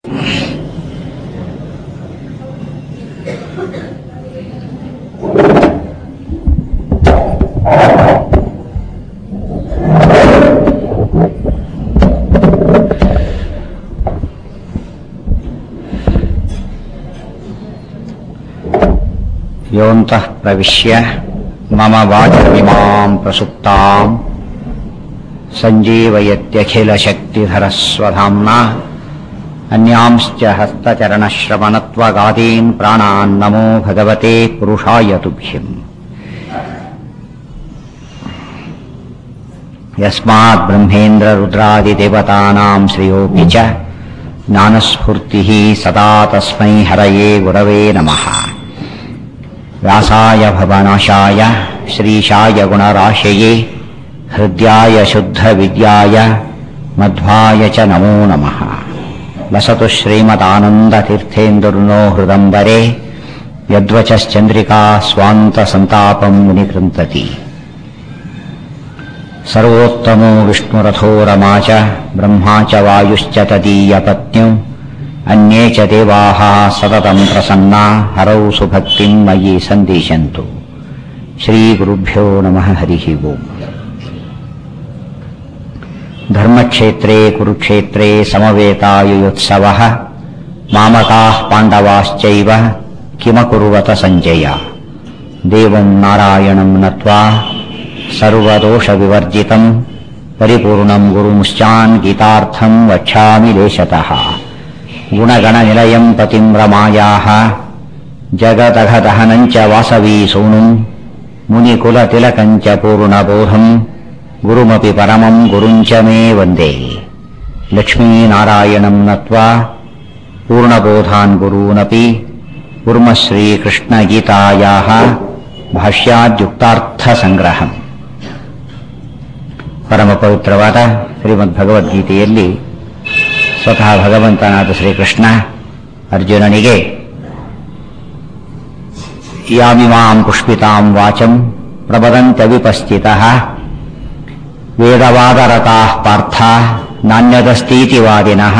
योऽन्तः प्रविश्य मम वाचमिमाम् प्रसुप्ताम् सञ्जीवयत्यखिलशक्तिधरस्वधाम्ना अन्यांश्च हस्तचरणश्रवणत्वगादीन् प्राणान् नमो भगवते पुरुषाय तुभ्यम् यस्माद्ब्रह्मेन्द्ररुद्रादिदेवतानाम् श्रियोऽपि च ज्ञानस्फूर्तिः सदा तस्मै हरये गुरवे नमः व्यासाय भवनाशाय श्रीशाय गुणराशये हृद्याय शुद्धविद्याय मध्वाय च नमो नमः वसतु श्रीमदानन्दतीर्थेन्दुर्नो हृदम्बरे यद्वचश्चन्द्रिका स्वान्तसन्तापम् मुनिकृन्तति सर्वोत्तमो विष्णुरथो रमा च ब्रह्मा च वायुश्च तदीयपत्न्यौ अन्ये च देवाः सततम् प्रसन्ना हरौ सुभक्तिम् मयि सन्दिशन्तु श्रीगुरुभ्यो नमः हरिः ओम् धर्मक्षेत्रे कुरुक्षेत्रे समवेतायुयोत्सवः मामकाः पाण्डवाश्चैव किमकुर्वत सञ्जय देवम् नारायणम् नत्वा सर्वदोषविवर्जितम् परिपूर्णम् गुरुमुश्चान् गीतार्थम् वक्ष्यामि लेशतः गुणगणनिलयम् पतिम् रमायाः जगदघदहनम् च वासवी सूनुम् मुनिकुलतिलकम् च पूर्णबोधम् गुरुमपि परमम् गुरुम् च मे वन्दे लक्ष्मीनारायणम् नत्वा पूर्णबोधान् गुरूनपि कुर्मः श्रीकृष्णगीतायाः ಭಾಷ್ಯಾದ್ಯುಕ್ತಾರ್ಥಸಂಗ್ರಹಂ ಪರಮ ಪವಿತ್ರವಾದ ಶ್ರೀಮದ್ ಭಗವದ್ಗೀತೆಯಲ್ಲಿ ಸ್ವತಃ ಭಗವಂತನಾದ ಶ್ರೀಕೃಷ್ಣ ಅರ್ಜುನನಿಗೆ ಯಾಮಿಮಾಂ ಪುಷ್ಪಿತಾಂ ವಾಚಂ ಪ್ರಬದಂತ್ಯವಿಪಸ್ಥಿತಃ ವೇದವಾದರತಾಃ ಪಾರ್ಥ ನಾಣ್ಯದಸ್ತೀತಿ ವಾದಿನಃ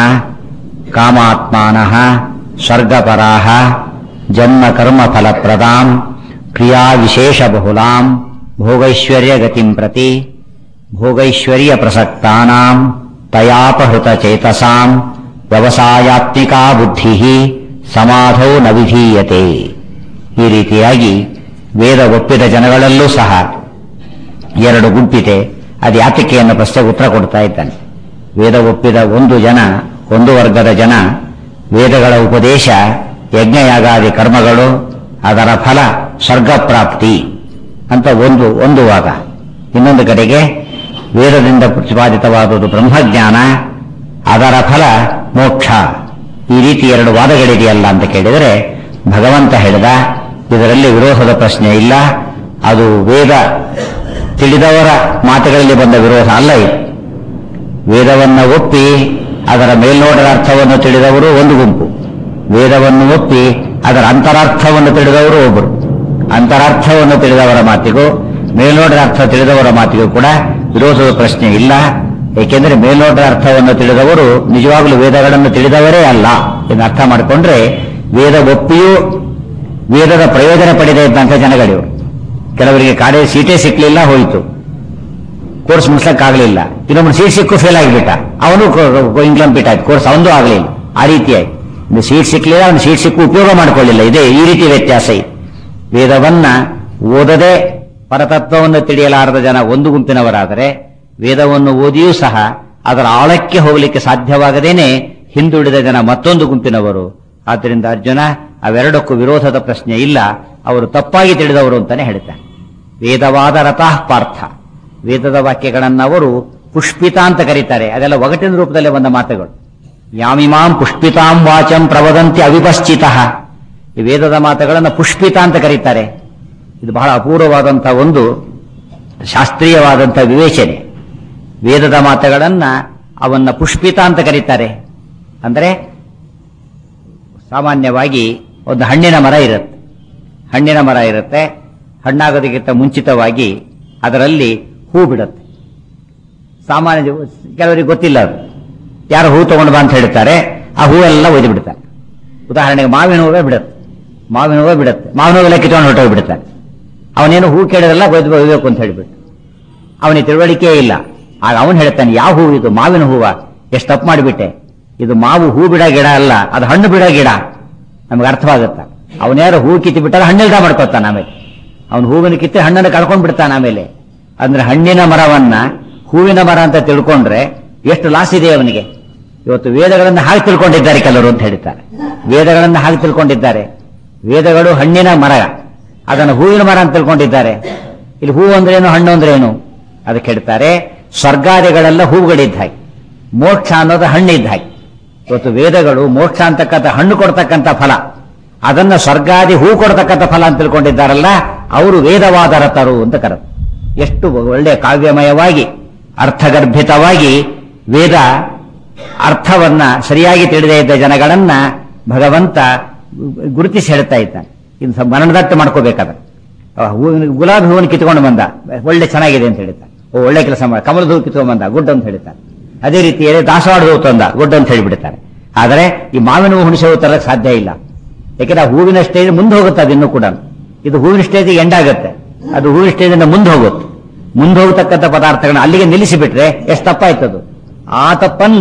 ಕಾಮಾತ್ಮಾನಃ ಸ್ವರ್ಗಪರಾಃ ಜನ್ಮ ಕರ್ಮ ಫಲಪ್ರದಾಂ ಕ್ರಿಯಾ ವಿಶೇಷ ಬಹುಲಾಂ ಭೋಗೈಶ್ವರ್ಯ ಗತಿಂ ಪ್ರತಿ ಭೋಗೈಶ್ವರ್ಯ ಪ್ರಸಕ್ತಾನಾಂ ತಯಾಪಹೃತ ಚೇತಸಾಂ ವ್ಯವಸಾಯಾತ್ಮಿಕಾ ಬುದ್ಧಿ ಸಮಾಧೌ ನ ವಿಧೀಯತೆ ಈ ರೀತಿಯಾಗಿ ವೇದ ಒಪ್ಪಿದ ಜನಗಳಲ್ಲೂ ಸಹ ಎರಡು ಗುಂಪಿದೆ ಅದು ಯಾತಕ್ಕೆ ಅನ್ನೋ ಪ್ರಶ್ನೆಗೆ ಉತ್ತರ ಕೊಡ್ತಾ ಇದ್ದಾನೆ ವೇದ ಒಪ್ಪಿದ ಒಂದು ಜನ ಒಂದು ವರ್ಗದ ಜನ ವೇದಗಳ ಉಪದೇಶ ಯಜ್ಞಯಾಗಾದಿ ಕರ್ಮಗಳು ಅದರ ಫಲ ಸ್ವರ್ಗ ಪ್ರಾಪ್ತಿ ಅಂತ ಒಂದು ಒಂದು ವಾದ ಇನ್ನೊಂದು ಕಡೆಗೆ ವೇದದಿಂದ ಪ್ರತಿಪಾದಿತವಾದುದು ಬ್ರಹ್ಮಜ್ಞಾನ ಅದರ ಫಲ ಮೋಕ್ಷ ಈ ರೀತಿ ಎರಡು ವಾದಗಳಿದೆಯಲ್ಲ ಅಂತ ಕೇಳಿದರೆ ಭಗವಂತ ಹೇಳಿದ ಇದರಲ್ಲಿ ವಿರೋಧದ ಪ್ರಶ್ನೆ ಇಲ್ಲ ಅದು ವೇದ ತಿಳಿದವರ ಮಾತುಗಳಲ್ಲಿ ಬಂದ ವಿರೋಧ ಅಲ್ಲ ಇದು ವೇದವನ್ನು ಒಪ್ಪಿ ಅದರ ಮೇಲ್ನೋಟದ ಅರ್ಥವನ್ನು ತಿಳಿದವರು ಒಂದು ಗುಂಪು ವೇದವನ್ನು ಒಪ್ಪಿ ಅದರ ಅಂತರಾರ್ಥವನ್ನು ತಿಳಿದವರು ಒಬ್ಬರು ಅಂತರಾರ್ಥವನ್ನು ತಿಳಿದವರ ಮಾತಿಗೂ ಮೇಲ್ನೋಟದ ಅರ್ಥ ತಿಳಿದವರ ಮಾತಿಗೂ ಕೂಡ ವಿರೋಧದ ಪ್ರಶ್ನೆ ಇಲ್ಲ ಏಕೆಂದರೆ ಮೇಲ್ನೋಟದ ಅರ್ಥವನ್ನು ತಿಳಿದವರು ನಿಜವಾಗಲೂ ವೇದಗಳನ್ನು ತಿಳಿದವರೇ ಅಲ್ಲ ಎಂದು ಅರ್ಥ ಮಾಡಿಕೊಂಡ್ರೆ ವೇದ ಒಪ್ಪಿಯೂ ವೇದದ ಪ್ರಯೋಜನ ಪಡೆದ ಇದ್ದಂಥ ಜನಗಳಿವರು ಕೆಲವರಿಗೆ ಕಾಲೇಜ್ ಸೀಟೇ ಸಿಕ್ಕಲಿಲ್ಲ ಹೋಯಿತು ಕೋರ್ಸ್ ಮುಗಿಸ್ಲಕ್ಕಾಗಲಿಲ್ಲ ಇನ್ನೊಬ್ಬನು ಸೀಟ್ ಸಿಕ್ಕು ಫೇಲ್ ಆಗಿಬಿಟ್ಟ ಅವನು ಇಂಗ್ಲಂಡ್ ಬಿಟ್ಟ ಆಯ್ತು ಕೋರ್ಸ್ ಅವನದು ಆಗಲಿಲ್ಲ ಆ ರೀತಿಯಾಗಿ ಇನ್ನು ಸೀಟ್ ಸಿಕ್ಕಲಿಲ್ಲ ಅವನು ಸೀಟ್ ಸಿಕ್ಕು ಉಪಯೋಗ ಮಾಡಿಕೊಳ್ಳಿಲ್ಲ ಇದೆ ಈ ರೀತಿ ವ್ಯತ್ಯಾಸ ಇದೆ ವೇದವನ್ನ ಓದದೆ ಪರತತ್ವವನ್ನು ತಿಳಿಯಲಾರದ ಜನ ಒಂದು ಗುಂಪಿನವರಾದರೆ ವೇದವನ್ನು ಓದಿಯೂ ಸಹ ಅದರ ಆಳಕ್ಕೆ ಹೋಗಲಿಕ್ಕೆ ಸಾಧ್ಯವಾಗದೇನೆ ಹಿಂದುಳಿದ ಜನ ಮತ್ತೊಂದು ಗುಂಪಿನವರು ಆದ್ದರಿಂದ ಅರ್ಜುನ ಅವೆರಡಕ್ಕೂ ವಿರೋಧದ ಪ್ರಶ್ನೆ ಇಲ್ಲ ಅವರು ತಪ್ಪಾಗಿ ತಿಳಿದವರು ಅಂತಾನೆ ಹೇಳ್ತಾರೆ ವೇದವಾದ ರಥಃ ಪಾರ್ಥ ವೇದದ ವಾಕ್ಯಗಳನ್ನು ಅವರು ಪುಷ್ಪಿತ ಅಂತ ಕರೀತಾರೆ ಅದೆಲ್ಲ ಒಗಟಿನ ರೂಪದಲ್ಲಿ ಬಂದ ಮಾತುಗಳು ಯಾಮಿಮಾಂ ಪುಷ್ಪಿತಾಂ ವಾಚಂ ಪ್ರವದಂತಿ ಅವಿಪಶ್ಚಿತ ಈ ವೇದದ ಮಾತುಗಳನ್ನು ಪುಷ್ಪಿತ ಅಂತ ಕರೀತಾರೆ ಇದು ಬಹಳ ಅಪೂರ್ವವಾದಂತಹ ಒಂದು ಶಾಸ್ತ್ರೀಯವಾದಂತಹ ವಿವೇಚನೆ ವೇದದ ಮಾತುಗಳನ್ನ ಅವನ್ನ ಪುಷ್ಪಿತ ಅಂತ ಕರೀತಾರೆ ಅಂದ್ರೆ ಸಾಮಾನ್ಯವಾಗಿ ಒಂದು ಹಣ್ಣಿನ ಮರ ಇರುತ್ತೆ ಹಣ್ಣಿನ ಮರ ಇರುತ್ತೆ ಹಣ್ಣಾಗೋದಕ್ಕಿಂತ ಮುಂಚಿತವಾಗಿ ಅದರಲ್ಲಿ ಹೂ ಬಿಡುತ್ತೆ ಸಾಮಾನ್ಯ ಕೆಲವರಿಗೆ ಗೊತ್ತಿಲ್ಲ ಅದು ಯಾರು ಹೂ ತಗೊಂಡು ಬಾ ಅಂತ ಹೇಳ್ತಾರೆ ಆ ಹೂವೆಲ್ಲ ಒಯ್ದು ಬಿಡ್ತಾನೆ ಉದಾಹರಣೆಗೆ ಮಾವಿನ ಹೂವೇ ಬಿಡುತ್ತೆ ಮಾವಿನ ಹೂವೇ ಬಿಡುತ್ತೆ ಮಾವಿನ ಹೂವೆಲ್ಲ ಕಿತ್ಕೊಂಡು ಹೊರಟೋಗಿ ಬಿಡ್ತಾನೆ ಅವನೇನು ಹೂ ಕೇಳಿದ್ರಲ್ಲ ಒಯ್ದು ಒಯ್ಬೇಕು ಅಂತ ಹೇಳಿಬಿಟ್ಟು ಅವನಿಗೆ ತಿಳುವಳಿಕೆ ಇಲ್ಲ ಆಗ ಅವನು ಹೇಳ್ತಾನೆ ಯಾವ ಹೂ ಇದು ಮಾವಿನ ಹೂವ ಎಷ್ಟು ತಪ್ಪು ಮಾಡಿಬಿಟ್ಟೆ ಇದು ಮಾವು ಹೂ ಬಿಡ ಗಿಡ ಅಲ್ಲ ಅದು ಹಣ್ಣು ಬಿಡ ಗಿಡ ನಮ್ಗೆ ಅರ್ಥವಾಗುತ್ತೆ ಅವನ್ಯಾರು ಹೂ ಕಿತ್ತಿ ಬಿಟ್ಟಾರೆ ಹಣ್ಣಿಲ್ದ ಮಾಡ್ಕೊತಾನೆ ಆಮೇಲೆ ಅವನು ಹೂವಿನ ಕಿತ್ತಿ ಹಣ್ಣನ್ನು ಕಳ್ಕೊಂಡ್ ಬಿಡ್ತಾನೆ ಆಮೇಲೆ ಅಂದ್ರೆ ಹಣ್ಣಿನ ಮರವನ್ನ ಹೂವಿನ ಮರ ಅಂತ ತಿಳ್ಕೊಂಡ್ರೆ ಎಷ್ಟು ಲಾಸ್ ಇದೆ ಅವನಿಗೆ ಇವತ್ತು ವೇದಗಳನ್ನು ಹಾಗೆ ತಿಳ್ಕೊಂಡಿದ್ದಾರೆ ಕೆಲವರು ಅಂತ ಹೇಳ್ತಾರೆ ವೇದಗಳನ್ನು ಹಾಗೆ ತಿಳ್ಕೊಂಡಿದ್ದಾರೆ ವೇದಗಳು ಹಣ್ಣಿನ ಮರ ಅದನ್ನು ಹೂವಿನ ಮರ ಅಂತ ತಿಳ್ಕೊಂಡಿದ್ದಾರೆ ಇಲ್ಲಿ ಹೂ ಅಂದ್ರೇನು ಹಣ್ಣು ಅಂದ್ರೇನು ಅದಕ್ಕೆ ಹೇಳ್ತಾರೆ ಸ್ವರ್ಗಾದಿಗಳೆಲ್ಲ ಹೂವುಗಳಿದ್ದ ಹಾಗೆ ಮೋಕ್ಷ ಅನ್ನೋದು ಹಣ್ಣಿದ್ದ ಹಾಗೆ ಇವತ್ತು ವೇದಗಳು ಮೋಕ್ಷ ಅಂತಕ್ಕಂಥ ಹಣ್ಣು ಕೊಡ್ತಕ್ಕಂಥ ಫಲ ಅದನ್ನ ಸ್ವರ್ಗಾದಿ ಹೂ ಕೊಡ್ತಕ್ಕಂಥ ಫಲ ಅಂತ ತಿಳ್ಕೊಂಡಿದ್ದಾರಲ್ಲ ಅವರು ವೇದವಾದ ರಥರು ಅಂತ ಕರೆದು ಎಷ್ಟು ಒಳ್ಳೆಯ ಕಾವ್ಯಮಯವಾಗಿ ಅರ್ಥಗರ್ಭಿತವಾಗಿ ವೇದ ಅರ್ಥವನ್ನ ಸರಿಯಾಗಿ ತಿಳಿದೇ ಇದ್ದ ಜನಗಳನ್ನ ಭಗವಂತ ಗುರುತಿಸಿ ಹೇಳ್ತಾ ಇದ್ದಾನೆ ಇದು ಮರಣದಟ್ಟು ಮಾಡ್ಕೋಬೇಕಾದ್ರೆ ಆ ಹೂವಿನ ಗುಲಾಬಿ ಹೂವನ್ನು ಕಿತ್ಕೊಂಡು ಬಂದ ಒಳ್ಳೆ ಚೆನ್ನಾಗಿದೆ ಅಂತ ಹೇಳ್ತಾನೆ ಓ ಒಳ್ಳೆ ಕೆಲಸ ಮಾಡ ಕಮಲದ ಹೂ ಕಿತ್ಕೊಂಡು ಬಂದ ಗುಡ್ ಅಂತ ಹೇಳ್ತಾನೆ ಅದೇ ರೀತಿ ದಾಸವಾಡ ಹೂ ತಂದ ಗುಡ್ ಅಂತ ಹೇಳಿಬಿಡ್ತಾರೆ ಆದರೆ ಈ ಮಾವಿನ ಹೂ ಹುಣಸೆ ಹೂ ತರಕ್ಕೆ ಸಾಧ್ಯ ಇಲ್ಲ ಯಾಕೆಂದ್ರೆ ಆ ಹೂವಿನ ಸ್ಟೇಜ್ ಮುಂದೆ ಹೋಗುತ್ತೆ ಅದು ಇನ್ನೂ ಕೂಡ ಇದು ಹೂವಿನ ಸ್ಟೇಜ್ ಎಂಡ್ ಆಗುತ್ತೆ ಅದು ಹೂವಿನ ಸ್ಟೇಜ್ ಇಂದ ಮುಂದೆ ಹೋಗುತ್ತೆ ಮುಂದೆ ಹೋಗತಕ್ಕಂಥ ಪದಾರ್ಥಗಳನ್ನ ಅಲ್ಲಿಗೆ ನಿಲ್ಲಿಸಿಬಿಟ್ರೆ ಎಷ್ಟು ತಪ್ಪಾಯ್ತದು ಆ ತಪ್ಪನ್ನ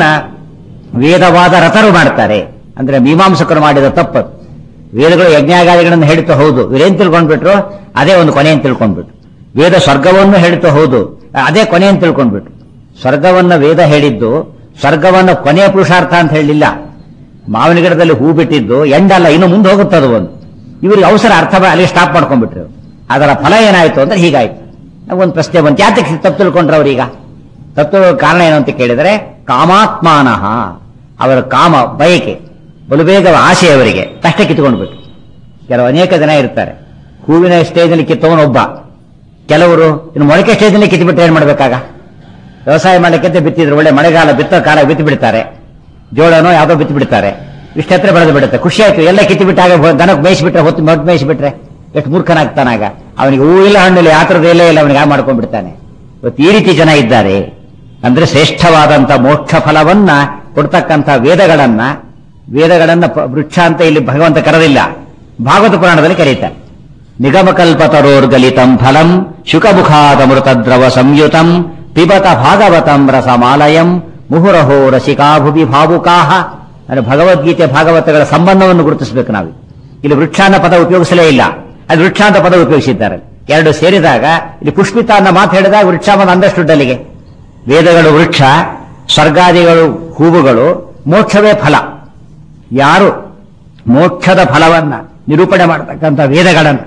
ವೇದವಾದ ರಥರು ಮಾಡ್ತಾರೆ ಅಂದ್ರೆ ಮೀಮಾಂಸಕರು ಮಾಡಿದ ತಪ್ಪದು ವೇದಗಳು ಯಜ್ಞಾಗಾದಿಗಳನ್ನು ಹೇಳ್ತಾ ಹೌದು ಇವರೇನ್ ತಿಳ್ಕೊಂಡ್ಬಿಟ್ರು ಅದೇ ಒಂದು ಕೊನೆ ಅಂತ ತಿಳ್ಕೊಂಡ್ಬಿಟ್ರು ವೇದ ಸ್ವರ್ಗವನ್ನು ಹೇಳ್ತಾ ಹೌದು ಅದೇ ಕೊನೆ ಅಂತ ತಿಳ್ಕೊಂಡ್ಬಿಟ್ರು ಸ್ವರ್ಗವನ್ನ ವೇದ ಹೇಳಿದ್ದು ಸ್ವರ್ಗವನ್ನ ಕೊನೆಯ ಪುರುಷಾರ್ಥ ಅಂತ ಹೇಳಲಿಲ್ಲ ಮಾವಿನ ಗಿಡದಲ್ಲಿ ಹೂ ಬಿಟ್ಟಿದ್ದು ಎಂಡಲ್ಲ ಇನ್ನು ಮುಂದೆ ಹೋಗುತ್ತದು ಒಂದು ಇವ್ರಿಗೆ ಅವಸರ ಅರ್ಥ ಮಾ- ಅಲ್ಲಿ ಸ್ಟಾಪ್ ಮಾಡ್ಕೊಂಡ್ಬಿಟ್ರು ಅದರ ಫಲ ಏನಾಯ್ತು ಅಂದ್ರೆ ಹೀಗಾಯ್ತು ಒಂದು ಪ್ರಶ್ನೆ ಬಂತು ಯಾತಕ್ಕೆ ತಪ್ಪು ತಿಳ್ಕೊಂಡ್ರು ಅವ್ರೀಗ ತಪ್ಪು ತಿಳ್ಕೊಳ್ಳೋ ಕಾರಣ ಏನು ಅಂತ ಕೇಳಿದರೆ ಕಾಮಾತ್ಮಾನಃ ಅವರ ಕಾಮ ಬಯಕೆ ಬಲು ಬೇಗ ಆಸೆ ಅವರಿಗೆ ಕಷ್ಟ ಕಿತ್ಕೊಂಡ್ಬಿಟ್ಟು ಕೆಲವು ಅನೇಕ ಜನ ಇರ್ತಾರೆ ಹೂವಿನ ಸ್ಟೇಜ್ನಲ್ಲಿ ಕಿತ್ತವನು ಒಬ್ಬ ಕೆಲವರು ಇನ್ನು ಮೊಳಕೆ ಸ್ಟೇಜ್ನಲ್ಲಿ ಕಿತ್ತುಬಿಟ್ಟು ಏನ್ ಮಾಡ್ಬೇಕಾಗ ವ್ಯವಸಾಯ ಮಾಡಲಿಕ್ಕೆ ಅಂತ ಬಿತ್ತಿದ್ರು ಒಳ್ಳೆ ಮಳೆಗಾಲ ಬಿತ್ತೋ ಕಾಲ ಬಿತ್ತು ಬಿಡ್ತಾರೆ ಜೋಳನೋ ಯಾವ್ದೋ ಬಿತ್ತು ಬಿಡ್ತಾರೆ ಇಷ್ಟ ಹತ್ರ ಬೆಳೆದು ಬಿಡುತ್ತೆ ಖುಷಿ ಆಯ್ತು ಎಲ್ಲ ಕಿತ್ತು ಬಿಟ್ಟಾಗ ದನಕ್ಕೆ ಮೇಯಿಸಿಬಿಟ್ರೆ ಹೊತ್ತು ಮೊಟ್ಟು ಮೇಯಿಸಿಬಿಟ್ರೆ ಎಷ್ಟು ಮೂರ್ಖನಾಗ್ತಾನಾಗ ಅವನಿಗೆ ಹೂ ಇಲ್ಲ ಹಣ್ಣಿಲ್ಲ ಆ ಥರದ್ದು ಎಲ್ಲ ಇಲ್ಲ ಅವನಿಗೆ ಆ ಮಾಡ್ಕೊಂಡ್ಬಿಡ್ತಾನೆ ಇವತ್ತು ಈ ರೀತಿ ಜನ ಇದ್ದಾರೆ ಅಂದ್ರೆ ಶ್ರೇಷ್ಠವಾದಂತ ಮೋಕ್ಷ ಫಲವನ್ನ ಕೊಡ್ತಕ್ಕಂಥ ವೇದಗಳನ್ನ ವೇದಗಳನ್ನ ಪ- ವೃಕ್ಷ ಅಂತ ಇಲ್ಲಿ ಭಗವಂತ ಕರೆದಿಲ್ಲ ಭಾಗವತ ಪುರಾಣದಲ್ಲಿ ಕರೀತಾರೆ ನಿಗಮಕಲ್ಪತರೋರ್ಗಲಿತಂ ಫಲಂ ಶುಕಮುಖಾದಮೃತದ್ರವ ಸಂಯುತಂ ಪಿಬತ ಭಾಗವತಂ ರಸಮಾಲಯಂ ಮುಹುರಹೋ ರಸಿಕಾಭುವಿ ಭಾವುಕಾಹ ಅಂದ್ರೆ ಭಗವದ್ಗೀತೆ ಭಾಗವತಗಳ ಸಂಬಂಧವನ್ನು ಗುರುತಿಸಬೇಕು ನಾವು ಇಲ್ಲಿ ವೃಕ್ಷ ಅನ್ನೋ ಪದ ಉಪಯೋಗಿಸಲೇ ಇಲ್ಲ ಅದು ವೃಕ್ಷ ಅಂತ ಪದ ಉಪಯೋಗಿಸಿದ್ದಾರೆ ಎರಡು ಸೇರಿದಾಗ ಇಲ್ಲಿ ಪುಷ್ಪಿತ ಅನ್ನೋ ಮಾತು ಹೇಳಿದಾಗ ವೃಕ್ಷ ಅನ್ನೋದು ಅಂಡರ್ಸ್ಟುಡ್ ಅಲ್ಲಿಗೆ ವೇದಗಳು ವೃಕ್ಷ ಸ್ವರ್ಗಾದಿಗಳು ಹೂವುಗಳು ಮೋಕ್ಷವೇ ಫಲ ಯಾರು ಮೋಕ್ಷದ ಫಲವನ್ನ ನಿರೂಪಣೆ ಮಾಡತಕ್ಕಂಥ ವೇದಗಳನ್ನು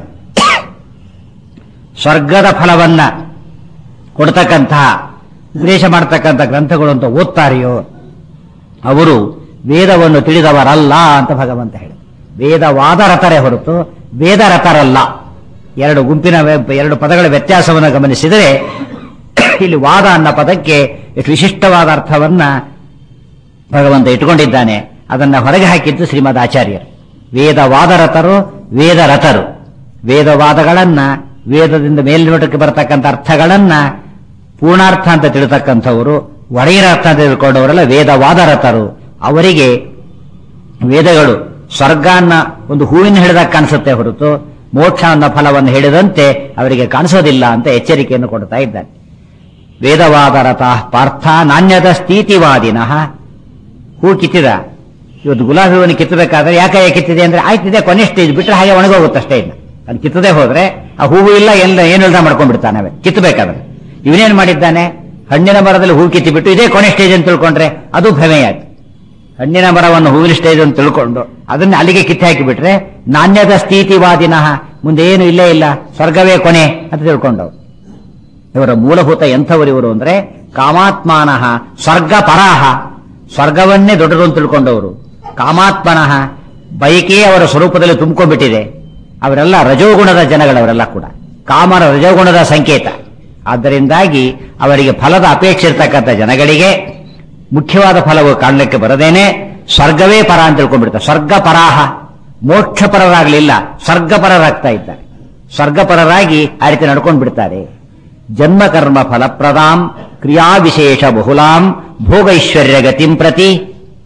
ಸ್ವರ್ಗದ ಫಲವನ್ನ ಕೊಡ್ತಕ್ಕಂತಹ ಉಪದೇಶ ಮಾಡತಕ್ಕಂಥ ಗ್ರಂಥಗಳು ಅಂತ ಓದ್ತಾರೆಯೋ ಅವರು ವೇದವನ್ನು ತಿಳಿದವರಲ್ಲ ಅಂತ ಭಗವಂತ ಹೇಳಿ ವೇದವಾದ ರಥರೇ ಹೊರತು ವೇದ ರಥರಲ್ಲ ಎರಡು ಗುಂಪಿನ ವ್ಯ- ಎರಡು ಪದಗಳ ವ್ಯತ್ಯಾಸವನ್ನು ಗಮನಿಸಿದರೆ ಇಲ್ಲಿ ವಾದ ಅನ್ನೋ ಪದಕ್ಕೆ ಎಷ್ಟು ವಿಶಿಷ್ಟವಾದ ಅರ್ಥವನ್ನ ಭಗವಂತ ಇಟ್ಟುಕೊಂಡಿದ್ದಾನೆ ಅದನ್ನ ಹೊರಗೆ ಹಾಕಿದ್ದು ಶ್ರೀಮದ್ ಆಚಾರ್ಯರು ವೇದವಾದ ರಥರು ವೇದ ರಥರು ವೇದವಾದಗಳನ್ನ ವೇದದಿಂದ ಮೇಲ್ನೋಟಕ್ಕೆ ಬರತಕ್ಕಂಥ ಅರ್ಥಗಳನ್ನ ಪೂರ್ಣಾರ್ಥ ಅಂತ ತಿಳ್ತಕ್ಕಂಥವರು ಒಡೆಯರ ಅರ್ಥ ಅಂತ ತಿಳ್ಕೊಂಡವರೆಲ್ಲ ವೇದವಾದ ರಥರು ಅವರಿಗೆ ವೇದಗಳು ಸ್ವರ್ಗ ಅನ್ನ ಒಂದು ಹೂವಿನ ಹಿಡಿದಾಗ ಕಾಣಿಸುತ್ತೆ ಹೊರತು ಮೋಕ್ಷ ಅನ್ನೋ ಫಲವನ್ನು ಹೇಳಿದಂತೆ ಅವರಿಗೆ ಕಾಣಿಸೋದಿಲ್ಲ ಅಂತ ಎಚ್ಚರಿಕೆಯನ್ನು ಕೊಡ್ತಾ ಇದ್ದಾನೆ ವೇದವಾದ ರಥ ಪಾರ್ಥ ನಾಣ್ಯದ ಸ್ಥಿತಿವಾದಿನಃ ಹೂ ಕಿತ್ತಿದ ಇವತ್ತು ಗುಲಾಬಿ ಹೂವನ್ನು ಕಿತ್ತಬೇಕಾದ್ರೆ ಯಾಕೆ ಕಿತ್ತಿದೆ ಅಂದ್ರೆ ಆಯ್ತಿದೆ ಕೊನೆ ಸ್ಟೇಜ್ ಬಿಟ್ರೆ ಹಾಗೆ ಒಣಗೋಗುತ್ತೆ ಅಷ್ಟೇ ಇನ್ನು ಅದು ಕಿತ್ತದೇ ಹೋದ್ರೆ ಆ ಹೂವು ಇಲ್ಲ ಎಲ್ಲ ಏನು ಇಲ್ದ ಮಾಡ್ಕೊಂಡ್ಬಿಡ್ತಾನೆ ಅವೆ ಕಿತ್ತಬೇಕಾದ್ರೆ ಇವನೇನ್ ಮಾಡಿದ್ದಾನೆ ಹಣ್ಣಿನ ಮರದಲ್ಲಿ ಹೂ ಕಿತ್ತಿ ಬಿಟ್ಟು ಇದೇ ಕೊನೆ ಸ್ಟೇಜ್ ಅಂತ ತಿಳ್ಕೊಂಡ್ರೆ ಅದು ಭ್ರಮೆಯಾಯ್ತು ಹಣ್ಣಿನ ಮರವನ್ನು ಹೂವಿನ ಸ್ಟೇಜ್ ಅಂತ ತಿಳ್ಕೊಂಡು ಅದನ್ನ ಅಲ್ಲಿಗೆ ಕಿತ್ತು ಹಾಕಿಬಿಟ್ರೆ ನಾಣ್ಯದ ಸ್ಥಿತಿವಾದಿನಃ ಮುಂದೆ ಏನು ಇಲ್ಲೇ ಇಲ್ಲ ಸ್ವರ್ಗವೇ ಕೊನೆ ಅಂತ ತಿಳ್ಕೊಂಡವು ಇವರ ಮೂಲಭೂತ ಎಂಥವರು ಇವರು ಅಂದ್ರೆ ಕಾಮಾತ್ಮಾನಃ ಸ್ವರ್ಗ ಪರಾಹ ಸ್ವರ್ಗವನ್ನೇ ದೊಡ್ಡದು ಅಂತ ತಿಳ್ಕೊಂಡವರು ಕಾಮಾತ್ಮನಃ ಬಯಕೆಯೇ ಅವರ ಸ್ವರೂಪದಲ್ಲಿ ತುಂಬಿಕೊಂಡ್ಬಿಟ್ಟಿದೆ ಅವರೆಲ್ಲ ರಜೋಗುಣದ ಜನಗಳವರೆಲ್ಲ ಕೂಡ ಕಾಮರ ರಜೋಗುಣದ ಸಂಕೇತ ಆದ್ದರಿಂದಾಗಿ ಅವರಿಗೆ ಫಲದ ಅಪೇಕ್ಷೆ ಇರ್ತಕ್ಕಂಥ ಜನಗಳಿಗೆ ಮುಖ್ಯವಾದ ಫಲವು ಕಾಣಲಿಕ್ಕೆ ಬರದೇನೆ ಸ್ವರ್ಗವೇ ಪರ ಅಂತ ತಿಳ್ಕೊಂಡ್ಬಿಡ್ತಾರೆ ಸ್ವರ್ಗ ಪರಾಹ ಮೋಕ್ಷ ಪರರಾಗಲಿಲ್ಲ ಸ್ವರ್ಗಪರರಾಗ್ತಾ ಇದ್ದಾರೆ ಸ್ವರ್ಗಪರರಾಗಿ ಆ ರೀತಿ ನಡ್ಕೊಂಡು ಬಿಡ್ತಾರೆ ಜನ್ಮ ಕರ್ಮ ಫಲಪ್ರದಾಂ ಕ್ರಿಯಾ ವಿಶೇಷ ಬಹುಲಾಂ ಭೋಗೈಶ್ವರ್ಯ ಗತಿಂ ಪ್ರತಿ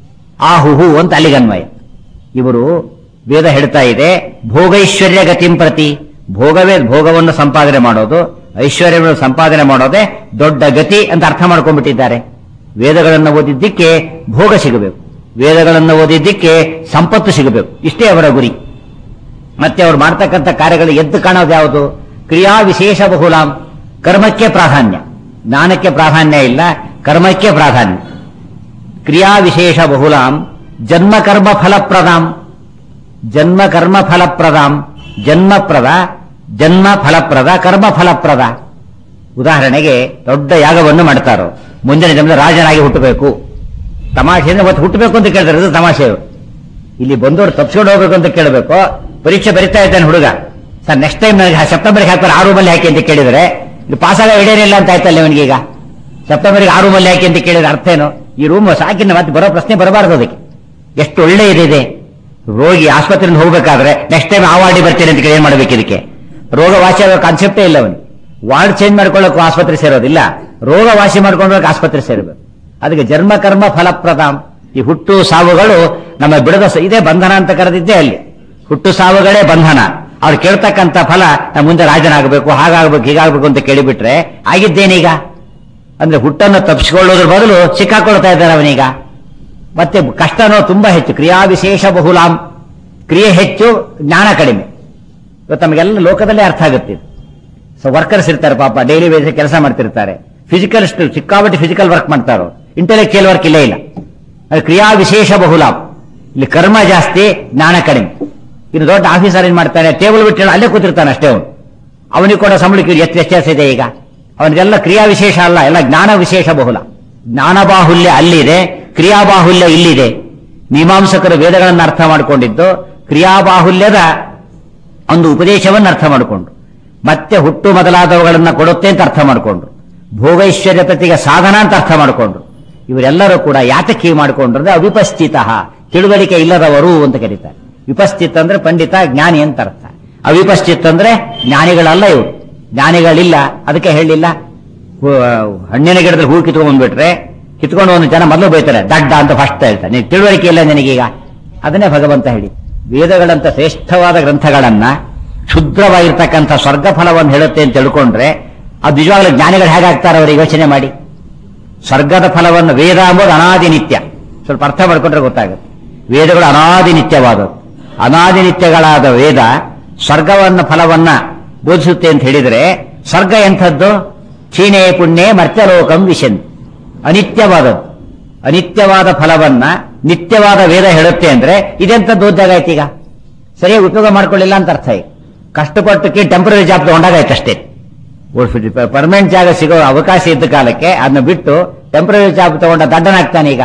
ಆಹುಹು ಅಂತ ಅಲ್ಲಿಗನ್ವಯ ಇವರು ವೇದ ಹೇಳ್ತಾ ಇದೆ ಭೋಗೈಶ್ವರ್ಯ ಗತಿಂ ಪ್ರತಿ ಭೋಗವೇ ಭೋಗವನ್ನು ಸಂಪಾದನೆ ಮಾಡೋದು ಐಶ್ವರ್ಯವನ್ನು ಸಂಪಾದನೆ ಮಾಡೋದೇ ದೊಡ್ಡ ಗತಿ ಅಂತ ಅರ್ಥ ಮಾಡ್ಕೊಂಡ್ಬಿಟ್ಟಿದ್ದಾರೆ ವೇದಗಳನ್ನು ಓದಿದ್ದಕ್ಕೆ ಭೋಗ ಸಿಗಬೇಕು ವೇದಗಳನ್ನು ಓದಿದ್ದಕ್ಕೆ ಸಂಪತ್ತು ಸಿಗಬೇಕು ಇಷ್ಟೇ ಅವರ ಗುರಿ ಮತ್ತೆ ಅವ್ರು ಮಾಡ್ತಕ್ಕಂಥ ಕಾರ್ಯಗಳು ಎದ್ದು ಕಾಣೋದು ಯಾವುದು ಕ್ರಿಯಾ ವಿಶೇಷ ಬಹುಲಾಂ ಕರ್ಮಕ್ಕೆ ಪ್ರಾಧಾನ್ಯ ಜ್ಞಾನಕ್ಕೆ ಪ್ರಾಧಾನ್ಯ ಇಲ್ಲ ಕರ್ಮಕ್ಕೆ ಪ್ರಾಧಾನ್ಯ ಕ್ರಿಯಾ ವಿಶೇಷ ಬಹುಲಾಂ ಜನ್ಮ ಕರ್ಮ ಫಲಪ್ರದಾಂ ಜನ್ಮ ಕರ್ಮ ಫಲಪ್ರದಾಂ ಜನ್ಮಪ್ರದ ಜನ್ಮ ಫಲಪ್ರದ ಕರ್ಮ ಫಲಪ್ರದ ಉದಾಹರಣೆಗೆ ದೊಡ್ಡ ಯಾಗವನ್ನು ಮಾಡ್ತಾರೋ ಮುಂದಿನ ಜನ್ಮದ ರಾಜನಾಗಿ ಹುಟ್ಟಬೇಕು ತಮಾಷೆ ಅಂದ್ರೆ ಮತ್ತೆ ಹುಟ್ಟಬೇಕು ಅಂತ ಕೇಳ್ತಾರೆ ಇದು ತಮಾಷೆ ಇಲ್ಲಿ ಬಂದವರು ತಪ್ಪಿಸ್ಕೊಂಡು ಹೋಗ್ಬೇಕು ಅಂತ ಕೇಳಬೇಕು ಪರೀಕ್ಷೆ ಬರಿತಾ ಇದ್ದಾನೆ ಹುಡುಗ ಸರ್ ನೆಕ್ಸ್ಟ್ ಟೈಮ್ ನನಗೆ ಸೆಪ್ಟೆಂಬರ್ಗೆ ಹಾಕ್ತಾರೆ ಆರು ರೂಮಲ್ಲಿ ಹಾಕಿ ಅಂತ ಕೇಳಿದ್ರೆ ಇದು ಪಾಸಾಗ ಇಡೇನಿಲ್ಲ ಅಂತ ಆಯ್ತಲ್ಲ ಇವನಿಗೆ ಈಗ ಸೆಪ್ಟೆಂಬರ್ಗೆ ಆರು ರೂಮಲ್ಲಿ ಹಾಕಿ ಅಂತ ಕೇಳಿದ್ರೆ ಅರ್ಥ ಏನು ಈ ರೂಮ್ ಸಾಕಿನ ಮತ್ತೆ ಬರೋ ಪ್ರಶ್ನೆ ಬರಬಾರದು ಅದಕ್ಕೆ ಎಷ್ಟು ಒಳ್ಳೆ ಇದಿದೆ ರೋಗಿ ಆಸ್ಪತ್ರೆಯಿಂದ ಹೋಗ್ಬೇಕಾದ್ರೆ ನೆಕ್ಸ್ಟ್ ಟೈಮ್ ಆ ವಾರ್ಡಿ ಬರ್ತೀನಿ ಅಂತ ಕೇಳಿ ಏನ್ ಮಾಡ್ಬೇಕು ಇದಕ್ಕೆ ರೋಗ ವಾಸಿ ಆಗೋ ಕಾನ್ಸೆಪ್ಟೇ ಇಲ್ಲ ಅವನು ವಾರ್ಡ್ ಚೇಂಜ್ ಮಾಡ್ಕೊಳ್ಳೋಕೆ ಆಸ್ಪತ್ರೆ ಸೇರೋದಿಲ್ಲ ರೋಗ ವಾಸಿ ಮಾಡ್ಕೊಂಡು ಆಸ್ಪತ್ರೆ ಸೇರಬೇಕು ಅದಕ್ಕೆ ಜನ್ಮ ಕರ್ಮ ಫಲಪ್ರದಾಂ ಈ ಹುಟ್ಟು ಸಾವುಗಳು ನಮ್ಮ ಬಿಡದ ಸ- ಇದೇ ಬಂಧನ ಅಂತ ಕರೆದಿದ್ದೇ ಅಲ್ಲಿ ಹುಟ್ಟು ಸಾವುಗಳೇ ಬಂಧನ ಅವ್ರು ಕೇಳ್ತಕ್ಕಂಥ ಫಲ ನಾನು ಮುಂದೆ ರಾಜನಾಗಬೇಕು ಹಾಗಾಗ್ಬೇಕು ಹೀಗಾಗ್ಬೇಕು ಅಂತ ಕೇಳಿಬಿಟ್ರೆ ಆಗಿದ್ದೇನೀಗ ಅಂದ್ರೆ ಹುಟ್ಟನ್ನು ತಪ್ಪಿಸಿಕೊಳ್ಳೋದ್ರ ಬದಲು ಸಿಕ್ಕಾಕೊಳ್ತಾ ಇದ್ದಾರೆ ಅವನೀಗ ಮತ್ತೆ ಕಷ್ಟನೋ ತುಂಬಾ ಹೆಚ್ಚು ಕ್ರಿಯಾ ವಿಶೇಷ ಬಹುಲಾಂ ಕ್ರಿಯೆ ಹೆಚ್ಚು ಜ್ಞಾನ ಕಡಿಮೆ ಇವತ್ತು ನಮಗೆಲ್ಲ ಲೋಕದಲ್ಲೇ ಅರ್ಥ ಆಗುತ್ತೆ ಇದು. ಸೊ ವರ್ಕರ್ಸ್ ಇರ್ತಾರೆ ಪಾಪ ಡೈಲಿ ಬೇಸ್ ಕೆಲಸ ಮಾಡ್ತಿರ್ತಾರೆ ಫಿಸಿಕಲ್ ಸಿಕ್ಕಾಪಟ್ಟೆ ಫಿಸಿಕಲ್ ವರ್ಕ್ ಮಾಡ್ತಾರೋ ಇಂಟೆಲೆಕ್ಚುಯಲ್ ವರ್ಕ್ ಇಲ್ಲೇ ಇಲ್ಲ ಅದು ಕ್ರಿಯಾ ವಿಶೇಷ ಬಹುಲಾಂ ಇಲ್ಲಿ ಕರ್ಮ ಜಾಸ್ತಿ ಜ್ಞಾನ ಕಡಿಮೆ ಇನ್ನು ದೊಡ್ಡ ಆಫೀಸರ್ ಏನ್ ಮಾಡ್ತಾನೆ ಟೇಬಲ್ ಬಿಟ್ಟು ಅಲ್ಲೇ ಕೂತಿರ್ತಾನೆ ಅಷ್ಟೇ ಅವನು ಅವನಿಗೆ ಕೂಡ ಸಂಬಳಕ್ಕೆ ಎಷ್ಟು ವ್ಯತ್ಯಾಸ ಇದೆ ಈಗ ಅವನಿಗೆಲ್ಲ ಕ್ರಿಯಾ ವಿಶೇಷ ಅಲ್ಲ ಎಲ್ಲ ಜ್ಞಾನ ವಿಶೇಷ ಬಹುಲ ಜ್ಞಾನ ಬಾಹುಲ್ಯ ಅಲ್ಲಿದೆ ಕ್ರಿಯಾ ಬಾಹುಲ್ಯ ಇಲ್ಲಿದೆ ಮೀಮಾಂಸಕರು ವೇದಗಳನ್ನು ಅರ್ಥ ಮಾಡಿಕೊಂಡಿದ್ದು ಕ್ರಿಯಾ ಬಾಹುಲ್ಯದ ಒಂದು ಉಪದೇಶವನ್ನು ಅರ್ಥ ಮಾಡಿಕೊಂಡು ಮತ್ತೆ ಹುಟ್ಟು ಮೊದಲಾದವುಗಳನ್ನ ಕೊಡುತ್ತೆ ಅಂತ ಅರ್ಥ ಮಾಡಿಕೊಂಡು ಭೋಗೈಶ್ವರ್ಯ ಪ್ರತಿಗೆ ಸಾಧನ ಅಂತ ಅರ್ಥ ಮಾಡಿಕೊಂಡು ಇವರೆಲ್ಲರೂ ಕೂಡ ಯಾತಕ್ಕೆ ಹೀಗೆ ಮಾಡಿಕೊಂಡ್ರು ಅಂದ್ರೆ ಅವಿಪಸ್ಥಿತ ತಿಳುವಳಿಕೆ ಇಲ್ಲದವರು ಅಂತ ಕರೀತಾರೆ ವಿಪಸ್ಥಿತ ಅಂದ್ರೆ ಪಂಡಿತ ಜ್ಞಾನಿ ಅಂತ ಅರ್ಥ ಅವಿಪಸ್ಥಿತ ಅಂದ್ರೆ ಜ್ಞಾನಿಗಳಲ್ಲ ಇವರು ಜ್ಞಾನಿಗಳಿಲ್ಲ ಅದಕ್ಕೆ ಹೇಳಿಲ್ಲ ಹೂ- ಹಣ್ಣಿನ ಗಿಡದಲ್ಲಿ ಹೂ ಕಿತ್ಕೊಂಡ್ ಬಂದ್ಬಿಟ್ರೆ ಕಿತ್ಕೊಂಡು ಒಂದು ಜನ ಮೊದಲು ಬೈತಾರೆ ದಡ್ಡ ಅಂತ ಫಸ್ಟ್ ಹೇಳ್ತಾರೆ ನೀನು ತಿಳುವಳಿಕೆ ಇಲ್ಲ ನಿನಗೀಗ ಅದನ್ನೇ ಭಗವಂತ ಹೇಳಿ ವೇದಗಳಂತ ಶ್ರೇಷ್ಠವಾದ ಗ್ರಂಥಗಳನ್ನ ಕ್ಷುದ್ರವಾಗಿರ್ತಕ್ಕಂಥ ಸ್ವರ್ಗ ಫಲವನ್ನು ಹೇಳುತ್ತೆ ಅಂತ ತಿಳ್ಕೊಂಡ್ರೆ ಅದು ನಿಜವಾಗ್ಲೂ ಜ್ಞಾನಿಗಳು ಹೇಗಾಗ್ತಾರೆ ಅವರಿಗೆ ಯೋಚನೆ ಮಾಡಿ ಸ್ವರ್ಗದ ಫಲವನ್ನು ವೇದ ಎಂಬುದು ಅನಾದಿ ನಿತ್ಯ ಸ್ವಲ್ಪ ಅರ್ಥ ಮಾಡ್ಕೊಂಡ್ರೆ ಗೊತ್ತಾಗುತ್ತೆ ವೇದಗಳು ಅನಾದಿ ನಿತ್ಯವಾದವು ಅನಾದಿ ನಿತ್ಯಗಳಾದ ವೇದ ಸ್ವರ್ಗವನ್ನ ಫಲವನ್ನ ಬೋಧಿಸುತ್ತೆ ಅಂತ ಹೇಳಿದ್ರೆ ಸ್ವರ್ಗ ಎಂಥದ್ದು ಕ್ಷೀಣೆ ಪುಣ್ಯೆ ಮರ್ತ್ಯಲೋಕಂ ವಿಶನ್ ಅನಿತ್ಯವಾದದ್ದು ಅನಿತ್ಯವಾದ ಫಲವನ್ನ ನಿತ್ಯವಾದ ವೇದ ಹೇಳುತ್ತೆ ಅಂದ್ರೆ ಇದೆಂಥದ್ದು ಓದ್ದಾಗಾಯ್ತು ಈಗ ಸರಿಯಾಗಿ ಉಪಯೋಗ ಮಾಡ್ಕೊಳ್ಳಿಲ್ಲ ಅಂತ ಅರ್ಥ ಈಗ ಕಷ್ಟಪಟ್ಟಕ್ಕೆ ಟೆಂಪರರಿ ಜಾಬ್ ತಗೊಂಡಾಗಾಯ್ತು ಪರ್ಮನೆಂಟ್ ಜಾಗ ಸಿಗೋ ಅವಕಾಶ ಇದ್ದ ಕಾಲಕ್ಕೆ ಅದನ್ನ ಬಿಟ್ಟು ಟೆಂಪರರಿ ಜಾಬ್ ತಗೊಂಡ ದಡ್ಡನಾಗ್ತಾನೆ ಈಗ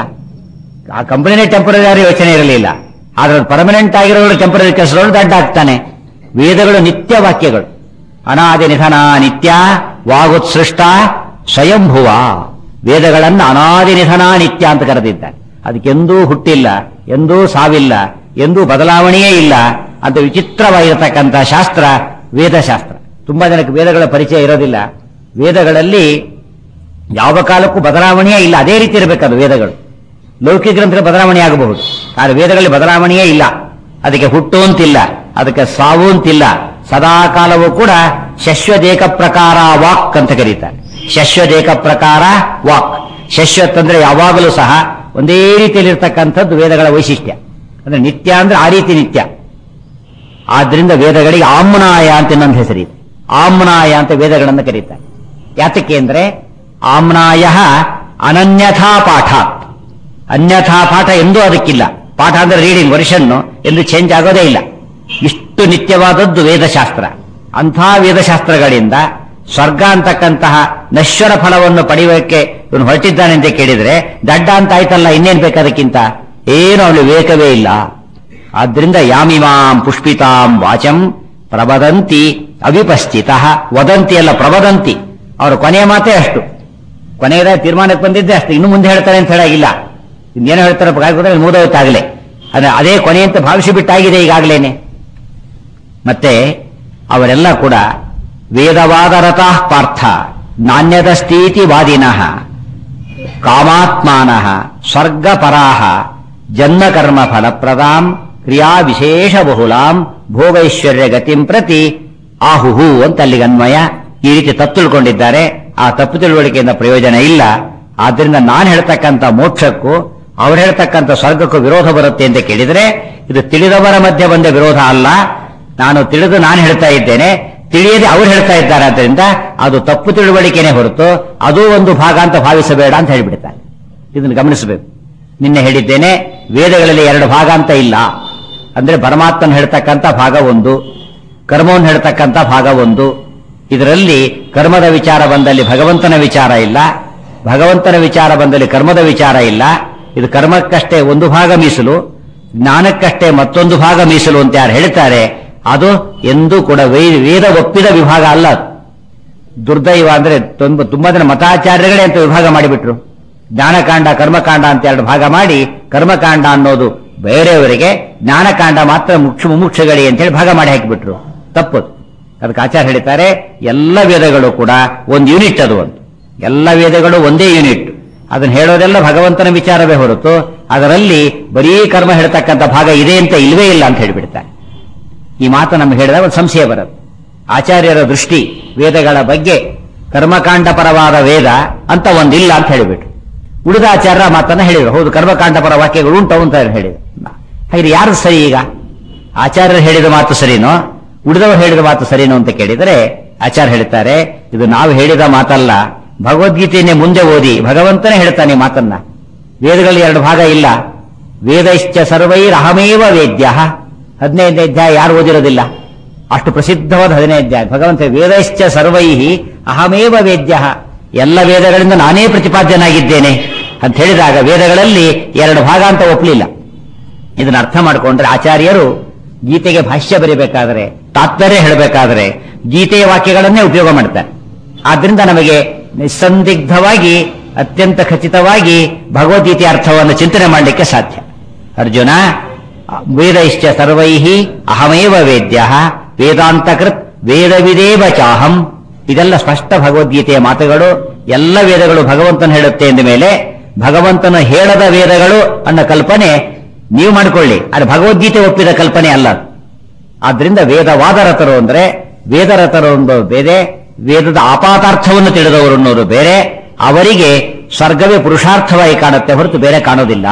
ಆ ಕಂಪನಿನೇ ಟೆಂಪರರಿ ಯೋಚನೆ ಇರಲಿಲ್ಲ ಆದ್ರೆ ಪರ್ಮನೆಂಟ್ ಆಗಿರೋರು ಟೆಂಪರರಿ ಕೆಲಸಗಳು ದಡ್ಡ ಆಗ್ತಾನೆ ವೇದಗಳು ನಿತ್ಯ ವಾಕ್ಯಗಳು ಅನಾದಿ ನಿಧನ ನಿತ್ಯ ವಾಗುತ್ಸೃಷ್ಟ ಸ್ವಯಂಭುವ ವೇದಗಳನ್ನು ಅನಾದಿ ನಿಧನ ನಿತ್ಯ ಅಂತ ಕರೆದಿದ್ದಾರೆ ಅದಕ್ಕೆಂದೂ ಹುಟ್ಟಿಲ್ಲ ಎಂದೂ ಸಾವಿಲ್ಲ ಎಂದೂ ಬದಲಾವಣೆಯೇ ಇಲ್ಲ ಅಂತ ವಿಚಿತ್ರವಾಗಿರತಕ್ಕಂಥ ಶಾಸ್ತ್ರ ವೇದಶಾಸ್ತ್ರ ತುಂಬಾ ಜನಕ್ಕೆ ವೇದಗಳ ಪರಿಚಯ ಇರೋದಿಲ್ಲ ವೇದಗಳಲ್ಲಿ ಯಾವ ಕಾಲಕ್ಕೂ ಬದಲಾವಣೆಯೇ ಇಲ್ಲ ಅದೇ ರೀತಿ ಇರಬೇಕದು ವೇದಗಳು ಲೌಕಿಕ ಗ್ರಂಥಗಳ ಬದಲಾವಣೆ ಆಗಬಹುದು ಆದರೆ ವೇದಗಳಲ್ಲಿ ಬದಲಾವಣೆಯೇ ಇಲ್ಲ ಅದಕ್ಕೆ ಹುಟ್ಟು ಅಂತಿಲ್ಲ ಅದಕ್ಕೆ ಸಾವು ಅಂತಿಲ್ಲ ಸದಾ ಕಾಲವೂ ಕೂಡ ಶಶ್ವದೇಕ ಪ್ರಕಾರ ವಾಕ್ ಅಂತ ಕರೀತಾರೆ ಶಶ್ವದೇಕ ಪ್ರಕಾರ ವಾಕ್ ಶಶ್ವತ್ ಅಂದ್ರೆ ಯಾವಾಗಲೂ ಸಹ ಒಂದೇ ರೀತಿಯಲ್ಲಿರ್ತಕ್ಕಂಥದ್ದು ವೇದಗಳ ವೈಶಿಷ್ಟ್ಯ ಅಂದ್ರೆ ನಿತ್ಯ ಅಂದ್ರೆ ಆ ರೀತಿ ನಿತ್ಯ ಆದ್ರಿಂದ ವೇದಗಳಿಗೆ ಆಮ್ನಾಯ ಅಂತ ಇನ್ನೊಂದು ಹೆಸರಿದೆ ಆಮ್ನಾಯ ಅಂತ ವೇದಗಳನ್ನು ಕರೀತಾರೆ ಯಾತಕ್ಕೆ ಅಂದ್ರೆ ಆಮ್ನಾಯ ಅನನ್ಯಥಾ ಪಾಠಾತ್ ಅನ್ಯಥಾ ಪಾಠ ಎಂದೂ ಅದಕ್ಕಿಲ್ಲ ಪಾಠ ಅಂದ್ರೆ ರೀಡಿಂಗ್ ವರ್ಷನ್ನು ಎಂದು ಚೇಂಜ್ ಆಗೋದೇ ಇಲ್ಲ ಇಷ್ಟು ನಿತ್ಯವಾದದ್ದು ವೇದಶಾಸ್ತ್ರ ಅಂಥ ವೇದಶಾಸ್ತ್ರಗಳಿಂದ ಸ್ವರ್ಗ ಅಂತಕ್ಕಂತಹ ನಶ್ವರ ಫಲವನ್ನು ಪಡೆಯುವುದಕ್ಕೆ ಇವನು ಹೊರಟಿದ್ದಾನೆ ಅಂತ ಕೇಳಿದ್ರೆ ದಡ್ಡ ಅಂತ ಆಯ್ತಲ್ಲ ಇನ್ನೇನ್ ಬೇಕಾದಕ್ಕಿಂತ ಏನು ಅವಳು ವಿವೇಕವೇ ಇಲ್ಲ ಆದ್ರಿಂದ ಯಾಮಿಮಾಂ ಪುಷ್ಪಿತಾಂ ವಾಚಂ ಪ್ರಬದಂತಿ ಅವಿಪಸ್ಥಿತ ವದಂತಿ ಅಲ್ಲ ಪ್ರಬದಂತಿ ಅವರ ಕೊನೆಯ ಮಾತೇ ಅಷ್ಟು ಕೊನೆಯದ ತೀರ್ಮಾನಕ್ಕೆ ಬಂದಿದ್ದೆ ಅಷ್ಟು ಇನ್ನು ಮುಂದೆ ಹೇಳ್ತಾರೆ ಅಂತ ಹೇಳಾಗಿಲ್ಲ ಇನ್ನೇನು ಹೇಳ್ತಾರೆ ಗೊತ್ತಾಗಲಿ ಮುಗಿದೋಯ್ತಾಗಲೇ ಅದೇ ಅದೇ ಕೊನೆ ಅಂತ ಭಾವಿಸಿ ಬಿಟ್ಟಾಗಿದೆ ಈಗಾಗಲೇನೆ ಮತ್ತೆ ಅವರೆಲ್ಲ ಕೂಡ ವೇದವಾದರತಃ ಪಾರ್ಥ ನಾಣ್ಯದ ಸ್ಥಿತಿ ವಾದಿನಃ ಕಾಮಾತ್ಮಾನಃ ಸ್ವರ್ಗಪರಾಹ ಜನ್ಮ ಕರ್ಮ ಫಲಪ್ರದಾಂ ಕ್ರಿಯಾ ವಿಶೇಷ ಬಹುಲಾಂ ಭೋಗೈಶ್ವರ್ಯ ಗತಿಂ ಪ್ರತಿ ಆಹುಹು ಅಂತ ಅಲ್ಲಿಗೆ ಅನ್ವಯ ಈ ರೀತಿ ತಪ್ಪು ತಿಳ್ಕೊಂಡಿದ್ದಾರೆ ಆ ತಪ್ಪು ತಿಳುವಳಿಕೆಯಿಂದ ಪ್ರಯೋಜನ ಇಲ್ಲ ಆದ್ರಿಂದ ನಾನು ಹೇಳ್ತಕ್ಕಂಥ ಮೋಕ್ಷಕ್ಕೂ ಅವ್ರು ಹೇಳ್ತಕ್ಕಂಥ ಸ್ವರ್ಗಕ್ಕೂ ವಿರೋಧ ಬರುತ್ತೆ ಅಂತ ಕೇಳಿದ್ರೆ ಇದು ತಿಳಿದವರ ಮಧ್ಯೆ ಬಂದ ವಿರೋಧ ಅಲ್ಲ ನಾನು ತಿಳಿದು ನಾನು ಹೇಳ್ತಾ ಇದ್ದೇನೆ ತಿಳಿಯದೆ ಅವ್ರು ಹೇಳ್ತಾ ಇದ್ದಾರೆ ಆದ್ದರಿಂದ ಅದು ತಪ್ಪು ತಿಳುವಳಿಕೆನೇ ಹೊರತು ಅದು ಒಂದು ಭಾಗ ಅಂತ ಭಾವಿಸಬೇಡ ಅಂತ ಹೇಳಿಬಿಡ್ತಾರೆ ಇದನ್ನು ಗಮನಿಸಬೇಕು ನಿನ್ನೆ ಹೇಳಿದ್ದೇನೆ ವೇದಗಳಲ್ಲಿ ಎರಡು ಭಾಗ ಅಂತ ಇಲ್ಲ ಅಂದ್ರೆ ಪರಮಾತ್ಮನ ಹೇಳ್ತಕ್ಕಂಥ ಭಾಗ ಒಂದು ಕರ್ಮವನ್ನು ಹೇಳ್ತಕ್ಕಂಥ ಭಾಗ ಒಂದು ಇದರಲ್ಲಿ ಕರ್ಮದ ವಿಚಾರ ಬಂದಲ್ಲಿ ಭಗವಂತನ ವಿಚಾರ ಇಲ್ಲ ಭಗವಂತನ ವಿಚಾರ ಬಂದಲ್ಲಿ ಕರ್ಮದ ವಿಚಾರ ಇಲ್ಲ ಇದು ಕರ್ಮಕ್ಕಷ್ಟೇ ಒಂದು ಭಾಗ ಮೀಸಲು ಜ್ಞಾನಕ್ಕಷ್ಟೇ ಮತ್ತೊಂದು ಭಾಗ ಮೀಸಲು ಅಂತ ಯಾರು ಹೇಳ್ತಾರೆ ಅದು ಎಂದೂ ಕೂಡ ವೇ- ವೇದ ಒಪ್ಪಿದ ವಿಭಾಗ ಅಲ್ಲ ಅದು. ದುರ್ದೈವ ಅಂದ್ರೆ ತುಂಬ ತುಂಬಾ ಜನ ಮತಾಚಾರ್ಯಗಳೇ ಅಂತ ವಿಭಾಗ ಮಾಡಿಬಿಟ್ರು ಜ್ಞಾನಕಾಂಡ ಕರ್ಮಕಾಂಡ ಅಂತ ಎರಡು ಭಾಗ ಮಾಡಿ ಕರ್ಮಕಾಂಡ ಅನ್ನೋದು ಬೇರೆಯವರಿಗೆ ಜ್ಞಾನಕಾಂಡ ಮಾತ್ರ ಮುಕ್ಷ ಮುಮುಕ್ಷಗಳಿ ಅಂತ ಹೇಳಿ ಭಾಗ ಮಾಡಿ ಹಾಕಿಬಿಟ್ರು ತಪ್ಪದು ಅದಕ್ಕೆ ಆಚಾರ್ಯ ಹೇಳ್ತಾರೆ ಎಲ್ಲ ವೇದಗಳು ಕೂಡ ಒಂದು ಯೂನಿಟ್ ಅದು ಒಂದು ಎಲ್ಲ ವೇದಗಳು ಒಂದೇ ಯೂನಿಟ್ ಅದನ್ನ ಹೇಳೋದೆಲ್ಲ ಭಗವಂತನ ವಿಚಾರವೇ ಹೊರತು ಅದರಲ್ಲಿ ಬರೀ ಕರ್ಮ ಹೇಳ್ತಕ್ಕಂಥ ಭಾಗ ಇದೆ ಅಂತ ಇಲ್ವೇ ಇಲ್ಲ ಅಂತ ಹೇಳಿಬಿಡ್ತಾರೆ ಈ ಮಾತು ನಮ್ಗೆ ಹೇಳಿದಾಗ ಒಂದು ಸಂಶಯ ಬರುತ್ತೆ ಆಚಾರ್ಯರ ದೃಷ್ಟಿ ವೇದಗಳ ಬಗ್ಗೆ ಕರ್ಮಕಾಂಡ ಪರವಾದ ವೇದ ಅಂತ ಒಂದಿಲ್ಲ ಅಂತ ಹೇಳಿಬಿಟ್ರು ಉಳಿದ ಆಚಾರ್ಯರ ಮಾತನ್ನ ಹೇಳಿದ್ರು ಹೌದು ಕರ್ಮಕಾಂಡ ಪರ ವಾಕ್ಯಗಳು ಉಂಟು ಅಂತ ಹೇಳಿದ್ರು ಹಾಗೆ ಯಾರು ಸರಿ ಈಗ ಆಚಾರ್ಯರು ಹೇಳಿದ ಮಾತು ಸರಿನೋ ಉಳಿದವರು ಹೇಳಿದ ಮಾತು ಸರಿನೋ ಅಂತ ಕೇಳಿದರೆ ಆಚಾರ್ಯ ಹೇಳ್ತಾರೆ ಇದು ನಾವು ಹೇಳಿದ ಮಾತಲ್ಲ ಭಗವದ್ಗೀತೆಯನ್ನೇ ಮುಂದೆ ಓದಿ ಭಗವಂತನೇ ಹೇಳ್ತಾನೆ ಈ ಮಾತನ್ನ ವೇದಗಳಲ್ಲಿ ಎರಡು ಭಾಗ ಇಲ್ಲ ವೇದಶ್ಚ ಸರ್ವೈರಹಮೇವ ವೇದ್ಯ ಹದಿನೈದನೇ ಅಧ್ಯಾಯ ಯಾರು ಓದಿರೋದಿಲ್ಲ ಅಷ್ಟು ಪ್ರಸಿದ್ಧವಾದ ಹದಿನೈದು ಅಧ್ಯಾಯ ಭಗವಂತ ವೇದಶ್ಚ ಸರ್ವೈಹಿ ಅಹಮೇವ ವೇದ್ಯ ಎಲ್ಲ ವೇದಗಳಿಂದ ನಾನೇ ಪ್ರತಿಪಾದ್ಯನಾಗಿದ್ದೇನೆ ಅಂತ ಹೇಳಿದಾಗ ವೇದಗಳಲ್ಲಿ ಎರಡು ಭಾಗ ಅಂತ ಒಪ್ಪಲಿಲ್ಲ ಇದನ್ನ ಅರ್ಥ ಮಾಡಿಕೊಂಡ್ರೆ ಆಚಾರ್ಯರು ಗೀತೆಗೆ ಭಾಷ್ಯ ಬರೀಬೇಕಾದ್ರೆ ತಾತ್ಪರ್ಯ ಹೇಳಬೇಕಾದ್ರೆ ಗೀತೆಯ ವಾಕ್ಯಗಳನ್ನೇ ಉಪಯೋಗ ಮಾಡ್ತಾರೆ ಆದ್ರಿಂದ ನಮಗೆ ನಿಸ್ಸಂದಿಗ್ಧವಾಗಿ ಅತ್ಯಂತ ಖಚಿತವಾಗಿ ಭಗವದ್ಗೀತೆಯ ಅರ್ಥವನ್ನು ಚಿಂತನೆ ಮಾಡಲಿಕ್ಕೆ ಸಾಧ್ಯ ಅರ್ಜುನ ವೇದೈಶ್ಚ ಸರ್ವೈಹಿ ಅಹಮೇವ ವೇದ್ಯ ವೇದಾಂತಕೃತ್ ವೇದವಿದೇವ ಚಾಹಂ ಇದೆಲ್ಲ ಸ್ಪಷ್ಟ ಭಗವದ್ಗೀತೆಯ ಮಾತುಗಳು ಎಲ್ಲ ವೇದಗಳು ಭಗವಂತನ ಹೇಳುತ್ತೆ ಎಂದ ಮೇಲೆ ಭಗವಂತನ ಹೇಳದ ವೇದಗಳು ಅನ್ನೋ ಕಲ್ಪನೆ ನೀವು ಮಾಡಿಕೊಳ್ಳಿ ಅದು ಭಗವದ್ಗೀತೆ ಒಪ್ಪಿದ ಕಲ್ಪನೆ ಅಲ್ಲ ಅದು. ಆದ್ರಿಂದ ವೇದವಾದರತರು ಅಂದ್ರೆ ವೇದರತರು ಅನ್ನೋದು ಬೇರೆ ವೇದದ ಆಪಾತಾರ್ಥವನ್ನು ತಿಳಿದವರು ಅನ್ನೋರು ಬೇರೆ ಅವರಿಗೆ ಸ್ವರ್ಗವೇ ಪುರುಷಾರ್ಥವಾಗಿ ಕಾಣುತ್ತೆ ಹೊರತು ಬೇರೆ ಕಾಣೋದಿಲ್ಲ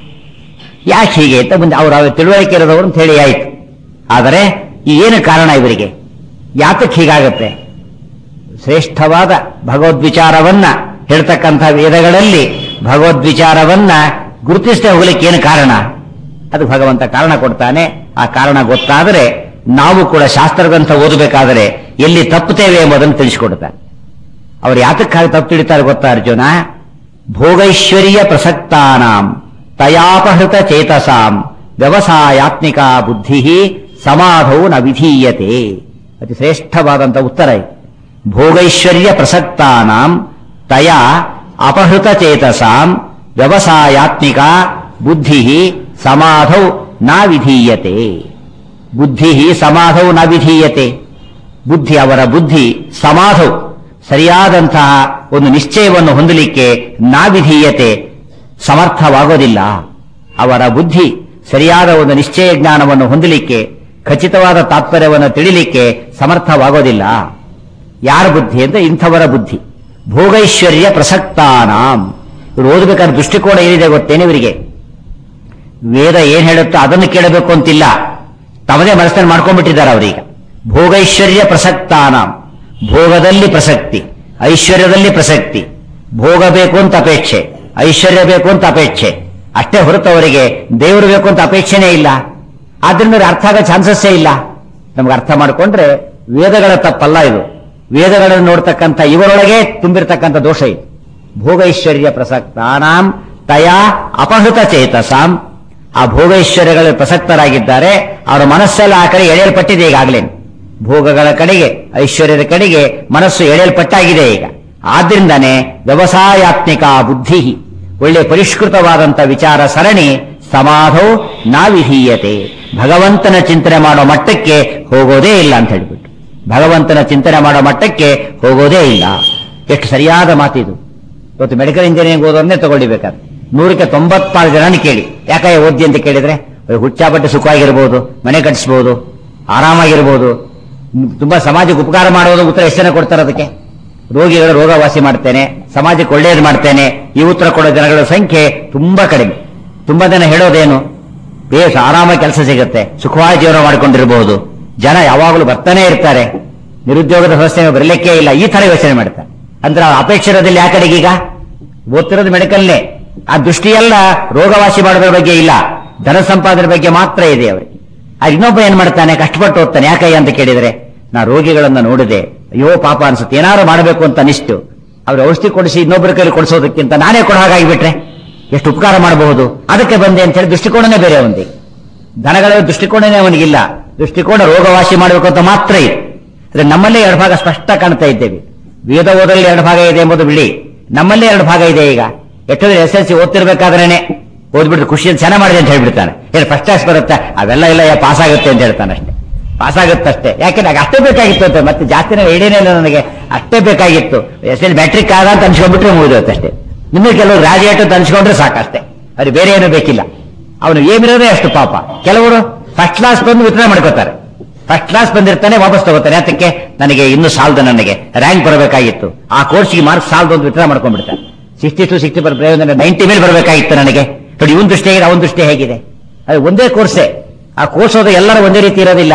ಯಾಕೆ ಹೀಗೆ ಅಂತ ಮುಂದೆ ಅವರ ತಿಳುವಳಿಕೆ ಇರೋದವರು ಅಂತ ಹೇಳಿ ಆಯ್ತು ಆದರೆ ಈ ಏನು ಕಾರಣ ಇವರಿಗೆ ಯಾತಕ್ಕೆ ಹೀಗಾಗತ್ತೆ ಶ್ರೇಷ್ಠವಾದ ಭಗವದ್ವಿಚಾರವನ್ನ ಹೇಳ್ತಕ್ಕಂಥ ವೇದಗಳಲ್ಲಿ ಭಗವದ್ವಿಚಾರವನ್ನ ಗುರುತಿಸದೆ ಹೋಗ್ಲಿಕ್ಕೆ ಏನು ಕಾರಣ ಅದು ಭಗವಂತ ಕಾರಣ ಕೊಡ್ತಾನೆ ಆ ಕಾರಣ ಗೊತ್ತಾದರೆ ನಾವು ಕೂಡ ಶಾಸ್ತ್ರಗ್ರಂಥ ಓದಬೇಕಾದರೆ ಎಲ್ಲಿ ತಪ್ಪುತ್ತೇವೆ ಎಂಬುದನ್ನು ತಿಳಿಸಿಕೊಡ್ತಾನೆ ಅವರು ಯಾತಕ್ಕಾಗಿ ತಪ್ಪು ತಿಳಿತಾರೆ ಗೊತ್ತಾ ಅರ್ಜುನ ಭೋಗೈಶ್ವರ್ಯ ಪ್ರಸಕ್ತಾನಾಂ ತಯಾಪಹೃತ ಚೇತಸಾಂ ವ್ಯವಸಾಯಾತ್ಮಿಕ ಬುದ್ಧಿ ಸಮಾಧೌ ನ ವಿಧೀಯತೆ ಅತಿ ಶ್ರೇಷ್ಠವಾದಂಥ ಉತ್ತರ ಇದು ಭೋಗೈಶ್ವರ್ಯ ಪ್ರಸಕ್ತಾನಾಂ ತಯ ಅಪಹೃತ ಚೇತಸಾಂ ವ್ಯವಸಾಯಾತ್ಮಿಕ ಬುದ್ಧಿ ಸಮಾಧೌ ನ ವಿಧೀಯತೆ ಬುದ್ಧಿ ಸಮಾಧೌ ನ ವಿಧೀಯತೆ ಬುದ್ಧಿ ಅವರ ಬುದ್ಧಿ ಸಮಾಧೌ ಸರಿಯಾದಂತಹ ಒಂದು ನಿಶ್ಚಯವನ್ನು ಹೊಂದಲಿಕ್ಕೆ ನಾವಿಧೀಯತೆ ಸಮರ್ಥವಾಗೋದಿಲ್ಲ ಅವರ ಬುದ್ಧಿ ಸರಿಯಾದ ಒಂದು ನಿಶ್ಚಯ ಜ್ಞಾನವನ್ನು ಹೊಂದಲಿಕ್ಕೆ ಖಚಿತವಾದ ತಾತ್ಪರ್ಯವನ್ನು ತಿಳಿಲಿಕ್ಕೆ ಸಮರ್ಥವಾಗೋದಿಲ್ಲ ಯಾರ ಬುದ್ಧಿ ಅಂದ್ರೆ ಇಂಥವರ ಬುದ್ಧಿ ಭೋಗೈಶ್ವರ್ಯ ಪ್ರಸಕ್ತಾನಾಂ ಇವರು ಓದಬೇಕಾದ ದೃಷ್ಟಿಕೋನ ಏನಿದೆ ಗೊತ್ತೇನೆ ಇವರಿಗೆ ವೇದ ಏನ್ ಹೇಳುತ್ತೋ ಅದನ್ನು ಕೇಳಬೇಕು ಅಂತಿಲ್ಲ ತಮ್ಮದೇ ಮನಸ್ಸನ್ನು ಮಾಡ್ಕೊಂಡ್ಬಿಟ್ಟಿದ್ದಾರೆ ಅವರೀಗ ಭೋಗೈಶ್ವರ್ಯ ಪ್ರಸಕ್ತಾನಾಂ ಭೋಗದಲ್ಲಿ ಪ್ರಸಕ್ತಿ ಐಶ್ವರ್ಯದಲ್ಲಿ ಪ್ರಸಕ್ತಿ ಭೋಗ ಬೇಕು ಅಂತ ಅಪೇಕ್ಷೆ ಐಶ್ವರ್ಯ ಬೇಕು ಅಂತ ಅಪೇಕ್ಷೆ ಅಷ್ಟೇ ಹೊರತು ಅವರಿಗೆ ದೇವರು ಬೇಕು ಅಂತ ಅಪೇಕ್ಷೆನೇ ಇಲ್ಲ ಆದ್ರಿಂದ ಅವ್ರಿಗೆ ಅರ್ಥ ಆಗೋ ಚಾನ್ಸಸ್ಸೇ ಇಲ್ಲ ನಮ್ಗೆ ಅರ್ಥ ಮಾಡಿಕೊಂಡ್ರೆ ವೇದಗಳ ತಪ್ಪಲ್ಲ ಇದು ವೇದಗಳನ್ನು ನೋಡ್ತಕ್ಕಂಥ ಇವರೊಳಗೆ ತುಂಬಿರ್ತಕ್ಕಂಥ ದೋಷ ಇದು ಭೋಗೈಶ್ವರ್ಯ ಪ್ರಸಕ್ತಾನಾಂ ತಯಾ ಅಪಹೃತ ಚೇತಸಾಂ ಆ ಭೋಗೈಶ್ವರ್ಯಗಳ ಪ್ರಸಕ್ತರಾಗಿದ್ದಾರೆ ಅವರ ಮನಸ್ಸೆಲ್ಲ ಆ ಕಡೆ ಎಳೆಯಲ್ಪಟ್ಟಿದೆ ಈಗಾಗಲೇ ಭೋಗಗಳ ಕಡೆಗೆ ಐಶ್ವರ್ಯದ ಕಡೆಗೆ ಮನಸ್ಸು ಎಳೆಯಲ್ಪಟ್ಟಾಗಿದೆ ಈಗ ಆದ್ರಿಂದಾನೆ ವ್ಯವಸಾಯಾತ್ಮಿಕ ಬುದ್ಧಿ ಒಳ್ಳೆ ಪರಿಷ್ಕೃತವಾದಂಥ ವಿಚಾರ ಸರಣಿ ಸಮಾಧೌ ನಾವಿಧೀಯತೆ ಭಗವಂತನ ಚಿಂತನೆ ಮಾಡೋ ಮಟ್ಟಕ್ಕೆ ಹೋಗೋದೇ ಇಲ್ಲ ಅಂತ ಹೇಳ್ಬಿಟ್ಟು ಭಗವಂತನ ಚಿಂತನೆ ಮಾಡೋ ಮಟ್ಟಕ್ಕೆ ಹೋಗೋದೇ ಇಲ್ಲ ಎಷ್ಟು ಸರಿಯಾದ ಮಾತಿದು ಇವತ್ತು ಮೆಡಿಕಲ್ ಇಂಜಿನಿಯರಿಂಗ್ ಓದೋರ್ನೇ ತಗೊಳ್ಳಿಬೇಕಾದ್ರೆ ನೂರಕ್ಕೆ ತೊಂಬತ್ತಾರು ಜನ ಕೇಳಿ ಯಾಕೆ ಓದಿ ಅಂತ ಕೇಳಿದ್ರೆ ಹುಚ್ಚಾಪಟ್ಟೆ ಸುಖವಾಗಿರ್ಬೋದು ಮನೆ ಕಟ್ಟಿಸ್ಬೋದು ಆರಾಮಾಗಿರ್ಬೋದು ತುಂಬಾ ಸಮಾಜಕ್ಕೆ ಉಪಕಾರ ಮಾಡೋದು ಉತ್ತರ ಎಷ್ಟು ಜನ ಕೊಡ್ತಾರೆ ಅದಕ್ಕೆ ರೋಗಿಗಳ ರೋಗ ವಾಸಿ ಮಾಡ್ತೇನೆ ಸಮಾಜಕ್ಕೆ ಒಳ್ಳೆಯದು ಮಾಡ್ತೇನೆ ಈ ಉತ್ತರ ಕೊಡೋ ಜನಗಳ ಸಂಖ್ಯೆ ತುಂಬಾ ಕಡಿಮೆ ತುಂಬಾ ಜನ ಹೇಳೋದೇನು ಬೇಸ್ ಆರಾಮಾಗಿ ಕೆಲಸ ಸಿಗುತ್ತೆ ಸುಖವಾಗಿ ಜೀವನ ಮಾಡ್ಕೊಂಡಿರಬಹುದು ಜನ ಯಾವಾಗಲೂ ಬರ್ತಾನೆ ಇರ್ತಾರೆ ನಿರುದ್ಯೋಗದ ಸಮಸ್ಯೆ ಬರಲಿಕ್ಕೆ ಇಲ್ಲ ಈ ತರ ಯೋಚನೆ ಮಾಡ್ತಾರೆ ಅಂದ್ರೆ ಆ ಅಪೇಕ್ಷೆ ಇರೋದಿಲ್ಲ ಯಾ ಕಡೆಗೆ ಈಗ ಓದ್ತಿರೋದು ಮೆಡಿಕಲ್ನೇ ಆ ದೃಷ್ಟಿಯೆಲ್ಲ ರೋಗವಾಸಿ ಮಾಡೋದ್ರ ಬಗ್ಗೆ ಇಲ್ಲ ಧನ ಸಂಪಾದನೆ ಬಗ್ಗೆ ಮಾತ್ರ ಇದೆ ಅವರಿಗೆ ಆ ಇನ್ನೊಬ್ಬ ಏನ್ ಮಾಡ್ತಾನೆ ಕಷ್ಟಪಟ್ಟು ಓದ್ತಾನೆ ಯಾಕಯ್ಯ ಅಂತ ಕೇಳಿದ್ರೆ ನಾ ರೋಗಿಗಳನ್ನ ನೋಡಿದೆ ಅಯ್ಯೋ ಪಾಪ ಅನ್ಸುತ್ತೆ ಏನಾದ್ರು ಮಾಡಬೇಕು ಅಂತ ಅನಿಸ್ತು ಅವ್ರು ಔಷಧಿ ಕೊಡಿಸಿ ಇನ್ನೊಬ್ಬರ ಕೈಲಿ ಕೊಡಿಸೋದಕ್ಕಿಂತ ನಾನೇ ಕೊಡೋ ಹಾಗಾಗಿಬಿಟ್ರೆ ಎಷ್ಟು ಉಪಕಾರ ಮಾಡಬಹುದು ಅದಕ್ಕೆ ಬಂದೆ ಅಂತ ಹೇಳಿ ದೃಷ್ಟಿಕೋನನೇ ಬೇರೆ ಅವನಿಗೆ ದನಗಳ ದೃಷ್ಟಿಕೋನನೇ ಅವನಿಗಿಲ್ಲ ದೃಷ್ಟಿಕೋನ ರೋಗವಾಸಿ ಮಾಡಬೇಕು ಅಂತ ಮಾತ್ರ ಇದೆ ಆದ್ರೆ ನಮ್ಮಲ್ಲೇ ಎರಡು ಭಾಗ ಸ್ಪಷ್ಟ ಕಾಣ್ತಾ ಇದ್ದೇವೆ ವೇದ ಓದರಲ್ಲಿ ಎರಡು ಭಾಗ ಇದೆ ಎಂಬುದು ಬಿಡಿ ನಮ್ಮಲ್ಲೇ ಎರಡು ಭಾಗ ಇದೆ ಈಗ ಎಷ್ಟೊಂದು ಎಸ್ ಎಲ್ ಸಿ ಓದ್ತಿರ್ಬೇಕಾದ್ರೇನೆ ಓದ್ಬಿಟ್ಟು ಖುಷಿಯನ್ನು ಚೆನ್ನಾಗಿ ಮಾಡಿದೆ ಅಂತ ಹೇಳ್ಬಿಡ್ತಾನೆ ಏನು ಫಸ್ಟ್ ಕ್ಲಾಸ್ ಬರುತ್ತೆ ಅವೆಲ್ಲ ಇಲ್ಲ ಪಾಸ್ ಆಗುತ್ತೆ ಅಂತ ಹೇಳ್ತಾನೆ ಅಷ್ಟೇ ಪಾಸ್ ಆಗುತ್ತೆ ಅಷ್ಟೇ ಯಾಕೆ ನನಗೆ ಅಷ್ಟೇ ಬೇಕಾಗಿತ್ತು ಅಂತ ಮತ್ತೆ ಜಾಸ್ತಿ ಹೇಳೇನೇ ಇಲ್ಲ ನನಗೆ ಅಷ್ಟೇ ಬೇಕಾಗಿತ್ತು ಎಸ್ ಎಲ್ ಮ್ಯಾಟ್ರಿಕ್ ಆದ ಅಂತ ಅನ್ಸ್ಕೊಂಡ್ಬಿಟ್ರೆ ಮುಗಿದೋಗುತ್ತೆ ಅಷ್ಟೇ ನಿಮಗೆ ಕೆಲವರು ಗ್ರಾಜುಯೇಟ್ ಅಂತ ಅನ್ಸ್ಕೊಂಡ್ರೆ ಸಾಕಷ್ಟೇ ಅದು ಬೇರೆ ಏನು ಬೇಕಿಲ್ಲ ಅವನು ಏಮಿರೋದೇ ಅಷ್ಟು ಪಾಪ ಕೆಲವರು ಫಸ್ಟ್ ಕ್ಲಾಸ್ ಬಂದು ವಿತರಣೆ ಮಾಡ್ಕೋತಾರೆ ಫಸ್ಟ್ ಕ್ಲಾಸ್ ಬಂದಿರ್ತಾನೆ ವಾಪಸ್ ತಗೋತಾನೆ ಅದಕ್ಕೆ ನನಗೆ ಇನ್ನು ಸಾಲದು ನನಗೆ ರ್ಯಾಂಕ್ ಬರಬೇಕಾಗಿತ್ತು ಆ ಕೋರ್ಸ್ಗೆ ಮಾರ್ಕ್ಸ್ ಸಾಲದು ಅಂತ ವಿತರಣೆ ಮಾಡ್ಕೊಂಡ್ಬಿಡ್ತಾನೆ ಸಿಕ್ಸ್ಟಿ ಟು ಸಿಕ್ಸ್ಟಿ ಬರ್ ಪ್ರಯೋಜನ ನೈಂಟಿ ಮೇಲೆ ಬರಬೇಕಾಗಿತ್ತು ನನಗೆ ನೋಡಿ ಇವನ್ ದೃಷ್ಟಿ ಹೇಗಿದೆ ಅವನ ದೃಷ್ಟಿ ಹೇಗಿದೆ ಅದು ಒಂದೇ ಕೋರ್ಸೇ ಆ ಕೋರ್ಸ್ ಹೋದ ಎಲ್ಲರೂ ಒಂದೇ ರೀತಿ ಇರೋದಿಲ್ಲ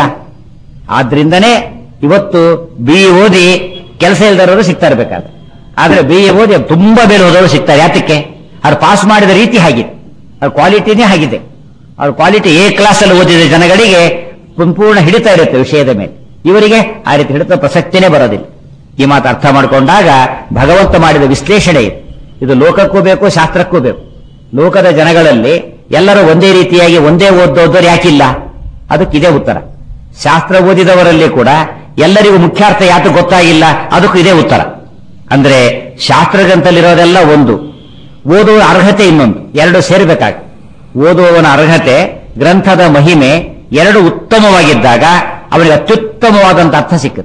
ಆದ್ರಿಂದನೇ ಇವತ್ತು ಬಿ ಓದಿ ಕೆಲಸ ಇಲ್ದವರು ಸಿಗ್ತಾ ಇರ್ಬೇಕಾದ್ರೆ ಆದ್ರೆ ಬಿ ಎ ಓದಿ ತುಂಬಾ ಬೇರೆ ಹೋದವರು ಸಿಗ್ತಾರೆ ಯಾತಕ್ಕೆ ಅವ್ರು ಪಾಸ್ ಮಾಡಿದ ರೀತಿ ಹಾಗಿದೆ ಅವ್ರ ಕ್ವಾಲಿಟಿನೇ ಆಗಿದೆ ಅವ್ರ ಕ್ವಾಲಿಟಿ ಎ ಕ್ಲಾಸ್ ಅಲ್ಲಿ ಓದಿದ ಜನಗಳಿಗೆ ಸಂಪೂರ್ಣ ಹಿಡಿತಾ ಇರುತ್ತೆ ವಿಷಯದ ಮೇಲೆ ಇವರಿಗೆ ಆ ರೀತಿ ಹಿಡಿತ ಪ್ರಸಕ್ತಿನೇ ಬರೋದಿಲ್ಲ ಈ ಮಾತು ಅರ್ಥ ಮಾಡಿಕೊಂಡಾಗ ಭಗವಂತ ಮಾಡಿದ ವಿಶ್ಲೇಷಣೆ ಇದು ಇದು ಲೋಕಕ್ಕೂ ಬೇಕು ಶಾಸ್ತ್ರಕ್ಕೂ ಬೇಕು ಲೋಕದ ಜನಗಳಲ್ಲಿ ಎಲ್ಲರೂ ಒಂದೇ ರೀತಿಯಾಗಿ ಒಂದೇ ಓದೋದವ್ರು ಯಾಕಿಲ್ಲ ಅದಕ್ಕೆ ಇದೇ ಉತ್ತರ ಶಾಸ್ತ್ರ ಓದಿದವರಲ್ಲಿ ಕೂಡ ಎಲ್ಲರಿಗೂ ಮುಖ್ಯಾರ್ಥ ಯಾತು ಗೊತ್ತಾಗಿಲ್ಲ ಅದಕ್ಕೂ ಇದೇ ಉತ್ತರ ಅಂದ್ರೆ ಶಾಸ್ತ್ರ ಗ್ರಂಥದಲ್ಲಿರೋದೆಲ್ಲ ಒಂದು ಓದುವ ಅರ್ಹತೆ ಇನ್ನೊಂದು ಎರಡು ಸೇರ್ಬೇಕಾಗ ಓದುವವನ ಅರ್ಹತೆ ಗ್ರಂಥದ ಮಹಿಮೆ ಎರಡು ಉತ್ತಮವಾಗಿದ್ದಾಗ ಅವನಿಗೆ ಅತ್ಯುತ್ತಮವಾದಂತ ಅರ್ಥ ಸಿಕ್ಕುತ್ತೆ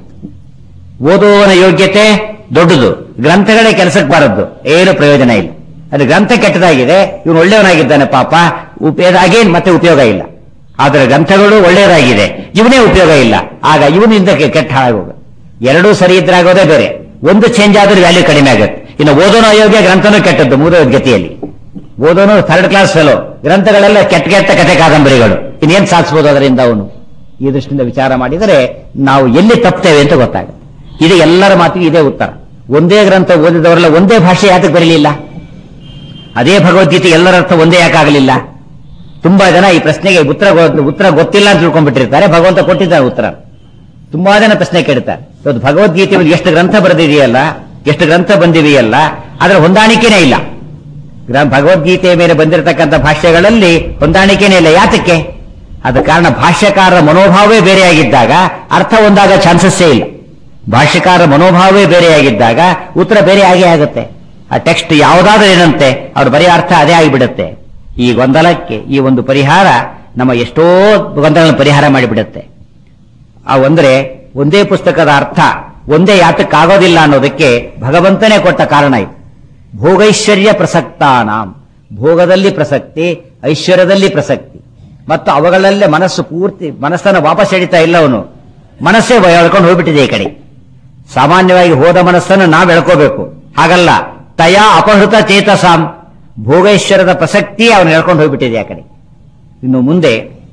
ಓದುವವನ ಯೋಗ್ಯತೆ ದೊಡ್ಡದು ಗ್ರಂಥಗಳೇ ಕೆಲಸಕ್ಕೆ ಬಾರದ್ದು ಏನು ಪ್ರಯೋಜನ ಇಲ್ಲ ಅದು ಗ್ರಂಥ ಕೆಟ್ಟದಾಗಿದೆ ಇವನು ಒಳ್ಳೆಯವನಾಗಿದ್ದಾನೆ ಪಾಪ ಉಪಯೋಗ ಆಗೇನ್ ಮತ್ತೆ ಉಪಯೋಗ ಇಲ್ಲ ಆದರೆ ಗ್ರಂಥಗಳು ಒಳ್ಳೆಯದಾಗಿದೆ ಇವನೇ ಉಪಯೋಗ ಇಲ್ಲ ಆಗ ಇವನಿಂದ ಕೆ- ಕೆಟ್ಟ ಹಾಳಾಗೋಗ ಎರಡೂ ಸರಿ ಇದ್ರಾಗೋದೇ ಬೇರೆ ಒಂದು ಚೇಂಜ್ ಆದ್ರೆ ವ್ಯಾಲ್ಯೂ ಕಡಿಮೆ ಆಗುತ್ತೆ ಇನ್ನು ಓದೋನು ಅಯೋಗ್ಯ ಗ್ರಂಥನೂ ಕೆಟ್ಟದ್ದು ಮೂರನೇ ಗತಿಯಲ್ಲಿ ಓದೋನು ಥರ್ಡ್ ಕ್ಲಾಸ್ ಫೆಲೋ ಗ್ರಂಥಗಳೆಲ್ಲ ಕೆಟ್ಟ ಕೆಟ್ಟ ಕಥೆ ಕಾದಂಬರಿಗಳು ಇನ್ನೇನ್ ಸಾಧಿಸಬಹುದು ಅದರಿಂದ ಅವನು ಈ ದೃಷ್ಟಿಯಿಂದ ವಿಚಾರ ಮಾಡಿದರೆ ನಾವು ಎಲ್ಲಿ ತಪ್ತೇವೆ ಅಂತ ಗೊತ್ತಾಗುತ್ತೆ ಇದು ಎಲ್ಲರ ಮಾತಿಗೆ ಇದೇ ಉತ್ತರ ಒಂದೇ ಗ್ರಂಥ ಓದಿದವರೆಲ್ಲ ಒಂದೇ ಭಾಷೆ ಯಾತಕ್ಕೆ ಬರಲಿಲ್ಲ ಅದೇ ಭಗವದ್ಗೀತೆ ಎಲ್ಲರ ಅರ್ಥ ಒಂದೇ ಯಾಕಾಗಲಿಲ್ಲ ತುಂಬಾ ಜನ ಈ ಪ್ರಶ್ನೆಗೆ ಉತ್ತರ ಗೊ- ಉತ್ತರ ಗೊತ್ತಿಲ್ಲ ಅಂತ ತಿಳ್ಕೊಂಡ್ಬಿಟ್ಟಿರ್ತಾರೆ ಭಗವಂತ ಕೊಟ್ಟಿದ್ದಾರೆ ಉತ್ತರ ತುಂಬಾ ಜನ ಪ್ರಶ್ನೆ ಕೇಳ್ತಾರೆ ಇವತ್ತು ಭಗವದ್ಗೀತೆ ಮೇಲೆ ಎಷ್ಟು ಗ್ರಂಥ ಬರೆದಿದೆಯಲ್ಲ ಎಷ್ಟು ಗ್ರಂಥ ಬಂದಿವೆಯಲ್ಲ ಅದರ ಹೊಂದಾಣಿಕೆನೇ ಇಲ್ಲ ಗ್ರ- ಭಗವದ್ಗೀತೆಯ ಮೇಲೆ ಬಂದಿರತಕ್ಕಂಥ ಭಾಷ್ಯಗಳಲ್ಲಿ ಹೊಂದಾಣಿಕೆನೇ ಇಲ್ಲ ಯಾತಕ್ಕೆ ಅದ ಕಾರಣ ಭಾಷ್ಯಕಾರರ ಮನೋಭಾವವೇ ಬೇರೆಯಾಗಿದ್ದಾಗ ಅರ್ಥ ಒಂದಾಗ ಚಾನ್ಸಸ್ಸೇ ಇಲ್ಲ ಭಾಷ್ಯಕಾರರ ಮನೋಭಾವವೇ ಬೇರೆಯಾಗಿದ್ದಾಗ ಉತ್ತರ ಬೇರೆ ಆಗೇ ಆಗುತ್ತೆ ಆ ಟೆಕ್ಸ್ಟ್ ಯಾವುದಾದ್ರೂ ಏನಂತೆ ಅವ್ರು ಬರೆಯೋ ಅರ್ಥ ಅದೇ ಆಗಿಬಿಡುತ್ತೆ ಈ ಗೊಂದಲಕ್ಕೆ ಈ ಒಂದು ಪರಿಹಾರ ನಮ್ಮ ಎಷ್ಟೋ ಗೊಂದಲಗಳನ್ನು ಪರಿಹಾರ ಮಾಡಿಬಿಡುತ್ತೆ ಆ ಒಂದ್ರೆ ಒಂದೇ ಪುಸ್ತಕದ ಅರ್ಥ ಒಂದೇ ಯಾತಕ್ಕಾಗೋದಿಲ್ಲ ಅನ್ನೋದಕ್ಕೆ ಭಗವಂತನೇ ಕೊಟ್ಟ ಕಾರಣ ಇದು ಭೋಗೈಶ್ವರ್ಯ ಪ್ರಸಕ್ತಾನಾಂ ಭೋಗದಲ್ಲಿ ಪ್ರಸಕ್ತಿ ಐಶ್ವರ್ಯದಲ್ಲಿ ಪ್ರಸಕ್ತಿ ಮತ್ತು ಅವುಗಳಲ್ಲೇ ಮನಸ್ಸು ಪೂರ್ತಿ ಮನಸ್ಸನ್ನು ವಾಪಸ್ ಎಳಿತಾ ಇಲ್ಲ ಅವನು ಮನಸ್ಸೇ ಎಳ್ಕೊಂಡು ಹೋಗ್ಬಿಟ್ಟಿದೆ ಈ ಕಡೆ ಸಾಮಾನ್ಯವಾಗಿ ಹೋದ ಮನಸ್ಸನ್ನು ನಾವು ಎಳ್ಕೋಬೇಕು ಹಾಗಲ್ಲ ತಯಾ ಅಪಹೃತ ಚೇತಸಾಂ ಭೋಗೈಶ್ವರದ ಪ್ರಸಕ್ತಿ ಅವನು ಎಳ್ಕೊಂಡು ಹೋಗ್ಬಿಟ್ಟಿದೆ ಆ ಕಡೆ ಇನ್ನು ಮುಂದೆ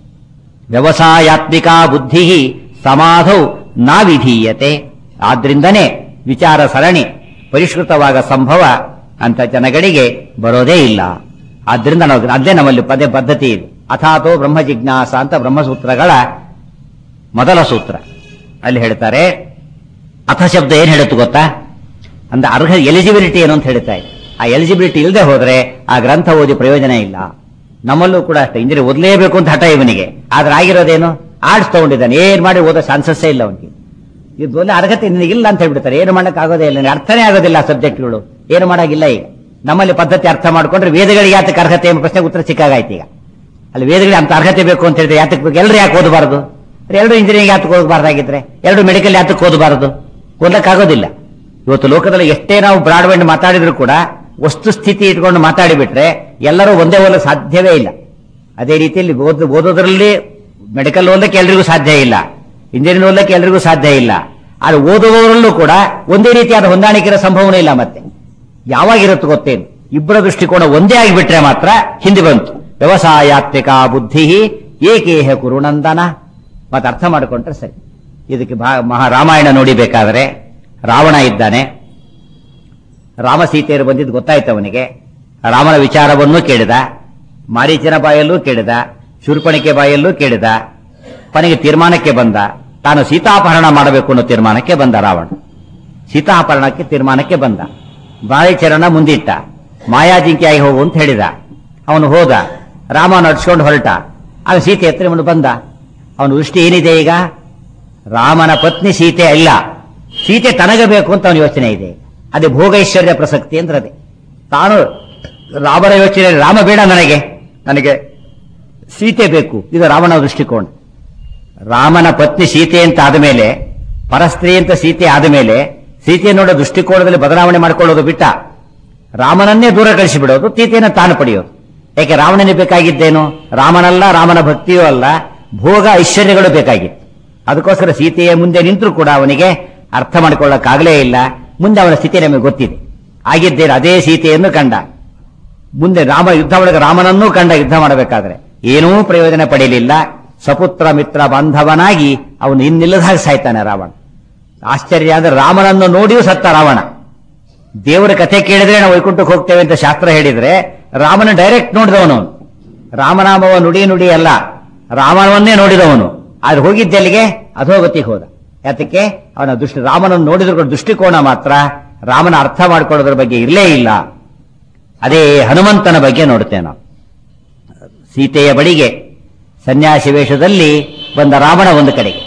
ವ್ಯವಸಾಯಾತ್ಮಿಕಾ ಬುದ್ಧಿ ಸಮಾಧೌ ನಾ ವಿಧೀಯತೆ ಆದ್ರಿಂದನೇ ವಿಚಾರ ಸರಣಿ ಪರಿಷ್ಕೃತವಾಗ ಸಂಭವ ಅಂತ ಜನಗಳಿಗೆ ಬರೋದೇ ಇಲ್ಲ ಆದ್ರಿಂದ ನಾವು ಅದೇ ನಮ್ಮಲ್ಲಿ ಪದೇ ಪದ್ಧತಿ ಇದೆ ಅಥಾತೋ ಬ್ರಹ್ಮ ಜಿಜ್ಞಾಸ ಅಂತ ಬ್ರಹ್ಮಸೂತ್ರಗಳ ಮೊದಲ ಸೂತ್ರ ಅಲ್ಲಿ ಹೇಳ್ತಾರೆ ಅಥ ಶಬ್ದ ಏನ್ ಹೇಳುತ್ತೆ ಗೊತ್ತಾ ಅಂದ್ರೆ ಅರ್ಹ ಎಲಿಜಿಬಿಲಿಟಿ ಏನು ಅಂತ ಹೇಳ್ತಾ ಇದೆ ಆ ಎಲಿಜಿಬಿಲಿಟಿ ಇಲ್ಲದೆ ಹೋದ್ರೆ ಆ ಗ್ರಂಥ ಓದಿ ಪ್ರಯೋಜನ ಇಲ್ಲ ನಮ್ಮಲ್ಲೂ ಕೂಡ ಅಷ್ಟೇ ಇಂಜಿನಿಯರ್ ಓದಲೇಬೇಕು ಅಂತ ಹಠ ಇವನಿಗೆ ಆದ್ರೆ ಆಗಿರೋದೇನು ಆರ್ಟ್ಸ್ ತಗೊಂಡಿದ್ದಾನೆ ಏನ್ ಮಾಡಿ ಓದೋ ಚಾನ್ಸಸ್ಸೇ ಇಲ್ಲ ಅವನಿಗೆ ಇದು ಒಳ್ಳೆ ಅರ್ಹತೆ ನಿನಗಿಲ್ಲ ಅಂತ ಹೇಳ್ಬಿಡ್ತಾರೆ ಏನು ಮಾಡಕ್ ಆಗೋದೇ ಇಲ್ಲ ನಿನಗೆ ಅರ್ಥನೇ ಆಗೋದಿಲ್ಲ ಆ ಸಬ್ಜೆಕ್ಟ್ಗಳು ಏನು ಮಾಡಾಗಿಲ್ಲ ಈಗ ನಮ್ಮಲ್ಲಿ ಪದ್ಧತಿ ಅರ್ಥ ಮಾಡ್ಕೊಂಡ್ರೆ ವೇದಗಳಿಗೆ ಯಾತಕ್ಕೆ ಅರ್ಹತೆ ಎಂಬ ಪ್ರಶ್ನೆಗೆ ಉತ್ತರ ಸಿಕ್ಕಾಗಾಯ್ತು ಈಗ ಅಲ್ಲಿ ವೇದಗಳಿಗೆ ಅಂತ ಅರ್ಹತೆ ಬೇಕು ಅಂತ ಹೇಳಿದ್ರೆ ಯಾತಕ್ಕೆ ಬೇಕು ಎಲ್ಲರೂ ಯಾಕೆ ಓದಬಾರದು ಎರಡು ಇಂಜಿನಿಯರಿಂಗ್ ಯಾತಕ್ಕೆ ಓದಬಾರ್ದಾಗಿದ್ರೆ ಎರಡು ಮೆಡಿಕಲ್ ಯಾತಕ್ಕೆ ಓದಬಾರದು ಓದಕ್ಕಾಗೋದಿಲ್ಲ ಇವತ್ತು ಲೋಕದಲ್ಲಿ ಎಷ್ಟೇ ನಾವು ಬ್ರಾಡ್ ಬ್ಯಾಂಡ್ ಮಾತಾಡಿದ್ರು ಕೂಡ ವಸ್ತುಸ್ಥಿತಿ ಇಟ್ಕೊಂಡು ಮಾತಾಡಿಬಿಟ್ರೆ ಎಲ್ಲರೂ ಒಂದೇ ಓದಕ್ಕೆ ಸಾಧ್ಯವೇ ಇಲ್ಲ ಅದೇ ರೀತಿಯಲ್ಲಿ ಓದ್ ಓದೋದ್ರಲ್ಲಿ ಮೆಡಿಕಲ್ ಓದಕ್ಕೆ ಎಲ್ರಿಗೂ ಸಾಧ್ಯ ಇಲ್ಲ ಇಂಜಿನಿಯರಿಂಗ್ ಓದಕ್ಕೆ ಎಲ್ರಿಗೂ ಸಾಧ್ಯ ಇಲ್ಲ ಆದ್ರೆ ಓದುವವರಲ್ಲೂ ಕೂಡ ಒಂದೇ ರೀತಿಯಾದ ಹೊಂದಾಣಿಕೆಯ ಸಂಭವನೆ ಇಲ್ಲ ಮತ್ತೆ ಯಾವಾಗಿರುತ್ತೆ ಗೊತ್ತೇನು ಇಬ್ಬರ ದೃಷ್ಟಿಕೋನ ಒಂದೇ ಆಗಿಬಿಟ್ರೆ ಮಾತ್ರ ಹಿಂದೆ ಬಂತು ವ್ಯವಸಾಯಾತ್ಮಿಕ ಬುದ್ಧಿ ಏಕೇಹ ಕುರುನಂದನ ಮತ್ತೆ ಅರ್ಥ ಮಾಡಿಕೊಂಡ್ರೆ ಸರಿ ಇದಕ್ಕೆ ಭಾ ಮಹಾ ರಾಮಾಯಣ ನೋಡಿಬೇಕಾದ್ರೆ ರಾವಣ ಇದ್ದಾನೆ ರಾಮ ಸೀತೆಯರು ಬಂದಿದ್ದು ಗೊತ್ತಾಯ್ತು ಅವನಿಗೆ ರಾಮನ ವಿಚಾರವನ್ನೂ ಕೇಳಿದ ಮಾರೀಚನ ಬಾಯಲ್ಲೂ ಕೇಳಿದ ಶೂರ್ಪಣಿಕೆ ಬಾಯಲ್ಲೂ ಕೇಳಿದ ಕೊನೆಗೆ ತೀರ್ಮಾನಕ್ಕೆ ಬಂದ ತಾನು ಸೀತಾಪಹರಣ ಮಾಡಬೇಕು ಅನ್ನೋ ತೀರ್ಮಾನಕ್ಕೆ ಬಂದ ರಾವಣ ಸೀತಾಪಹರಣಕ್ಕೆ ತೀರ್ಮಾನಕ್ಕೆ ಬಂದ ಮಾರೀಚರನ್ನ ಮುಂದಿಟ್ಟ ಮಾಯಾಜಿಂಕಿಯಾಗಿ ಹೋಗು ಅಂತ ಹೇಳಿದ ಅವನು ಹೋದ ರಾಮ ನಡ್ಸ್ಕೊಂಡು ಹೊರಟ ಆಗ ಸೀತೆ ಹತ್ರ ಇವನು ಬಂದ ಅವನ ದೃಷ್ಟಿ ಏನಿದೆ ಈಗ ರಾಮನ ಪತ್ನಿ ಸೀತೆ ಅಲ್ಲ ಸೀತೆ ತನಗಬೇಕು ಅಂತ ಅವನ ಯೋಚನೆ ಇದೆ ಅದೇ ಭೋಗೈಶ್ವರ್ಯ ಪ್ರಸಕ್ತಿ ಅಂದ್ರೆ ಅದೇ ತಾನು ರಾಮನ ಯೋಚನೆ ರಾಮ ಬೇಡ ನನಗೆ ನನಗೆ ಸೀತೆ ಬೇಕು ಇದು ರಾವಣ ದೃಷ್ಟಿಕೋನ ರಾಮನ ಪತ್ನಿ ಸೀತೆ ಅಂತ ಆದಮೇಲೆ ಪರಸ್ತ್ರೀ ಅಂತ ಸೀತೆ ಆದಮೇಲೆ ಸೀತೆ ನೋಡೋ ದೃಷ್ಟಿಕೋನದಲ್ಲಿ ಬದಲಾವಣೆ ಮಾಡಿಕೊಳ್ಳೋದು ಬಿಟ್ಟ ರಾಮನನ್ನೇ ದೂರ ಕಳಿಸಿಬಿಡೋದು ಸೀತೆಯನ್ನು ತಾನು ಪಡೆಯೋದು ಯಾಕೆ ರಾವಣನಿಗೆ ಬೇಕಾಗಿದ್ದೇನು ರಾಮನಲ್ಲ ರಾಮನ ಭಕ್ತಿಯೂ ಅಲ್ಲ ಭೋಗ ಐಶ್ವರ್ಯಗಳು ಬೇಕಾಗಿತ್ತು ಅದಕ್ಕೋಸ್ಕರ ಸೀತೆಯ ಮುಂದೆ ನಿಂತರೂ ಕೂಡ ಅವನಿಗೆ ಅರ್ಥ ಮಾಡಿಕೊಳ್ಳಕ್ಕಾಗಲೇ ಇಲ್ಲ ಮುಂದೆ ಅವನ ಸ್ಥಿತಿ ನಮಗೆ ಗೊತ್ತಿದೆ ಆಗಿದ್ದೇನೆ ಅದೇ ಸೀತೆಯನ್ನು ಕಂಡ ಮುಂದೆ ರಾಮ ಯುದ್ಧ ಒಳಗೆ ರಾಮನನ್ನೂ ಕಂಡ ಯುದ್ಧ ಮಾಡಬೇಕಾದ್ರೆ ಏನೂ ಪ್ರಯೋಜನ ಪಡೆಯಲಿಲ್ಲ ಸಪುತ್ರ ಮಿತ್ರ ಬಾಂಧವನಾಗಿ ಅವನು ಇನ್ನಿಲ್ಲದ ಹಾಗೆ ಸಾಯ್ತಾನೆ ರಾವಣ ಆಶ್ಚರ್ಯ ಅಂದ್ರೆ ರಾಮನನ್ನು ನೋಡಿಯೂ ಸತ್ತ ರಾವಣ ದೇವರ ಕಥೆ ಕೇಳಿದ್ರೆ ನಾವು ವೈಕುಂಠಕ್ಕೆ ಹೋಗ್ತೇವೆ ಅಂತ ಶಾಸ್ತ್ರ ಹೇಳಿದ್ರೆ ರಾಮನ ಡೈರೆಕ್ಟ್ ನೋಡಿದವನು ಅವನು ರಾಮನಾಮವ ನುಡಿ ನುಡಿ ಅಲ್ಲ ರಾಮನವನ್ನೇ ನೋಡಿದವನು ಆದ್ರೆ ಹೋಗಿದ್ದೆಲ್ಲಿಗೆ ಅಧೋಗತಿಗೆ ಹೋದ ಯಾತಕ್ಕೆ ಅವನ ದೃಷ್ಟಿ ರಾಮನನ್ನು ನೋಡಿದ್ರ ದೃಷ್ಟಿಕೋನ ಮಾತ್ರ ರಾಮನ ಅರ್ಥ ಮಾಡ್ಕೊಳ್ಳೋದ್ರ ಬಗ್ಗೆ ಇರಲೇ ಇಲ್ಲ ಅದೇ ಹನುಮಂತನ ಬಗ್ಗೆ ನೋಡುತ್ತೇವೆ ನಾವು ಸೀತೆಯ ಬಳಿಗೆ ಸನ್ಯಾಸಿ ವೇಷದಲ್ಲಿ ಬಂದ ರಾವಣ ಒಂದು ಕಡೆಗೆ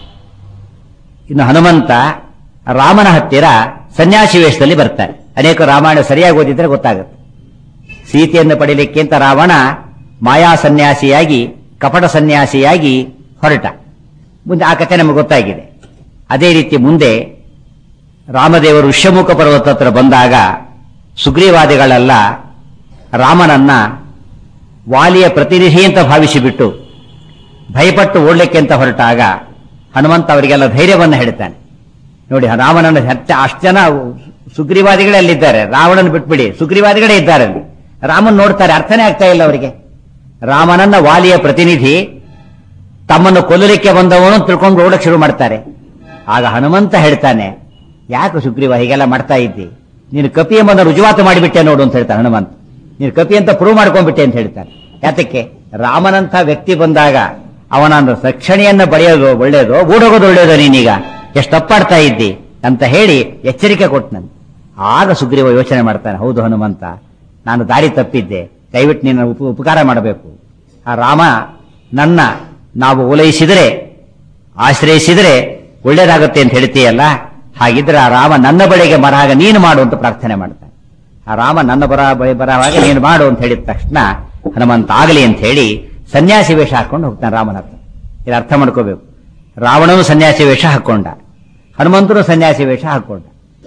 ಇನ್ನು ಹನುಮಂತ ರಾಮನ ಹತ್ತಿರ ಸನ್ಯಾಸಿ ವೇಷದಲ್ಲಿ ಬರ್ತಾರೆ ಅನೇಕ ರಾಮಾಯಣ ಸರಿಯಾಗಿ ಓದಿದ್ರೆ ಗೊತ್ತಾಗುತ್ತೆ ಸೀತೆಯನ್ನು ಪಡಿಲಿಕ್ಕೆ ಅಂತ ರಾವಣ ಮಾಯಾ ಸನ್ಯಾಸಿಯಾಗಿ ಕಪಟ ಸನ್ಯಾಸಿಯಾಗಿ ಹೊರಟ ಮುಂದೆ ಆ ಕಥೆ ನಮಗೆ ಗೊತ್ತಾಗಿದೆ ಅದೇ ರೀತಿ ಮುಂದೆ ರಾಮದೇವರು ವಿಶ್ವಮುಖ ಪರ್ವತ ಹತ್ರ ಬಂದಾಗ ಸುಗ್ರೀವಾದಿಗಳೆಲ್ಲ ರಾಮನನ್ನ ವಾಲಿಯ ಪ್ರತಿನಿಧಿ ಅಂತ ಭಾವಿಸಿಬಿಟ್ಟು ಭಯಪಟ್ಟು ಓಡ್ಲಿಕ್ಕೆ ಅಂತ ಹೊರಟಾಗ ಹನುಮಂತ ಅವರಿಗೆಲ್ಲ ಧೈರ್ಯವನ್ನು ಹೇಳ್ತಾನೆ ನೋಡಿ ರಾಮನನ್ನು ಹೆಚ್ಚ ಅಷ್ಟು ಜನ ಸುಗ್ರೀವಾದಿಗಳೇ ಅಲ್ಲಿದ್ದಾರೆ ರಾವಣನ ಬಿಟ್ಬಿಡಿ ಸುಗ್ರೀವಾದಿಗಳೇ ಇದ್ದಾರೆ ಅಲ್ಲಿ ರಾಮನ್ ನೋಡ್ತಾರೆ ಅರ್ಥನೇ ಆಗ್ತಾ ಇಲ್ಲ ಅವರಿಗೆ ರಾಮನನ್ನ ವಾಲಿಯ ಪ್ರತಿನಿಧಿ ತಮ್ಮನ್ನು ಕೊಲ್ಲಲಿಕ್ಕೆ ಬಂದವನು ಅಂತ ತಿಳ್ಕೊಂಡು ಓಡಕ್ ಶುರು ಮಾಡ್ತಾರೆ ಆಗ ಹನುಮಂತ ಹೇಳ್ತಾನೆ ಯಾಕೆ ಸುಗ್ರೀವ ಹೀಗೆಲ್ಲ ಮಾಡ್ತಾ ಇದ್ದಿ ನೀನು ಕಪಿ ಎಂಬುದನ್ನು ರುಜುವಾತು ಮಾಡಿಬಿಟ್ಟೆ ನೋಡು ಅಂತ ಹೇಳ್ತಾನೆ ಹನುಮಂತ ನೀನು ಕಪಿ ಅಂತ ಪ್ರೂವ್ ಮಾಡ್ಕೊಂಡ್ಬಿಟ್ಟೆ ಅಂತ ಹೇಳ್ತಾನೆ ಯಾತಕ್ಕೆ ರಾಮನಂತ ವ್ಯಕ್ತಿ ಬಂದಾಗ ಅವನ ರಕ್ಷಣೆಯನ್ನ ಬರೆಯೋದು ಒಳ್ಳೇದು ಓಡೋಗೋದು ಒಳ್ಳೇದು ನೀನೀಗ ಎಷ್ಟು ತಪ್ಪಾಡ್ತಾ ಇದ್ದಿ ಅಂತ ಹೇಳಿ ಎಚ್ಚರಿಕೆ ಕೊಟ್ಟನಂತೆ ಆಗ ಸುಗ್ರೀವ ಯೋಚನೆ ಮಾಡ್ತಾನೆ ಹೌದು ಹನುಮಂತ ನಾನು ದಾರಿ ತಪ್ಪಿದ್ದೆ ದಯವಿಟ್ಟು ನಿನ್ನ ಉಪ ಉಪಕಾರ ಮಾಡಬೇಕು ಆ ರಾಮ ನನ್ನ ನಾವು ಓಲೈಸಿದರೆ ಆಶ್ರಯಿಸಿದರೆ ಒಳ್ಳೇದಾಗುತ್ತೆ ಅಂತ ಹೇಳ್ತೀಯಲ್ಲ ಹಾಗಿದ್ರೆ ಆ ರಾಮ ನನ್ನ ಬಳಿಗೆ ಬರಹಾಗ ನೀನು ಮಾಡು ಅಂತ ಪ್ರಾರ್ಥನೆ ಮಾಡ್ತಾನೆ ಆ ರಾಮ ನನ್ನ ಬರ ಬಳಿ ಬರಹಾಗ ನೀನು ಮಾಡು ಅಂತ ಹೇಳಿದ ತಕ್ಷಣ ಹನುಮಂತ ಆಗಲಿ ಅಂತ ಹೇಳಿ ಸನ್ಯಾಸಿ ವೇಷ ಹಾಕೊಂಡು ಹೋಗ್ತಾನೆ ರಾಮನ ಹತ್ರ ಇದು ಅರ್ಥ ಮಾಡ್ಕೋಬೇಕು ರಾವಣನು ಸನ್ಯಾಸಿ ವೇಷ ಹಾಕೊಂಡ ಹನುಮಂತನು ಸನ್ಯಾಸಿ ವೇಷ ಹಾಕೊಂಡ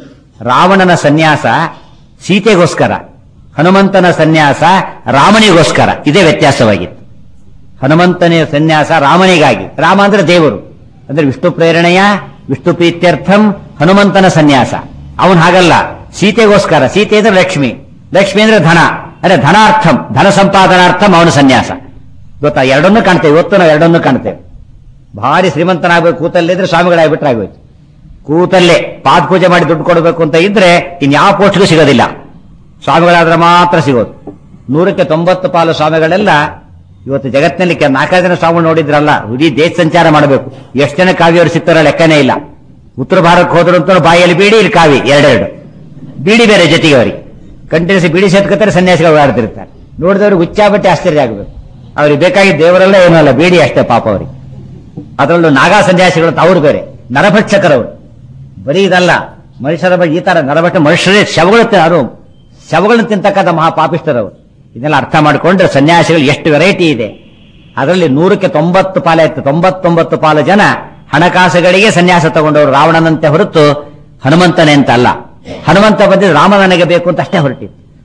ರಾವಣನ ಸನ್ಯಾಸ ಸೀತೆಗೋಸ್ಕರ ಹನುಮಂತನ ಸನ್ಯಾಸ ರಾಮನಿಗೋಸ್ಕರ ಇದೇ ವ್ಯತ್ಯಾಸವಾಗಿತ್ತು ಹನುಮಂತನ ಸನ್ಯಾಸ ರಾಮನಿಗಾಗಿ ರಾಮ ಅಂದ್ರೆ ದೇವರು ಅಂದ್ರೆ ವಿಷ್ಣು ಪ್ರೇರಣೆಯ ವಿಷ್ಣು ಪ್ರೀತ್ಯರ್ಥಂ ಹನುಮಂತನ ಸನ್ಯಾಸ ಅವನ್ ಹಾಗಲ್ಲ ಸೀತೆಗೋಸ್ಕರ ಸೀತೆ ಅಂದ್ರೆ ಲಕ್ಷ್ಮಿ ಲಕ್ಷ್ಮಿ ಅಂದ್ರೆ ಧನ ಅಂದ್ರೆ ಧನಾರ್ಥಂ ಧನ ಸಂಪಾದನಾರ್ಥಂ ಅವನ ಸನ್ಯಾಸ ಗೊತ್ತಾ ಎರಡನ್ನೂ ಕಾಣ್ತೇವೆ ಇವತ್ತು ನಾವು ಎರಡನ್ನೂ ಕಾಣ್ತೇವೆ ಭಾರಿ ಶ್ರೀಮಂತನಾಗಬೇಕು ಕೂತಲ್ಲಿದ್ರೆ ಸ್ವಾಮಿಗಳಾಗ್ಬಿಟ್ರೆ ಆಗೋಯ್ತು ಕೂತಲ್ಲೇ ಪಾದ ಪೂಜೆ ಮಾಡಿ ದುಡ್ಡು ಕೊಡಬೇಕು ಅಂತ ಇದ್ರೆ ಇನ್ಯಾವ ಪೋಸ್ಟ್ಗೂ ಸಿಗೋದಿಲ್ಲ ಸ್ವಾಮಿಗಳಾದ್ರೆ ಮಾತ್ರ ಸಿಗೋದು ನೂರಕ್ಕೆ ತೊಂಬತ್ತು ಪಾಲು ಸ್ವಾಮಿಗಳೆಲ್ಲ ಇವತ್ತು ಜಗತ್ತಿನಲ್ಲಿ ಕೆ- ನಾಲ್ಕೈದು ಜನ ಸ್ವಾಮಿಗಳು ನೋಡಿದ್ರಲ್ಲ ಇಡೀ ದೇಶ ಸಂಚಾರ ಮಾಡಬೇಕು ಎಷ್ಟು ಜನ ಕಾವಿಯವರು ಸಿಗ್ತಾರೋ ಲೆಕ್ಕನೇ ಇಲ್ಲ ಉತ್ತರ ಭಾರತಕ್ಕೆ ಹೋದ್ರು ಅಂತ ಬಾಯಲ್ಲಿ ಬೀಡಿ ಇಲ್ಲಿ ಕಾವಿ ಎರಡೆರಡು ಬೀಡಿ ಬೇರೆ ಜೊತೆಗೆ ಅವರಿಗೆ ಕಂಟಿನ್ಯೂಸ್ ಬೀಡಿ ಸೇತ್ಕೋತಾರೆ ಸನ್ಯಾಸಿಗಳು ಓಡಾಡ್ತಿರ್ತಾರೆ ನೋಡಿದವ್ರಿಗೆ ಹುಚ್ಚಾಬಟ್ಟೆ ಆಶ್ಚರ್ಯ ಆಗಬೇಕು ಅವ್ರಿಗೆ ಬೇಕಾಗಿದ್ದ ದೇವರೆಲ್ಲ ಏನೂ ಅಲ್ಲ ಬೀಡಿ ಅಷ್ಟೇ ಪಾಪ ಅವರಿಗೆ ಅದರಲ್ಲೂ ನಾಗಾ ಸನ್ಯಾಸಿಗಳು ತಾವ್ರು ಬೇರೆ ನರಭಕ್ಷಕರವರು ಬರೀ ಇದಲ್ಲ ಮನುಷ್ಯರ ಬಗ್ಗೆ ಈ ತರ ನರಭಕ್ಷ ಮನುಷ್ಯರೇ ಶವಗಳು ತಿ- ಅದು ಶವಗಳನ್ನು ತಿಂತಕ್ಕಂಥ ಮಹಾಪಾಪಿಷ್ಟರವರು ಇದನ್ನೆಲ್ಲ ಅರ್ಥ ಮಾಡಿಕೊಂಡ್ರೆ ಸನ್ಯಾಸಿಗಳು ಎಷ್ಟು ವೆರೈಟಿ ಇದೆ ಅದರಲ್ಲಿ ನೂರಕ್ಕೆ ತೊಂಬತ್ತು ಪಾಲ ಇತ್ತು ತೊಂಬತ್ತೊಂಬತ್ತು ಪಾಲು ಜನ ಹಣಕಾಸುಗಳಿಗೆ ಸನ್ಯಾಸ ತಗೊಂಡವರು ರಾವಣನಂತೆ ಹೊರತು ಹನುಮಂತನೇ ಅಂತ ಅಲ್ಲ ಹನುಮಂತ ಬಂದಿದ್ದು ರಾಮ ನನಗೆ ಬೇಕು ಅಂತ ಅಷ್ಟೇ ಹೊರಟಿತ್ತು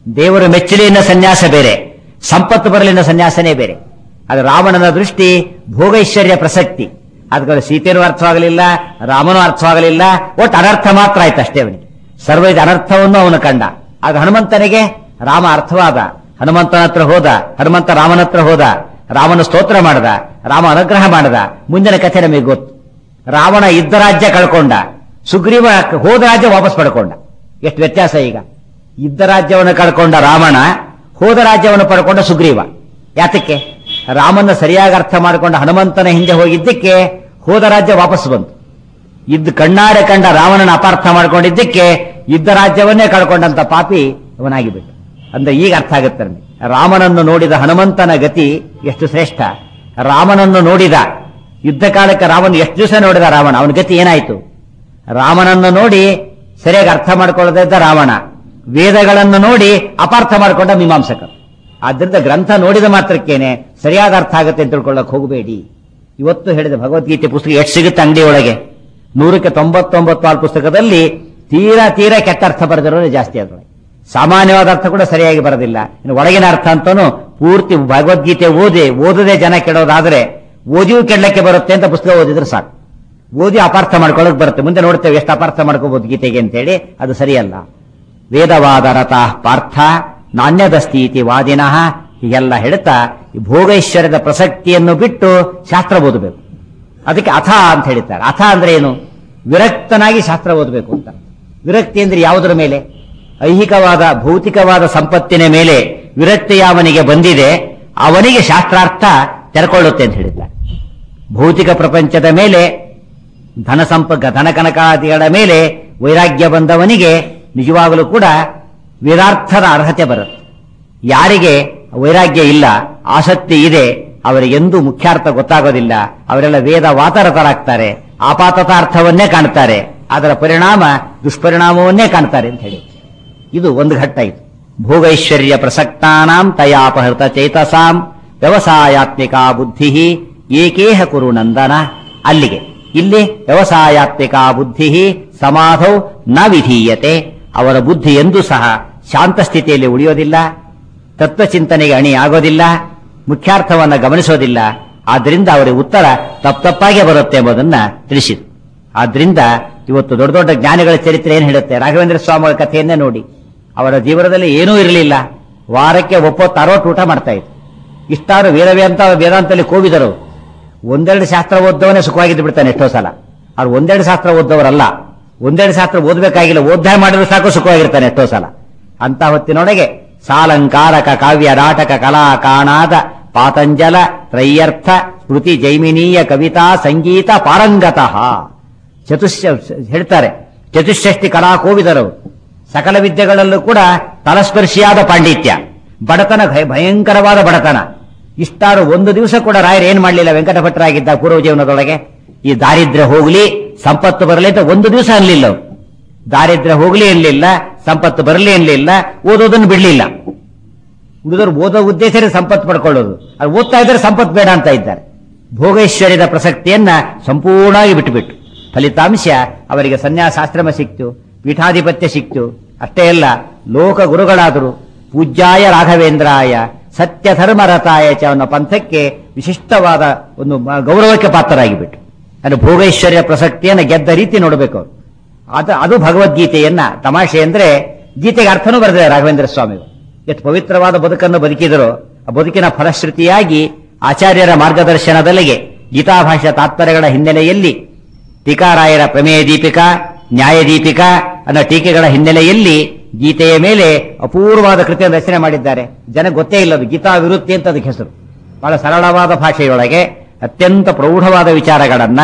ದೇವರು ಮೆಚ್ಚಲಿನ ಸನ್ಯಾಸ ಬೇರೆ ಸಂಪತ್ತು ಬರಲಿನ ಸನ್ಯಾಸನೇ ಬೇರೆ ಅದು ರಾವಣನ ದೃಷ್ಟಿ ಭೋಗೈಶ್ವರ್ಯ ಪ್ರಸಕ್ತಿ ಅದಕ್ಕೆ ಸೀತೆನೂ ಅರ್ಥವಾಗಲಿಲ್ಲ ರಾಮನೂ ಅರ್ಥವಾಗಲಿಲ್ಲ ಒಟ್ಟು ಅನರ್ಥ ಮಾತ್ರ ಆಯ್ತು ಅಷ್ಟೇ ಅವನಿಗೆ ಸರ್ವ ಇದು ಅನರ್ಥವನ್ನು ಅವನು ಕಂಡ ಆಗ ಹನುಮಂತನಿಗೆ ರಾಮ ಅರ್ಥವಾದ ಹನುಮಂತನ ಹತ್ರ ಹೋದ ಹನುಮಂತ ರಾಮನ ಹತ್ರ ಹೋದ ರಾಮನ ಸ್ತೋತ್ರ ಮಾಡದ ರಾಮ ಅನುಗ್ರಹ ಮಾಡದ ಮುಂದಿನ ಕಥೆ ನಮಗೆ ಗೊತ್ತು ರಾವಣ ಇದ್ದ ರಾಜ್ಯ ಕಳ್ಕೊಂಡ ಸುಗ್ರೀವ ಹೋದ ರಾಜ್ಯ ವಾಪಸ್ ಪಡ್ಕೊಂಡ ಎಷ್ಟು ವ್ಯತ್ಯಾಸ ಈಗ ಇದ್ದ ರಾಜ್ಯವನ್ನು ಕಳ್ಕೊಂಡ ರಾವಣ ಹೋದ ರಾಜ್ಯವನ್ನು ಪಡ್ಕೊಂಡ ಸುಗ್ರೀವ ಯಾತಕ್ಕೆ ರಾಮನ ಸರಿಯಾಗಿ ಅರ್ಥ ಮಾಡಿಕೊಂಡ ಹನುಮಂತನ ಹಿಂದೆ ಹೋಗಿದ್ದಕ್ಕೆ ಹೋದ ರಾಜ್ಯ ವಾಪಸ್ ಬಂತು ಇದ್ದ ಕಣ್ಣಾರೆ ಕಂಡ ರಾವಣನ ಅಪಾರ್ಥ ಮಾಡ್ಕೊಂಡಿದ್ದಕ್ಕೆ ಇದ್ದ ರಾಜ್ಯವನ್ನೇ ಕಳ್ಕೊಂಡಂತ ಪಾಪಿ ಅವನಾಗಿಬಿಟ್ಟು ಅಂದ್ರೆ ಈಗ ಅರ್ಥ ಆಗುತ್ತೆ ನಮ್ಗೆ. ರಾಮನನ್ನು ನೋಡಿದ ಹನುಮಂತನ ಗತಿ ಎಷ್ಟು ಶ್ರೇಷ್ಠ ರಾಮನನ್ನು ನೋಡಿದ ಯುದ್ಧ ಕಾಲಕ್ಕೆ ರಾಮನ್ ಎಷ್ಟು ದಿವಸ ನೋಡಿದ ರಾವಣ ಅವನ ಗತಿ ಏನಾಯ್ತು ರಾಮನನ್ನು ನೋಡಿ ಸರಿಯಾಗಿ ಅರ್ಥ ಮಾಡ್ಕೊಳ್ಳದೇ ಇದ್ದ ರಾವಣ ವೇದಗಳನ್ನು ನೋಡಿ ಅಪಾರ್ಥ ಮಾಡಿಕೊಂಡ ಮೀಮಾಂಸಕರು ಆದ್ರಿಂದ ಗ್ರಂಥ ನೋಡಿದ ಮಾತ್ರಕ್ಕೇನೆ ಸರಿಯಾದ ಅರ್ಥ ಆಗುತ್ತೆ ಅಂತ ತಿಳ್ಕೊಳ್ಳಕ್ ಹೋಗಬೇಡಿ ಇವತ್ತು ಹೇಳಿದ ಭಗವದ್ಗೀತೆ ಪುಸ್ತಕ ಎಷ್ಟು ಸಿಗುತ್ತೆ ಅಂಗಡಿ ಒಳಗೆ ನೂರಕ್ಕೆ ತೊಂಬತ್ತೊಂಬತ್ತು ಆರು ಪುಸ್ತಕದಲ್ಲಿ ತೀರಾ ತೀರಾ ಕೆಟ್ಟ ಅರ್ಥ ಬರೆದಿರೋದು ಜಾಸ್ತಿ ಅದ್ರೊಳಗೆ ಸಾಮಾನ್ಯವಾದ ಅರ್ಥ ಕೂಡ ಸರಿಯಾಗಿ ಬರೋದಿಲ್ಲ ಇನ್ನು ಒಳಗಿನ ಅರ್ಥ ಅಂತಾನು ಪೂರ್ತಿ ಭಗವದ್ಗೀತೆ ಓದಿ ಓದದೆ ಜನ ಕೆಡೋದಾದ್ರೆ ಓದಿಯೂ ಕೆಡ್ಲಕ್ಕೆ ಬರುತ್ತೆ ಅಂತ ಪುಸ್ತಕ ಓದಿದ್ರೆ ಸಾಕು ಓದಿ ಅಪಾರ್ಥ ಮಾಡ್ಕೊಳ್ಳೋಕೆ ಬರುತ್ತೆ ಮುಂದೆ ನೋಡ್ತೇವೆ ಎಷ್ಟು ಅಪಾರ್ಥ ಮಾಡ್ಕೋಬಹುದು ಗೀತೆಗೆ ಅಂತೇಳಿ ಅದು ಸರಿಯಲ್ಲ ವೇದವಾದ ರಥ ಪಾರ್ಥ ನಾಣ್ಯದಸ್ತೀತಿ ವಾದಿನಃ ಹೀಗೆಲ್ಲ ಹೇಳ್ತಾ ಈ ಭೋಗೈಶ್ವರ್ಯದ ಪ್ರಸಕ್ತಿಯನ್ನು ಬಿಟ್ಟು ಶಾಸ್ತ್ರ ಓದಬೇಕು ಅದಕ್ಕೆ ಅಥ ಅಂತ ಹೇಳ್ತಾರೆ ಅಥ ಅಂದ್ರೆ ಏನು ವಿರಕ್ತನಾಗಿ ಶಾಸ್ತ್ರ ಓದಬೇಕು ಅಂತ ವಿರಕ್ತಿ ಅಂದ್ರೆ ಯಾವುದರ ಮೇಲೆ ಐಹಿಕವಾದ ಭೌತಿಕವಾದ ಸಂಪತ್ತಿನ ಮೇಲೆ ವಿರಕ್ತಿ ಯಾವನಿಗೆ ಬಂದಿದೆ ಅವನಿಗೆ ಶಾಸ್ತ್ರಾರ್ಥ ತೆರೆಕೊಳ್ಳುತ್ತೆ ಅಂತ ಹೇಳಿದ್ದಾರೆ ಭೌತಿಕ ಪ್ರಪಂಚದ ಮೇಲೆ ಧನ ಸಂಪ ಧನ ಕನಕಾದಿಗಳ ಮೇಲೆ ವೈರಾಗ್ಯ ಬಂದವನಿಗೆ ನಿಜವಾಗಲೂ ಕೂಡ ವೇದಾರ್ಥದ ಅರ್ಹತೆ ಬರುತ್ತೆ ಯಾರಿಗೆ ವೈರಾಗ್ಯ ಇಲ್ಲ ಆಸಕ್ತಿ ಇದೆ ಅವರಿಗೆಂದೂ ಮುಖ್ಯಾರ್ಥ ಗೊತ್ತಾಗೋದಿಲ್ಲ ಅವರೆಲ್ಲ ವೇದ ವಾತರತರಾಗ್ತಾರೆ ಆಪಾತತಾರ್ಥವನ್ನೇ ಕಾಣ್ತಾರೆ ಅದರ ಪರಿಣಾಮ ದುಷ್ಪರಿಣಾಮವನ್ನೇ ಕಾಣ್ತಾರೆ ಅಂತ ಹೇಳಿ ಇದು ಒಂದು ಘಟ್ಟ ಇದು ಭೋಗೈಶ್ವರ್ಯ ಪ್ರಸಕ್ತಾನಾಂ ತಯಾಪಹೃತ ಚೇತಸಾಂ ವ್ಯವಸಾಯಾತ್ಮಿಕ ಬುದ್ಧಿ ಏಕೇಹ ಕುರು ನಂದನ ಅಲ್ಲಿಗೆ ಇಲ್ಲಿ ವ್ಯವಸಾಯಾತ್ಮಿಕ ಬುದ್ಧಿ ಸಮಾಧೌ ನ ವಿಧೀಯತೆ ಅವರ ಬುದ್ಧಿ ಎಂದೂ ಸಹ ಶಾಂತ ಸ್ಥಿತಿಯಲ್ಲಿ ಉಳಿಯೋದಿಲ್ಲ ತತ್ವಚಿಂತನೆಗೆ ಅಣಿ ಆಗೋದಿಲ್ಲ ಮುಖ್ಯಾರ್ಥವನ್ನ ಗಮನಿಸೋದಿಲ್ಲ ಆದ್ರಿಂದ ಅವರಿಗೆ ಉತ್ತರ ತಪ್ಪತಪ್ಪಾಗೆ ಬರುತ್ತೆ ಎಂಬುದನ್ನ ತಿಳಿಸಿತು ಆದ್ರಿಂದ ಇವತ್ತು ದೊಡ್ಡ ದೊಡ್ಡ ಜ್ಞಾನಿಗಳ ಚರಿತ್ರೆ ಏನ್ ಹೇಳುತ್ತೆ ರಾಘವೇಂದ್ರ ಸ್ವಾಮಿಗಳ ಕಥೆಯನ್ನೇ ನೋಡಿ ಅವರ ಜೀವನದಲ್ಲಿ ಏನೂ ಇರಲಿಲ್ಲ ವಾರಕ್ಕೆ ಒಪ್ಪತ್ತು ಅರವತ್ತು ಊಟ ಮಾಡ್ತಾ ಇತ್ತು ಇಷ್ಟಾರು ವೇದವೇ ಅಂತ ವೇದಾಂತದಲ್ಲಿ ಕೋವಿದರು ಒಂದೆರಡು ಶಾಸ್ತ್ರ ಓದ್ದವನೇ ಸುಖವಾಗಿದ್ದು ಬಿಡ್ತಾನೆ ಎಷ್ಟೋ ಸಲ ಅವ್ರು ಒಂದೆರಡು ಶಾಸ್ತ್ರ ಓದ್ದವರಲ್ಲ ಒಂದೆರಡು ಶಾಸ್ತ್ರ ಓದಬೇಕಾಗಿಲ್ಲ ಓದ್ಧಾಯ ಮಾಡಿದ್ರೆ ಸಾಕು ಸುಖವಾಗಿರ್ತಾನೆ ಎಷ್ಟೋ ಸಲ ಅಂತ ಹೊತ್ತಿನೊಳಗೆ ಸಾಲಂಕಾರಕ ಕಾವ್ಯ ನಾಟಕ ಕಲಾ ಕಾಣಾದ ಪಾತಂಜಲ ತ್ರಯ್ಯರ್ಥ ಸ್ಮೃತಿ ಜೈಮಿನೀಯ ಕವಿತಾ ಸಂಗೀತ ಪಾರಂಗತಃ ಚತುಶ್ಶ ಹೇಳ್ತಾರೆ ಚತುಷ್ಷಷ್ಟಿ ಕಲಾ ಕೋವಿದರು ಸಕಲ ವಿದ್ಯೆಗಳಲ್ಲೂ ಕೂಡ ತಲಸ್ಪರ್ಶಿಯಾದ ಪಾಂಡಿತ್ಯ ಬಡತನ ಭಯ- ಭಯಂಕರವಾದ ಬಡತನ ಇಷ್ಟಾರು ಒಂದು ದಿವಸ ಕೂಡ ರಾಯರು ಏನ್ ಮಾಡಲಿಲ್ಲ ವೆಂಕಟಭಟ್ರಾಗಿದ್ದ ಪೂರ್ವ ಜೀವನದೊಳಗೆ ಈ ದಾರಿದ್ರ್ಯ ಹೋಗ್ಲಿ ಸಂಪತ್ತು ಬರಲಿ ಅಂತ ಒಂದು ದಿವಸ ಅನ್ಲಿಲ್ಲ ಅವ್ರು. ದಾರಿದ್ರ್ಯ ಹೋಗ್ಲಿ ಅನ್ಲಿಲ್ಲ ಸಂಪತ್ತು ಬರಲಿ ಅನ್ಲಿಲ್ಲ ಓದೋದನ್ನು ಬಿಡ್ಲಿಲ್ಲ ಉಳಿದವರು ಓದೋ ಉದ್ದೇಶನೇ ಸಂಪತ್ತು ಪಡ್ಕೊಳ್ಳೋದು ಅದು ಓದ್ತಾ ಇದ್ರೆ ಸಂಪತ್ತು ಬೇಡ ಅಂತ ಇದ್ದಾರೆ ಭೋಗೈಶ್ವರ್ಯದ ಪ್ರಸಕ್ತಿಯನ್ನ ಸಂಪೂರ್ಣವಾಗಿ ಬಿಟ್ಟುಬಿಟ್ಟು ಫಲಿತಾಂಶ ಅವರಿಗೆ ಸನ್ಯಾಸಾಶ್ರಮ ಸಿಕ್ತು ಪೀಠಾಧಿಪತ್ಯ ಸಿಕ್ತು ಅಷ್ಟೇ ಅಲ್ಲ ಲೋಕ ಗುರುಗಳಾದರು ಪೂಜ್ಯಾಯ ರಾಘವೇಂದ್ರಾಯ ಸತ್ಯ ಧರ್ಮರತಾಯ ಚ ಅನ್ನೋ ಪಂಥಕ್ಕೆ ವಿಶಿಷ್ಟವಾದ ಒಂದು ಮ- ಗೌರವಕ್ಕೆ ಪಾತ್ರರಾಗಿಬಿಟ್ಟು ಅಂದ್ರೆ ಭೋಗೈಶ್ವರ್ಯ ಪ್ರಸಕ್ತಿಯನ್ನ ಗೆದ್ದ ರೀತಿ ನೋಡಬೇಕು ಅವರು ಅದು ಅದು ಭಗವದ್ಗೀತೆಯನ್ನ ತಮಾಷೆ ಅಂದ್ರೆ ಗೀತೆಗೆ ಅರ್ಥನೂ ಬರೆದಿದೆ ರಾಘವೇಂದ್ರ ಸ್ವಾಮಿಗಳು ಎಷ್ಟು ಪವಿತ್ರವಾದ ಬದುಕನ್ನು ಬದುಕಿದರು ಆ ಬದುಕಿನ ಫಲಶ್ರುತಿಯಾಗಿ ಆಚಾರ್ಯರ ಮಾರ್ಗದರ್ಶನದಲ್ಲಿಗೆ ಗೀತಾಭಾಷ್ಯ ತಾತ್ಪರ್ಯಗಳ ಹಿನ್ನೆಲೆಯಲ್ಲಿ ಟೀಕಾರಾಯರ ಪ್ರಮೇಯ ದೀಪಿಕಾ ನ್ಯಾಯ ದೀಪಿಕಾ ಅನ್ನೋ ಟೀಕೆಗಳ ಹಿನ್ನೆಲೆಯಲ್ಲಿ ಗೀತೆಯ ಮೇಲೆ ಅಪೂರ್ವವಾದ ಕೃತಿಯನ್ನು ರಚನೆ ಮಾಡಿದ್ದಾರೆ ಜನ ಗೊತ್ತೇ ಇಲ್ಲ ಅದು ಗೀತಾ ವಿರುತ್ತಿ ಅಂತ ಅದಕ್ಕೆ ಹೆಸರು ಬಹಳ ಸರಳವಾದ ಭಾಷೆಯೊಳಗೆ ಅತ್ಯಂತ ಪ್ರೌಢವಾದ ವಿಚಾರಗಳನ್ನ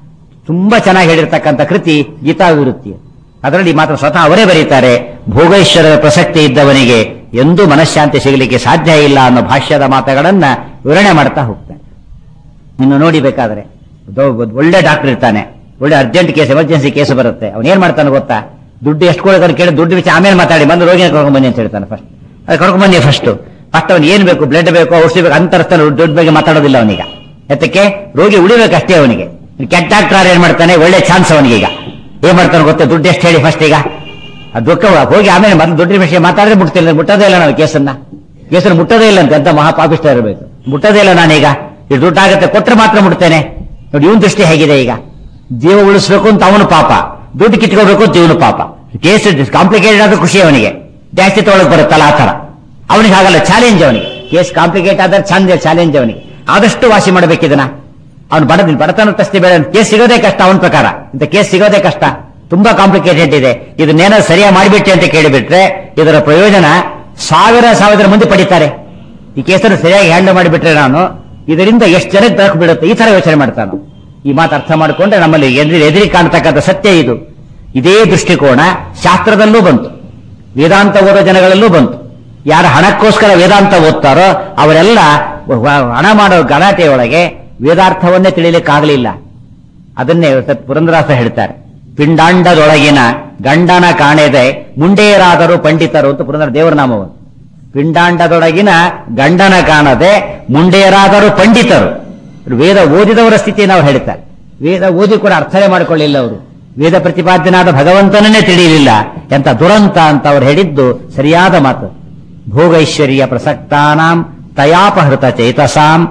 ತುಂಬಾ ಚೆನ್ನಾಗಿ ಹೇಳಿರ್ತಕ್ಕಂಥ ಕೃತಿ ಗೀತಾ ವಿರುತ್ತಿ ಅದರಲ್ಲಿ ಮಾತ್ರ ಸ್ವತಃ ಅವರೇ ಬರೀತಾರೆ ಭೋಗೇಶ್ವರದ ಪ್ರಸಕ್ತಿ ಇದ್ದವನಿಗೆ ಎಂದೂ ಮನಃಶಾಂತಿ ಸಿಗಲಿಕ್ಕೆ ಸಾಧ್ಯ ಇಲ್ಲ ಅನ್ನೋ ಭಾಷ್ಯದ ಮಾತುಗಳನ್ನ ವಿವರಣೆ ಮಾಡ್ತಾ ಹೋಗ್ತಾರೆ ಇನ್ನು ನೋಡಿ ಬೇಕಾದ್ರೆ ದೊ- ಒಬ್ಬ ಒಳ್ಳೆ ಡಾಕ್ಟರ್ ಇರ್ತಾನೆ ಒಳ್ಳೆ ಅರ್ಜೆಂಟ್ ಕೇಸ್ ಎಮರ್ಜೆನ್ಸಿ ಕೇಸ್ ಬರುತ್ತೆ ಅವ್ನು ಏನ್ ಮಾಡ್ತಾನೆ ಗೊತ್ತಾ ದುಡ್ಡು ಎಷ್ಟು ಕೊಡೋದು ಕೇಳಿ ದುಡ್ಡು ವಿಚಾರ ಆಮೇಲೆ ಮಾತಾಡಿ ಬಂದು ರೋಗಿನ ಕರ್ಕೊಂಡ್ ಬನ್ನಿ ಅಂತ ಹೇಳ್ತಾನೆ ಫಸ್ಟ್ ಅದು ಕರ್ಕೊಂಡ್ ಬನ್ನಿ ಫಸ್ಟ್ ಫಸ್ಟ್ ಅವ್ನು ಏನ್ ಬೇಕು ಬ್ಲಡ್ ಬೇಕು ಔಷಧಿ ಬೇಕು ಅಂತ ತರ್ತಾನೆ ದುಡ್ಡು ಬಗ್ಗೆ ಮಾತಾಡೋದಿಲ್ಲ ಅವನಿಗ ಎತ್ತಕ್ಕೆ ರೋಗಿ ಉಳಿಬೇಕಷ್ಟೇ ಅವನಿಗೆ ಕೆಟ್ಟ ಡಾಕ್ಟರ್ ಏನ್ ಮಾಡ್ತಾನೆ ಒಳ್ಳೆ ಚಾನ್ಸ್ ಅವನಿಗೆ ಈಗ ಏನ್ ಮಾಡ್ತಾನೆ ಗೊತ್ತಾ ದುಡ್ಡು ಎಷ್ಟು ಹೇಳಿ ಫಸ್ಟ್ ಈಗ ಅದು ದುಃಖ ಹೋಗಿ ಆಮೇಲೆ ಮತ್ತೆ ದೊಡ್ಡ ವಿಷಯ ಮಾತಾಡಿದ್ರೆ ಮುಟ್ತಿಲ್ಲ ಮುಟ್ಟೋದೇ ಇಲ್ಲ ನಾವು ಕೇಸನ್ನ ಕೇಸನ್ನು ಮುಟ್ಟೋದೇ ಇಲ್ಲ ಅಂತ ಎಂತ ಮಹಾಪಾಪಿಷ್ಟ ಇರಬೇಕು ಮುಟ್ಟೋದೇ ಇಲ್ಲ ನಾನೀಗ ಇದು ದುಡ್ಡಾಗತ್ತೆ ಕೊಟ್ಟರೆ ಮಾತ್ರ ಮುಟ್ತೇನೆ ನೋಡಿ ಇವನ್ ದೃಷ್ಟಿ ಹೇಗಿದೆ ಈಗ ಜೀವ ಉಳಿಸ್ಬೇಕು ಅಂತ ಅವನು ಪಾಪ ದುಡ್ಡು ಕಿತ್ಕೋಬೇಕು ಅಂತ ಇವನು ಪಾಪ ಕೇಸ್ ಕಾಂಪ್ಲಿಕೇಟೆಡ್ ಆದ್ರೂ ಖುಷಿ ಅವನಿಗೆ ಜಾಸ್ತಿ ತೊಗೊಳಕ್ ಬರುತ್ತಲ್ಲ ಆ ತರ ಅವನಿಗೆ ಹಾಗಲ್ಲ ಚಾಲೆಂಜ್ ಅವನಿಗೆ ಕೇಸ್ ಕಾಂಪ್ಲಿಕೇಟ್ ಆದ್ರೆ ಚಂದ ಚಾಲೆಂಜ್ ಅವನಿಗೆ ಆದಷ್ಟು ವಾಸಿ ಮಾಡ್ಬೇಕಿದನ ಅವ್ನು ಬಡದಿಲ್ಲ ಬಡತನ ತಸ್ತಿ ಬೇಡ ಕೇಸ್ ಸಿಗೋದೇ ಕಷ್ಟ ಅವನ ಪ್ರಕಾರ ಇಂಥ ಕೇಸ್ ಸಿಗೋದೇ ಕಷ್ಟ ತುಂಬಾ ಕಾಂಪ್ಲಿಕೇಟೆಡ್ ಇದೆ ಇದನ್ನೇನೋ ಸರಿಯಾಗಿ ಮಾಡಿಬಿಟ್ಟೆ ಅಂತ ಕೇಳಿಬಿಟ್ರೆ ಇದರ ಪ್ರಯೋಜನ ಸಾವಿರ ಸಾವಿರ ಮಂದಿ ಪಡಿತಾರೆ ಈ ಕೇಸನ್ನು ಸರಿಯಾಗಿ ಹ್ಯಾಂಡಲ್ ಮಾಡಿಬಿಟ್ರೆ ನಾನು ಇದರಿಂದ ಎಷ್ಟು ಜನಕ್ಕೆ ದೊರಕ ಬಿಡುತ್ತೆ ಈ ತರ ಯೋಚನೆ ಮಾಡ್ತಾನು ಈ ಮಾತು ಅರ್ಥ ಮಾಡಿಕೊಂಡ್ರೆ ನಮ್ಮಲ್ಲಿ ಎದುರಿ ಎದುರಿ ಕಾಣ್ತಕ್ಕಂಥ ಸತ್ಯ ಇದು ಇದೇ ದೃಷ್ಟಿಕೋನ ಶಾಸ್ತ್ರದಲ್ಲೂ ಬಂತು ವೇದಾಂತ ಓದೋ ಜನಗಳಲ್ಲೂ ಬಂತು ಯಾರು ಹಣಕ್ಕೋಸ್ಕರ ವೇದಾಂತ ಓದ್ತಾರೋ ಅವರೆಲ್ಲ ಹಣ ಮಾಡೋ ಗಲಾಟೆಯೊಳಗೆ ವೇದಾರ್ಥವನ್ನೇ ತಿಳಿಲಿಕ್ಕಾಗಲಿಲ್ಲ ಅದನ್ನೇ ಸತ್ ಪುರಂದರಾಸ ಹೇಳ್ತಾರೆ ಪಿಂಡಾಂಡದೊಳಗಿನ ಗಂಡನ ಕಾಣೆದೆ ಮುಂಡೇರಾದರೂ ಪಂಡಿತರು ಅಂತ ಪುರಂದರ ದೇವರ ನಾಮವನ್ನು ಪಿಂಡಾಂಡದೊಳಗಿನ ಗಂಡನ ಕಾಣದೆ ಮುಂಡೇರಾದರೂ ಪಂಡಿತರು ವೇದ ಓದಿದವರ ಸ್ಥಿತಿ ನಾವು ಹೇಳ್ತಾರೆ ವೇದ ಓದಿ ಕೂಡ ಅರ್ಥನೇ ಮಾಡಿಕೊಳ್ಳಿಲ್ಲ ಅವರು ವೇದ ಪ್ರತಿಪಾದ್ಯನಾದ ಭಗವಂತನನ್ನೇ ತಿಳಿಯಲಿಲ್ಲ ಎಂತ ದುರಂತ ಅಂತ ಅವ್ರು ಹೇಳಿದ್ದು ಸರಿಯಾದ ಮಾತು ಭೋಗೈಶ್ವರ್ಯ ಪ್ರಸಕ್ತಾನಾಂ ತಯಾಪಹೃತ ಚೇತಸಾಂ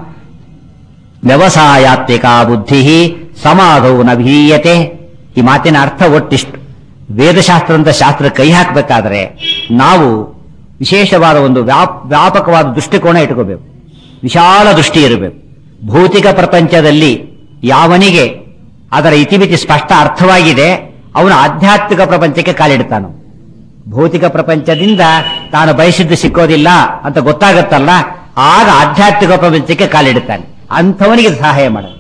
ವ್ಯವಸಾಯಾತ್ಮಿಕ ಬುದ್ಧಿ ಸಮಾಧೌ ನಭೀಯತೆ ಈ ಮಾತಿನ ಅರ್ಥ ಒಟ್ಟಿಷ್ಟು ವೇದಶಾಸ್ತ್ರ ಅಂತ ಶಾಸ್ತ್ರ ಕೈ ಹಾಕಬೇಕಾದ್ರೆ ನಾವು ವಿಶೇಷವಾದ ಒಂದು ವ್ಯಾಪ್ ವ್ಯಾಪಕವಾದ ದೃಷ್ಟಿಕೋನ ಇಟ್ಕೋಬೇಕು ವಿಶಾಲ ದೃಷ್ಟಿ ಇರಬೇಕು ಭೌತಿಕ ಪ್ರಪಂಚದಲ್ಲಿ ಯಾವನಿಗೆ ಅದರ ಇತಿಮಿತಿ ಸ್ಪಷ್ಟ ಅರ್ಥವಾಗಿದೆ ಅವನು ಆಧ್ಯಾತ್ಮಿಕ ಪ್ರಪಂಚಕ್ಕೆ ಕಾಲಿಡ್ತಾನು ಭೌತಿಕ ಪ್ರಪಂಚದಿಂದ ತಾನು ಬಯಸಿದ್ದು ಸಿಕ್ಕೋದಿಲ್ಲ ಅಂತ ಗೊತ್ತಾಗತ್ತಲ್ಲ ಆಗ ಆಧ್ಯಾತ್ಮಿಕ ಪ್ರಪಂಚಕ್ಕೆ ಕಾಲಿಡುತ್ತಾನೆ ಅಂಥವನಿಗೆ ಸಹಾಯ ಮಾಡೋದು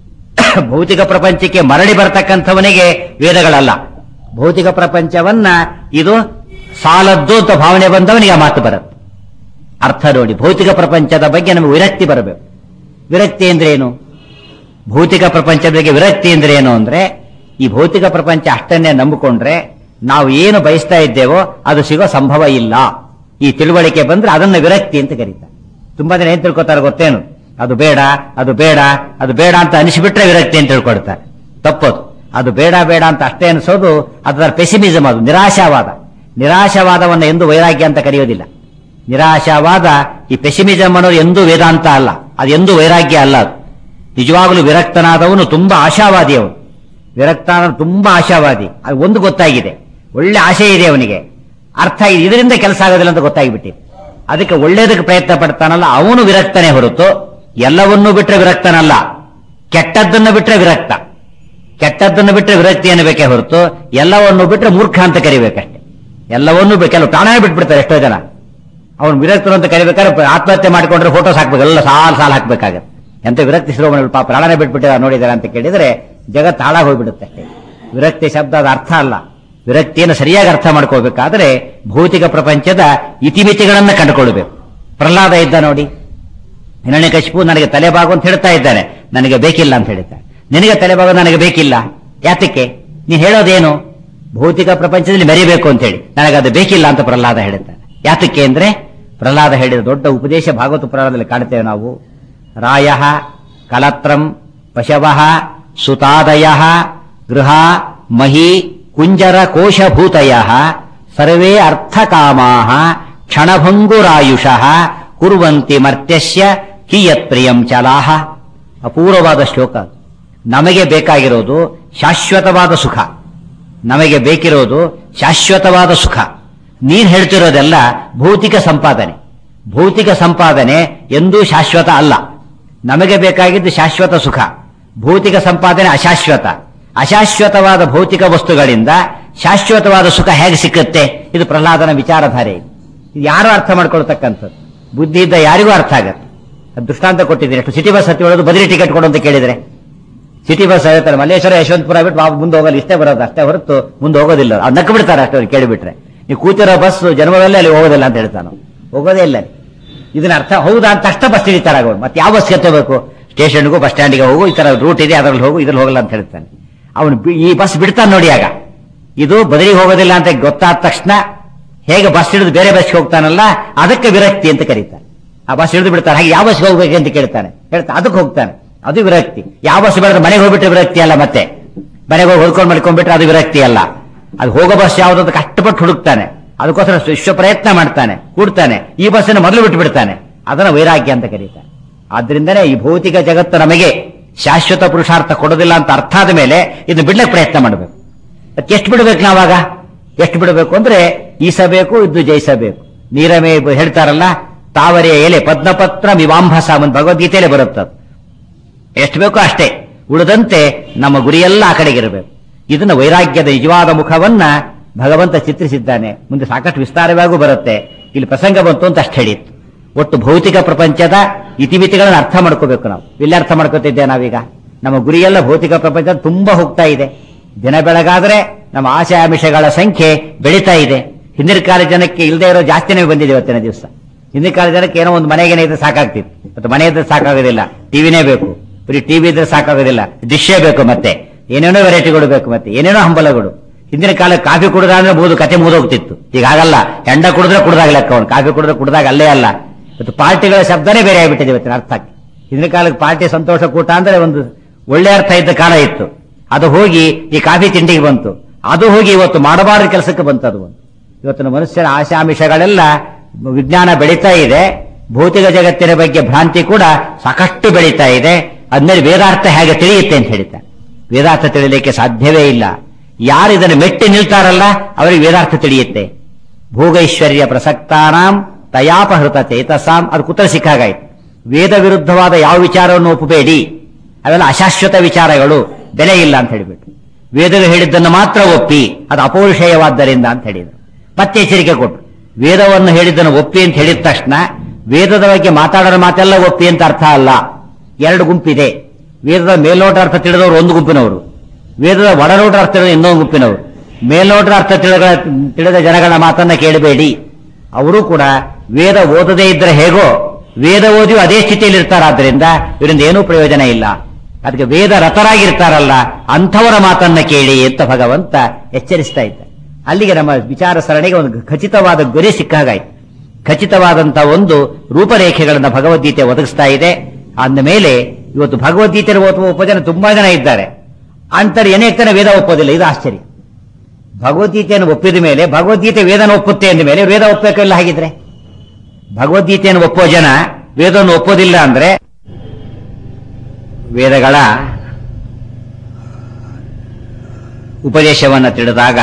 ಭೌತಿಕ ಪ್ರಪಂಚಕ್ಕೆ ಮರಳಿ ಬರ್ತಕ್ಕಂಥವನಿಗೆ ವೇದಗಳಲ್ಲ ಭೌತಿಕ ಪ್ರಪಂಚವನ್ನ ಇದು ಸಾಲದ್ದು ಅಂತ ಭಾವನೆ ಬಂದವನಿಗೆ ಆ ಮಾತು ಬರುತ್ತೆ ಅರ್ಥ ನೋಡಿ ಭೌತಿಕ ಪ್ರಪಂಚದ ಬಗ್ಗೆ ನಮಗೆ ವಿರಕ್ತಿ ಬರಬೇಕು ವಿರಕ್ತಿ ಅಂದ್ರೆ ಏನು ಭೌತಿಕ ಪ್ರಪಂಚದ ಬಗ್ಗೆ ವಿರಕ್ತಿ ಅಂದ್ರೆ ಏನು ಅಂದ್ರೆ ಈ ಭೌತಿಕ ಪ್ರಪಂಚ ಅಷ್ಟನ್ನೇ ನಂಬಿಕೊಂಡ್ರೆ ನಾವು ಏನು ಬಯಸ್ತಾ ಇದ್ದೇವೋ ಅದು ಸಿಗೋ ಸಂಭವ ಇಲ್ಲ ಈ ತಿಳುವಳಿಕೆ ಬಂದ್ರೆ ಅದನ್ನ ವಿರಕ್ತಿ ಅಂತ ಕರೀತಾರೆ ತುಂಬಾ ಜನ ಏನ್ ತಿಳ್ಕೊತಾರೆ ಗೊತ್ತೇನು ಅದು ಬೇಡ ಅದು ಬೇಡ ಅದು ಬೇಡ ಅಂತ ಅನಿಸಿಬಿಟ್ರೆ ವಿರಕ್ತಿ ಅಂತ ತಿಳ್ಕೊಳ್ತಾರೆ ತಪ್ಪದು ಅದು ಬೇಡ ಬೇಡ ಅಂತ ಅಷ್ಟೇ ಅನಿಸೋದು ಅದರ ಪೆಸಿಮಿಸಮ್ ಅದು ನಿರಾಶಾವಾದ ನಿರಾಶಾವಾದವನ್ನ ಎಂದು ವೈರಾಗ್ಯ ಅಂತ ಕರೆಯೋದಿಲ್ಲ ನಿರಾಶಾವಾದ ಈ ಪೆಸಿಮಿಸಮ್ ಅನ್ನೋದು ಎಂದೂ ವೇದಾಂತ ಅಲ್ಲ ಅದು ಎಂದೂ ವೈರಾಗ್ಯ ಅಲ್ಲ ಅದು ನಿಜವಾಗಲೂ ವಿರಕ್ತನಾದವನು ತುಂಬಾ ಆಶಾವಾದಿ ಅವನು ವಿರಕ್ತನ ತುಂಬಾ ಆಶಾವಾದಿ ಅದು ಒಂದು ಗೊತ್ತಾಗಿದೆ ಒಳ್ಳೆ ಆಶೆ ಇದೆ ಅವನಿಗೆ ಅರ್ಥ ಇದೆ ಇದರಿಂದ ಕೆಲಸ ಆಗೋದಿಲ್ಲ ಅಂತ ಗೊತ್ತಾಗಿಬಿಟ್ಟಿದೆ ಅದಕ್ಕೆ ಒಳ್ಳೇದಕ್ಕೆ ಪ್ರಯತ್ನ ಪಡ್ತಾನಲ್ಲ ಅವನು ವಿರಕ್ತನೇ ಹೊರತು ಎಲ್ಲವನ್ನೂ ಬಿಟ್ರೆ ವಿರಕ್ತನಲ್ಲ ಕೆಟ್ಟದ್ದನ್ನು ಬಿಟ್ರೆ ವಿರಕ್ತ ಕೆಟ್ಟದ್ದನ್ನು ಬಿಟ್ರೆ ವಿರಕ್ತಿ ಅನ್ನಬೇಕೇ ಹೊರತು ಎಲ್ಲವನ್ನು ಬಿಟ್ರೆ ಮೂರ್ಖ ಅಂತ ಕರಿಬೇಕಷ್ಟೆ ಎಲ್ಲವನ್ನೂ ಬಿ- ಕೆಲವು ಪ್ರಾಣನೇ ಬಿಟ್ಬಿಡ್ತಾರೆ ಎಷ್ಟೋ ಜನ ಅವ್ನು ವಿರಕ್ತರು ಅಂತ ಕರಿಬೇಕಾದ್ರೆ ಆತ್ಮಹತ್ಯೆ ಮಾಡ್ಕೊಂಡ್ರೆ ಫೋಟೋಸ್ ಹಾಕ್ಬೇಕು ಎಲ್ಲ ಸಾಲ್ ಸಾಲ್ ಹಾಕ್ಬೇಕಾಗತ್ತೆ ಎಂತ ವಿರಕ್ತಿ ಶಿರೋಮಣಿ ಪಾಪ ಪ್ರಾಣನೇ ಬಿಟ್ಬಿಟ್ಟಿದ್ದಾರೆ ನೋಡಿದ್ದಾರೆ ಅಂತ ಕೇಳಿದ್ರೆ ಜಗತ್ತು ಹಾಳಾಗಿ ಹೋಗ್ಬಿಡುತ್ತೆ ಅಷ್ಟೇ ವಿರಕ್ತಿ ಶಬ್ದ ಅದು ಅರ್ಥ ಅಲ್ಲ ವಿರಕ್ತಿಯನ್ನು ಸರಿಯಾಗಿ ಅರ್ಥ ಮಾಡ್ಕೋಬೇಕಾದ್ರೆ ಭೌತಿಕ ಪ್ರಪಂಚದ ಇತಿಮಿತಿಗಳನ್ನ ಕಂಡುಕೊಳ್ಬೇಕು ಪ್ರಹ್ಲಾದ ಇದ್ದ ನೋಡಿ ಹಿರಣ್ಯಕಶಿಪು ನನಗೆ ತಲೆಬಾಗು ಅಂತ ಹೇಳ್ತಾ ಇದ್ದಾನೆ ನನಗೆ ಬೇಕಿಲ್ಲ ಅಂತ ಹೇಳ್ತಾನೆ ನಿನಗೆ ತಲೆಬಾಗು ನನಗೆ ಬೇಕಿಲ್ಲ ಯಾತಕ್ಕೆ ನೀನ್ ಹೇಳೋದೇನು ಭೌತಿಕ ಪ್ರಪಂಚದಲ್ಲಿ ಮೆರಿಬೇಕು ಅಂತ ಹೇಳಿ ನನಗೆ ಅದು ಬೇಕಿಲ್ಲ ಅಂತ ಪ್ರಹ್ಲಾದ ಹೇಳ್ತಾನೆ ಯಾತಕ್ಕೆ ಅಂದ್ರೆ ಪ್ರಹ್ಲಾದ ಹೇಳಿದ ದೊಡ್ಡ ಉಪದೇಶ ಭಾಗವತ ಪುರಾಣದಲ್ಲಿ ಕಾಣ್ತೇವೆ ನಾವು ರಾಯ ಕಲತ್ರಂ ಪಶವ ಸುತಾದಯ ಗೃಹ ಮಹಿ ಕುಂಜರ ಕೋಶಭೂತಯ ಸರ್ವೇ ಅರ್ಥಕಾಮಾ ಕ್ಷಣಭಂಗುರಾಯುಷಃ ಕುರುವಂತಿ ಮರ್ತ್ಯಸ್ಯ ಕಿಯತ್ ಪ್ರಿಯಂ ಚಲಾಹ ಅಪೂರ್ವವಾದ ಶ್ಲೋಕ ಅದು. ನಮಗೆ ಬೇಕಾಗಿರೋದು ಶಾಶ್ವತವಾದ ಸುಖ ನಮಗೆ ಬೇಕಿರೋದು ಶಾಶ್ವತವಾದ ಸುಖ ನೀನ್ ಹೇಳ್ತಿರೋದೆಲ್ಲ ಭೌತಿಕ ಸಂಪಾದನೆ ಭೌತಿಕ ಸಂಪಾದನೆ ಎಂದೂ ಶಾಶ್ವತ ಅಲ್ಲ ನಮಗೆ ಬೇಕಾಗಿದ್ದು ಶಾಶ್ವತ ಸುಖ ಭೌತಿಕ ಸಂಪಾದನೆ ಅಶಾಶ್ವತ ಅಶಾಶ್ವತವಾದ ಭೌತಿಕ ವಸ್ತುಗಳಿಂದ ಶಾಶ್ವತವಾದ ಸುಖ ಹೇಗೆ ಸಿಕ್ಕುತ್ತೆ ಇದು ಪ್ರಹ್ಲಾದನ ವಿಚಾರಧಾರೆ ಇದು ಇದು ಯಾರು ಅರ್ಥ ಮಾಡ್ಕೊಳ್ತಕ್ಕಂಥದ್ದು ಬುದ್ಧಿ ಇದ್ದ ಯಾರಿಗೂ ಅರ್ಥ ಆಗತ್ತೆ ಅದು ದೃಷ್ಟಾಂತ ಕೊಟ್ಟಿದ್ದೀನಿ ಎಷ್ಟು ಸಿಟಿ ಬಸ್ ಹತ್ತಿ ಹೇಳೋದು ಬದಲಿ ಟಿಕೆಟ್ ಕೊಡು ಅಂತ ಕೇಳಿದ್ರೆ ಸಿಟಿ ಬಸ್ ಹೇಳ್ತಾರೆ ಮಲ್ಲೇಶ್ವರ ಯಶವಂತಪುರ ಬಿಟ್ಟು ವಾಪಸ್ ಮುಂದೆ ಹೋಗಲ್ಲ ಇಷ್ಟೇ ಬರೋದು ಅಷ್ಟೇ ಹೊರತು ಮುಂದೆ ಹೋಗೋದಿಲ್ಲ ಅವ್ರು ನಕ್ಕ ಬಿಡ್ತಾರೆ ಅಷ್ಟೇ ಅವ್ರು ಕೇಳಿಬಿಟ್ರೆ ನೀವು ಕೂತಿರೋ ಬಸ್ ಜನ್ಮದಲ್ಲೇ ಅಲ್ಲಿ ಹೋಗೋದಿಲ್ಲ ಅಂತ ಹೇಳ್ತಾನೆ ಹೋಗೋದೇ ಇಲ್ಲ ಅಲ್ಲಿ. ಇದನ್ನ ಅರ್ಥ ಹೌದಾ ಅಂತ ತಕ್ಷಣ ಬಸ್ ಹಿಡಿತಾರೆ ಆಗೋದು ಮತ್ತೆ ಯಾವ ಬಸ್ ಎತ್ತಬೇಕು ಸ್ಟೇಷನ್ಗೂ ಬಸ್ ಸ್ಟ್ಯಾಂಡ್ಗೆ ಹೋಗು ಈ ತರ ರೂಟ್ ಇದೆ ಅದರಲ್ಲಿ ಹೋಗು ಇದ್ರಲ್ಲಿ ಹೋಗಲ್ಲ ಅಂತ ಹೇಳ್ತಾನೆ ಅವನು ಬಿ- ಈ ಬಸ್ ಬಿಡ್ತಾನೆ ನೋಡಿ ಆಗ ಇದು ಬದಲಿಗೆ ಹೋಗೋದಿಲ್ಲ ಅಂತ ಗೊತ್ತಾದ ತಕ್ಷಣ ಹೇಗೆ ಬಸ್ ಹಿಡಿದು ಬೇರೆ ಬಸ್ಗೆ ಹೋಗ್ತಾನಲ್ಲ ಅದಕ್ಕೆ ವಿರಕ್ತಿ ಅಂತ ಕರೀತಾನೆ ಆ ಬಸ್ ಹಿಡಿದು ಬಿಡ್ತಾನೆ ಹಾಗೆ ಯಾವ ಬಸ್ಗೆ ಹೋಗ್ಬೇಕು ಅಂತ ಕೇಳ್ತಾನೆ ಹೇಳ್ತಾ ಅದಕ್ಕೆ ಹೋಗ್ತಾನೆ ಅದು ವಿರಕ್ತಿ ಯಾವ ಬಸ್ ಬೆಳೆದ್ರೆ ಮನೆಗೆ ಹೋಗ್ಬಿಟ್ರೆ ವಿರಕ್ತಿ ಅಲ್ಲ ಮತ್ತೆ ಮನೆಗೆ ಹೋಗಿ ಹೊಡ್ಕೊಂಡು ಮಾಡ್ಕೊಂಡ್ಬಿಟ್ರೆ ಅದು ವಿರಕ್ತಿ ಅಲ್ಲ ಅದು ಹೋಗೋ ಬಸ್ ಯಾವ್ದು ಕಷ್ಟಪಟ್ಟು ಹುಡುಕ್ತಾನೆ ಅದಕ್ಕೋಸ್ಕರ ವಿಶ್ವ ಪ್ರಯತ್ನ ಮಾಡ್ತಾನೆ ಕೂಡ್ತಾನೆ ಈ ಬಸ್ಸನ್ನು ಮೊದಲು ಬಿಟ್ಟು ಬಿಡ್ತಾನೆ ಅದನ್ನ ವೈರಾಗ್ಯ ಅಂತ ಕರೀತಾನೆ ಆದ್ರಿಂದನೇ ಈ ಭೌತಿಕ ಜಗತ್ತು ನಮಗೆ ಶಾಶ್ವತ ಪುರುಷಾರ್ಥ ಕೊಡೋದಿಲ್ಲ ಅಂತ ಅರ್ಥ ಆದ ಮೇಲೆ ಇದನ್ನ ಬಿಡ್ಲಕ್ಕೆ ಪ್ರಯತ್ನ ಮಾಡಬೇಕು ಅದಕ್ಕೆ ಎಷ್ಟು ಬಿಡಬೇಕು ನಾವಾಗ ಎಷ್ಟು ಬಿಡಬೇಕು ಅಂದ್ರೆ ಈಸಬೇಕು ಇದ್ದು ಜಯಿಸಬೇಕು ನೀರಮೇ ಹೇಳ್ತಾರಲ್ಲ ತಾವರೆಯ ಎಲೆ ಪದ್ಮಪತ್ರ ಮಿವಾಂಭಸ ಒಂದು ಭಗವದ್ಗೀತೆಯಲ್ಲೇ ಬರುತ್ತದೆ ಎಷ್ಟು ಬೇಕೋ ಅಷ್ಟೇ ಉಳಿದಂತೆ ನಮ್ಮ ಗುರಿಯೆಲ್ಲ ಆ ಕಡೆಗಿರಬೇಕು ಇದನ್ನ ವೈರಾಗ್ಯದ ನಿಜವಾದ ಮುಖವನ್ನ ಭಗವಂತ ಚಿತ್ರಿಸಿದ್ದಾನೆ ಮುಂದೆ ಸಾಕಷ್ಟು ವಿಸ್ತಾರವಾಗೂ ಬರುತ್ತೆ ಇಲ್ಲಿ ಪ್ರಸಂಗ ಬಂತು ಅಂತ ಅಷ್ಟು ಹೇಳಿತ್ತು ಒಟ್ಟು ಭೌತಿಕ ಪ್ರಪಂಚದ ಇತಿಮಿತಿಗಳನ್ನು ಅರ್ಥ ಮಾಡ್ಕೋಬೇಕು ನಾವು ಇಲ್ಲಿ ಅರ್ಥ ಮಾಡ್ಕೋತಿದ್ದೇವೆ ನಾವೀಗ ನಮ್ಮ ಗುರಿಯೆಲ್ಲ ಭೌತಿಕ ಪ್ರಪಂಚ ತುಂಬಾ ಹೋಗ್ತಾ ಇದೆ ದಿನ ಬೆಳಗಾದ್ರೆ ನಮ್ಮ ಆಶೆ ಆಮಿಷಗಳ ಸಂಖ್ಯೆ ಬೆಳೀತಾ ಇದೆ ಹಿಂದಿನ ಕಾಲ ಜನಕ್ಕೆ ಇಲ್ಲದೆ ಇರೋ ಜಾಸ್ತಿನೇ ಬಂದಿದೆ ಇವತ್ತಿನ ದಿವಸ ಹಿಂದಿನ ಕಾಲ ಜನಕ್ಕೆ ಏನೋ ಒಂದು ಮನೆಗೇನೆ ಇದ್ರೆ ಸಾಕಾಗ್ತಿತ್ತು ಮತ್ತೆ ಮನೆ ಇದ್ರೆ ಸಾಕಾಗೋದಿಲ್ಲ ಟಿವಿನೇ ಬೇಕು ಬರೀ ಟಿವಿ ಇದ್ರೆ ಸಾಕಾಗೋದಿಲ್ಲ ಡಿಶ್ಶೇ ಬೇಕು ಮತ್ತೆ ಏನೇನೋ ವೆರೈಟಿಗಳು ಬೇಕು ಮತ್ತೆ ಏನೇನೋ ಹಂಬಲಗಳು ಹಿಂದಿನ ಕಾಲ ಕಾಫಿ ಕುಡಿದ ಅಂದ್ರೆ ಮುಗಿದು ಕತೆ ಮುಗಿದೋಗ್ತಿತ್ತು ಈಗ ಆಗಲ್ಲ ಹೆಂಡ ಕುಡಿದ್ರೆ ಕುಡ್ದಾಗ ಲೆಕ್ಕ ಅವ್ನು ಕಾಫಿ ಕುಡಿದ್ರೆ ಕುಡ್ದಾಗ ಅಲ್ಲೇ ಅಲ್ಲ ಇವತ್ತು ಪಾರ್ಟಿಗಳ ಶಬ್ದನೇ ಬೇರೆ ಆಗಿಬಿಟ್ಟಿದೆ ಇವತ್ತಿನ ಅರ್ಥಕ್ಕೆ ಹಿಂದಿನ ಕಾಲಕ್ಕೆ ಪಾರ್ಟಿ ಸಂತೋಷ ಕೂಟ ಅಂದ್ರೆ ಒಂದು ಒಳ್ಳೆ ಅರ್ಥ ಇದ್ದ ಕಾಲ ಇತ್ತು ಅದು ಹೋಗಿ ಈ ಕಾಫಿ ತಿಂಡಿಗೆ ಬಂತು ಅದು ಹೋಗಿ ಇವತ್ತು ಮಾಡಬಾರದ ಕೆಲಸಕ್ಕೆ ಬಂತು ಅದು ಒಂದು ಇವತ್ತಿನ ಮನುಷ್ಯನ ಆಶಾಮಿಷಗಳೆಲ್ಲ ವಿಜ್ಞಾನ ಬೆಳೀತಾ ಇದೆ ಭೌತಿಕ ಜಗತ್ತಿನ ಬಗ್ಗೆ ಭ್ರಾಂತಿ ಕೂಡ ಸಾಕಷ್ಟು ಬೆಳೀತಾ ಇದೆ ಅದ್ಮೇಲೆ ವೇದಾರ್ಥ ಹೇಗೆ ತಿಳಿಯುತ್ತೆ ಅಂತ ಹೇಳ್ತಾರೆ ವೇದಾರ್ಥ ತಿಳಿಯಲಿಕ್ಕೆ ಸಾಧ್ಯವೇ ಇಲ್ಲ ಯಾರು ಇದನ್ನು ಮೆಟ್ಟಿ ನಿಲ್ತಾರಲ್ಲ ಅವರಿಗೆ ವೇದಾರ್ಥ ತಿಳಿಯುತ್ತೆ ಭೋಗೈಶ್ವರ್ಯ ಪ್ರಸಕ್ತಾನಾಂ ತಯಾಪಹೃತ ಚೇತಸಾಂ ಅದು ಕುತ್ರ ಸಿಕ್ಕಾಗಾಯ್ತು ವೇದ ವಿರುದ್ಧವಾದ ಯಾವ ವಿಚಾರವನ್ನು ಒಪ್ಪಬೇಡಿ ಅವೆಲ್ಲ ಅಶಾಶ್ವತ ವಿಚಾರಗಳು ಬೆಲೆ ಇಲ್ಲ ಅಂತ ಹೇಳಿಬಿಟ್ಟು ವೇದಗಳು ಹೇಳಿದ್ದನ್ನು ಮಾತ್ರ ಒಪ್ಪಿ ಅದು ಅಪೌರುಷೇಯವಾದ್ದರಿಂದ ಅಂತ ಹೇಳಿದರು ಮತ್ತೆ ಎಚ್ಚರಿಕೆ ಕೊಟ್ಟರು ವೇದವನ್ನು ಹೇಳಿದ್ದನ್ನು ಒಪ್ಪಿ ಅಂತ ಹೇಳಿದ ತಕ್ಷಣ ವೇದದ ಬಗ್ಗೆ ಮಾತಾಡೋ ಮಾತೆಲ್ಲ ಒಪ್ಪಿ ಅಂತ ಅರ್ಥ ಅಲ್ಲ ಎರಡು ಗುಂಪಿದೆ ವೇದದ ಮೇಲ್ನೋಟ ಅರ್ಥ ತಿಳಿದವರು ಒಂದು ಗುಂಪಿನವರು ವೇದದ ಒಳನೋಟ ಅರ್ಥ ತಿಳಿದ ಇನ್ನೊಂದು ಗುಂಪಿನವರು ಮೇಲ್ನೋಟದ ಅರ್ಥ ತಿಳಿದ ತಿಳಿದ ಜನಗಳ ಮಾತನ್ನ ಕೇಳಬೇಡಿ ಅವರು ಕೂಡ ವೇದ ಓದದೇ ಇದ್ರೆ ಹೇಗೋ ವೇದ ಓದಿಯೂ ಅದೇ ಸ್ಥಿತಿಯಲ್ಲಿ ಇರ್ತಾರಾದ್ರಿಂದ ಇವರಿಂದ ಏನೂ ಪ್ರಯೋಜನ ಇಲ್ಲ ಅದಕ್ಕೆ ವೇದ ರತರಾಗಿರ್ತಾರಲ್ಲ ಅಂಥವರ ಮಾತನ್ನ ಕೇಳಿ ಅಂತ ಭಗವಂತ ಎಚ್ಚರಿಸ್ತಾ ಇದ್ದ ಅಲ್ಲಿಗೆ ನಮ್ಮ ವಿಚಾರ ಸರಣಿಗೆ ಒಂದು ಖಚಿತವಾದ ಗುರಿ ಸಿಕ್ಕಾಗಾಯ್ತು ಖಚಿತವಾದಂತಹ ಒಂದು ರೂಪರೇಖೆಗಳನ್ನ ಭಗವದ್ಗೀತೆ ಒದಗಿಸ್ತಾ ಇದೆ ಅಂದ ಮೇಲೆ ಇವತ್ತು ಭಗವದ್ಗೀತೆ ಓದುವ ಉಪಜನ ತುಂಬಾ ಜನ ಇದ್ದಾರೆ ಅಂತಾರೆ ಏನೇ ತಾನೆ ವೇದ ಒಪ್ಪೋದಿಲ್ಲ ಇದು ಆಶ್ಚರ್ಯ ಭಗವದ್ಗೀತೆಯನ್ನು ಒಪ್ಪಿದ ಮೇಲೆ ಭಗವದ್ಗೀತೆ ವೇದನ ಒಪ್ಪುತ್ತೆ ಅಂದ ಮೇಲೆ ವೇದ ಒಪ್ಪಬೇಕಿಲ್ಲ ಹಾಗಿದ್ರೆ ಭಗವದ್ಗೀತೆಯನ್ನು ಒಪ್ಪೋ ಜನ ವೇದವನ್ನು ಒಪ್ಪೋದಿಲ್ಲ ಅಂದ್ರೆ ವೇದಗಳ ಉಪದೇಶವನ್ನು ತಿಳಿದಾಗ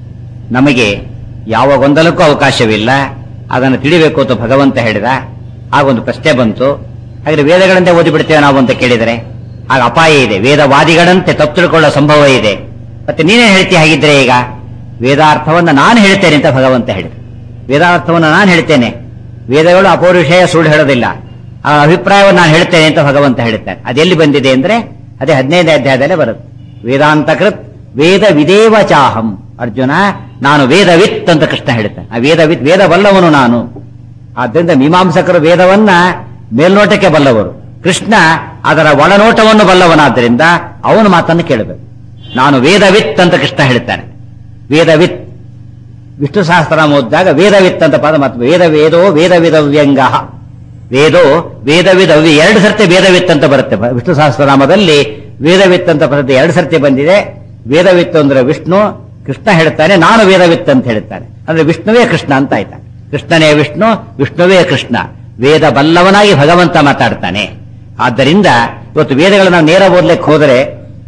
ನಮಗೆ ಯಾವ ಗೊಂದಲಕ್ಕೂ ಅವಕಾಶವಿಲ್ಲ ಅದನ್ನು ತಿಳಿಬೇಕು ಅಂತ ಭಗವಂತ ಹೇಳಿದ ಆಗ ಒಂದು ಪ್ರಶ್ನೆ ಬಂತು ಹಾಗೆ ವೇದಗಳಂತೆ ಓದಿ ಬಿಡ್ತೇವೆ ನಾವು ಅಂತ ಕೇಳಿದರೆ ಆಗ ಅಪಾಯ ಇದೆ ವೇದವಾದಿಗಳಂತೆ ತಪ್ಪು ತಿಳ್ಕೊಳ್ಳೋ ಸಂಭವ ಇದೆ ಮತ್ತೆ ನೀನೇ ಹೇಳ್ತೀಯ ಹಾಗಿದ್ರೆ ಈಗ ವೇದಾರ್ಥವನ್ನು ನಾನು ಹೇಳ್ತೇನೆ ಅಂತ ಭಗವಂತ ಹೇಳಿದ ವೇದಾರ್ಥವನ್ನು ನಾನು ಹೇಳ್ತೇನೆ ವೇದಗಳು ಅಪೌರುಷೇಯ ಸುಳ್ಳು ಹೇಳೋದಿಲ್ಲ ಆ ಅಭಿಪ್ರಾಯವನ್ನು ನಾನು ಹೇಳ್ತೇನೆ ಅಂತ ಭಗವಂತ ಹೇಳ್ತಾನೆ ಅದೆಲ್ಲಿ ಬಂದಿದೆ ಅಂದ್ರೆ ಅದೇ ಹದಿನೈದನೇ ಅಧ್ಯಾಯದಲ್ಲೇ ಬರುತ್ತೆ ವೇದಾಂತಕೃತ್ ವೇದ ವಿದೇವ ಚಾಹಂ ಅರ್ಜುನ ನಾನು ವೇದವಿತ್ ಅಂತ ಕೃಷ್ಣ ಹೇಳ್ತಾನೆ ಆ ವೇದವಿತ್ ವೇದ ಬಲ್ಲವನು ನಾನು ಆದ್ದರಿಂದ ಮೀಮಾಂಸಕರು ವೇದವನ್ನ ಮೇಲ್ನೋಟಕ್ಕೆ ಬಲ್ಲವರು ಕೃಷ್ಣ ಅದರ ಒಳನೋಟವನ್ನು ಬಲ್ಲವನಾದ್ದರಿಂದ ಅವನ ಮಾತನ್ನು ಕೇಳಬೇಕು ನಾನು ವೇದವಿತ್ ಅಂತ ಕೃಷ್ಣ ಹೇಳ್ತಾನೆ ವೇದವಿತ್ ವಿಷ್ಣು ಸಹಸ್ರನಾಮ ಓದಿದಾಗ ವೇದವಿತ್ ಅಂತ ಪದ ಮತ್ತು ವೇದ ವೇದೋ ವೇದ ವಿಧವ್ಯಂಗ ವೇದೋ ವೇದವಿಧವ್ಯ ಎರಡು ಸರ್ತಿ ವೇದವಿತ್ ಅಂತ ಬರುತ್ತೆ ಬ- ವಿಷ್ಣು ಸಹಸ್ರನಾಮದಲ್ಲಿ ವೇದವಿತ್ ಅಂತ ಪದ ಎರಡು ಸರ್ತಿ ಬಂದಿದೆ ವೇದವಿತ್ ಅಂದ್ರೆ ವಿಷ್ಣು ಕೃಷ್ಣ ಹೇಳ್ತಾನೆ ನಾನು ವೇದವಿತ್ ಅಂತ ಹೇಳ್ತಾನೆ ಅಂದ್ರೆ ವಿಷ್ಣುವೇ ಕೃಷ್ಣ ಅಂತ ಆಯ್ತಾ ಕೃಷ್ಣನೇ ವಿಷ್ಣು ವಿಷ್ಣುವೇ ಕೃಷ್ಣ ವೇದ ಬಲ್ಲವನಾಗಿ ಭಗವಂತ ಮಾತಾಡ್ತಾನೆ ಆದ್ದರಿಂದ ಇವತ್ತು ವೇದಗಳನ್ನ ನಾವು ನೇರ ಓದ್ಲಿಕ್ಕೆ ಹೋದರೆ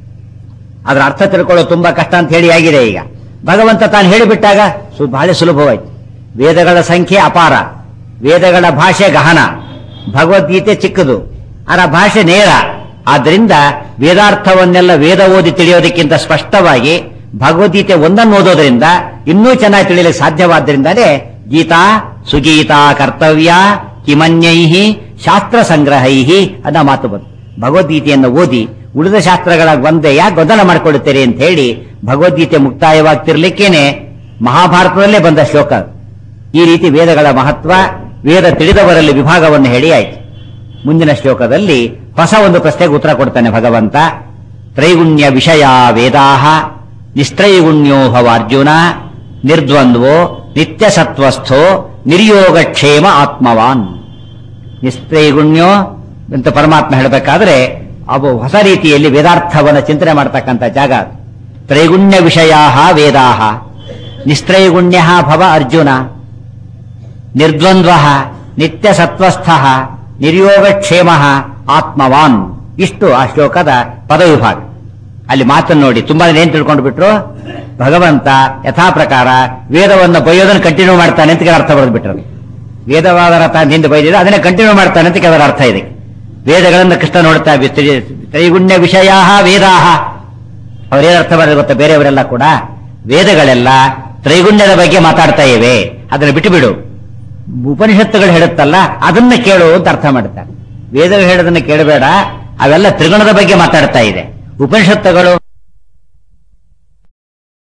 ಅದರ ಅರ್ಥ ತಿಳ್ಕೊಳ್ಳೋದು ತುಂಬಾ ಕಷ್ಟ ಅಂತ ಹೇಳಿ ಆಗಿದೆ ಈಗ ಭಗವಂತ ತಾನು ಹೇಳಿಬಿಟ್ಟಾಗ ಸು- ಬಹಳ ಸುಲಭವಾಯ್ತು ವೇದಗಳ ಸಂಖ್ಯೆ ಅಪಾರ ವೇದಗಳ ಭಾಷೆ ಗಹನ ಭಗವದ್ಗೀತೆ ಚಿಕ್ಕದು ಅದರ ಭಾಷೆ ನೇರ ಆದ್ದರಿಂದ ವೇದಾರ್ಥವನ್ನೆಲ್ಲ ವೇದ ಓದಿ ತಿಳಿಯೋದಕ್ಕಿಂತ ಸ್ಪಷ್ಟವಾಗಿ ಭಗವದ್ಗೀತೆ ಒಂದನ್ನು ಓದೋದ್ರಿಂದ ಇನ್ನೂ ಚೆನ್ನಾಗಿ ತಿಳಿಯಲಿಕ್ಕೆ ಸಾಧ್ಯವಾದ್ದರಿಂದಲೇ ಗೀತಾ ಸುಗೀತಾ ಕರ್ತವ್ಯ ಕಿಮನ್ಯೈಹಿ ಶಾಸ್ತ್ರ ಸಂಗ್ರಹೈಹಿ ಅನ್ನೋ ಮಾತು ಬಂತು ಭಗವದ್ಗೀತೆಯನ್ನು ಓದಿ ಉಳಿದ ಶಾಸ್ತ್ರಗಳ ಒಂದೇ ಯಾಕೆ ಗೊಂದಲ ಮಾಡಿಕೊಳ್ಳುತ್ತೀರಿ ಅಂತ ಹೇಳಿ ಭಗವದ್ಗೀತೆ ಮುಕ್ತಾಯವಾಗ್ತಿರ್ಲಿಕ್ಕೇನೆ ಮಹಾಭಾರತದಲ್ಲೇ ಬಂದ ಶ್ಲೋಕ ಅದು. ಈ ರೀತಿ ವೇದಗಳ ಮಹತ್ವ ವೇದ ತಿಳಿದವರಲ್ಲಿ ವಿಭಾಗವನ್ನು ಹೇಳಿ ಆಯ್ತು ಮುಂದಿನ ಶ್ಲೋಕದಲ್ಲಿ ಹೊಸ ಒಂದು ಪ್ರಶ್ನೆಗೆ ಉತ್ತರ ಕೊಡ್ತಾನೆ ಭಗವಂತ ತ್ರೈಗುಣ್ಯ ವಿಷಯ ವೇದಾಹ ನಿಸ್ತ್ರೈಗುಣ್ಯೋ ಭವ ಅರ್ಜುನ ನಿರ್ದ್ವಂದ್ವೋ ನಿತ್ಯ ಸತ್ವಸ್ಥೋ ನಿರ್ಯೋಗಕ್ಷೇಮ ಆತ್ಮವಾನ್ ನಿಸ್ತ್ರೈಗುಣ್ಯೋ ಅಂತ ಪರಮಾತ್ಮ ಹೇಳಬೇಕಾದ್ರೆ ಅವು ಹೊಸ ರೀತಿಯಲ್ಲಿ ವೇದಾರ್ಥವನ್ನು ಚಿಂತನೆ ಮಾಡ್ತಕ್ಕಂಥ ಜಾಗ ಅದು. ತ್ರೈಗುಣ್ಯ ವಿಷಯಾ ವೇದಾ ನಿಸ್ತ್ರೈಗುಣ್ಯ ಭವ ಅರ್ಜುನ ನಿರ್ದ್ವಂದ್ವ ನಿತ್ಯ ಸತ್ವಸ್ಥ ನಿರ್ಯೋಗಕ್ಷೇಮ ಆತ್ಮವಾನ್ ಇಷ್ಟು ಆ ಶ್ಲೋಕದ ಪದವಿಭಾಗ ಅಲ್ಲಿ ಮಾತನ್ನು ನೋಡಿ ತುಂಬಾ ಜನ ಏನ್ ತಿಳ್ಕೊಂಡು ಬಿಟ್ರು ಭಗವಂತ ಯಥಾ ಪ್ರಕಾರ ವೇದವನ್ನು ಬೈಯೋದನ್ನು ಕಂಟಿನ್ಯೂ ಮಾಡ್ತಾನೆ ಅಂತ ಕೆಲವು ಅರ್ಥ ಬರೆದು ಬಿಟ್ರು ವೇದವಾದ ರಥ ಹಿಂದೆ ಬೈದಿದೆ ಅದನ್ನೇ ಕಂಟಿನ್ಯೂ ಮಾಡ್ತಾನೆ ಅಂತ ಕೆಲವರ ಅರ್ಥ ಇದೆ ವೇದಗಳನ್ನು ಕೃಷ್ಣ ನೋಡ್ತಾ ಬಿ- ತ್ರಿ- ತ್ರೈಗುಣ್ಯ ವಿಷಯಾ ವೇದಾಹ ಅವ್ರೇನು ಅರ್ಥ ಮಾಡಿದ್ರೆ ಗೊತ್ತಾ ಬೇರೆಯವರೆಲ್ಲ ಕೂಡ ವೇದಗಳೆಲ್ಲ ತ್ರೈಗುಣ್ಯದ ಬಗ್ಗೆ ಮಾತಾಡ್ತಾ ಇವೆ ಅದನ್ನ ಬಿಟ್ಟು ಬಿಡು ಉಪನಿಷತ್ತುಗಳು ಹೇಳುತ್ತಲ್ಲ ಅದನ್ನ ಕೇಳು ಅಂತ ಅರ್ಥ ಮಾಡ್ತಾರೆ ವೇದಗಳು ಹೇಳೋದನ್ನ ಕೇಳಬೇಡ ಅವೆಲ್ಲ ತ್ರಿಗುಣದ ಬಗ್ಗೆ ಮಾತಾಡ್ತಾ ಇದೆ ಉಪನಿಷತ್ತುಗಳು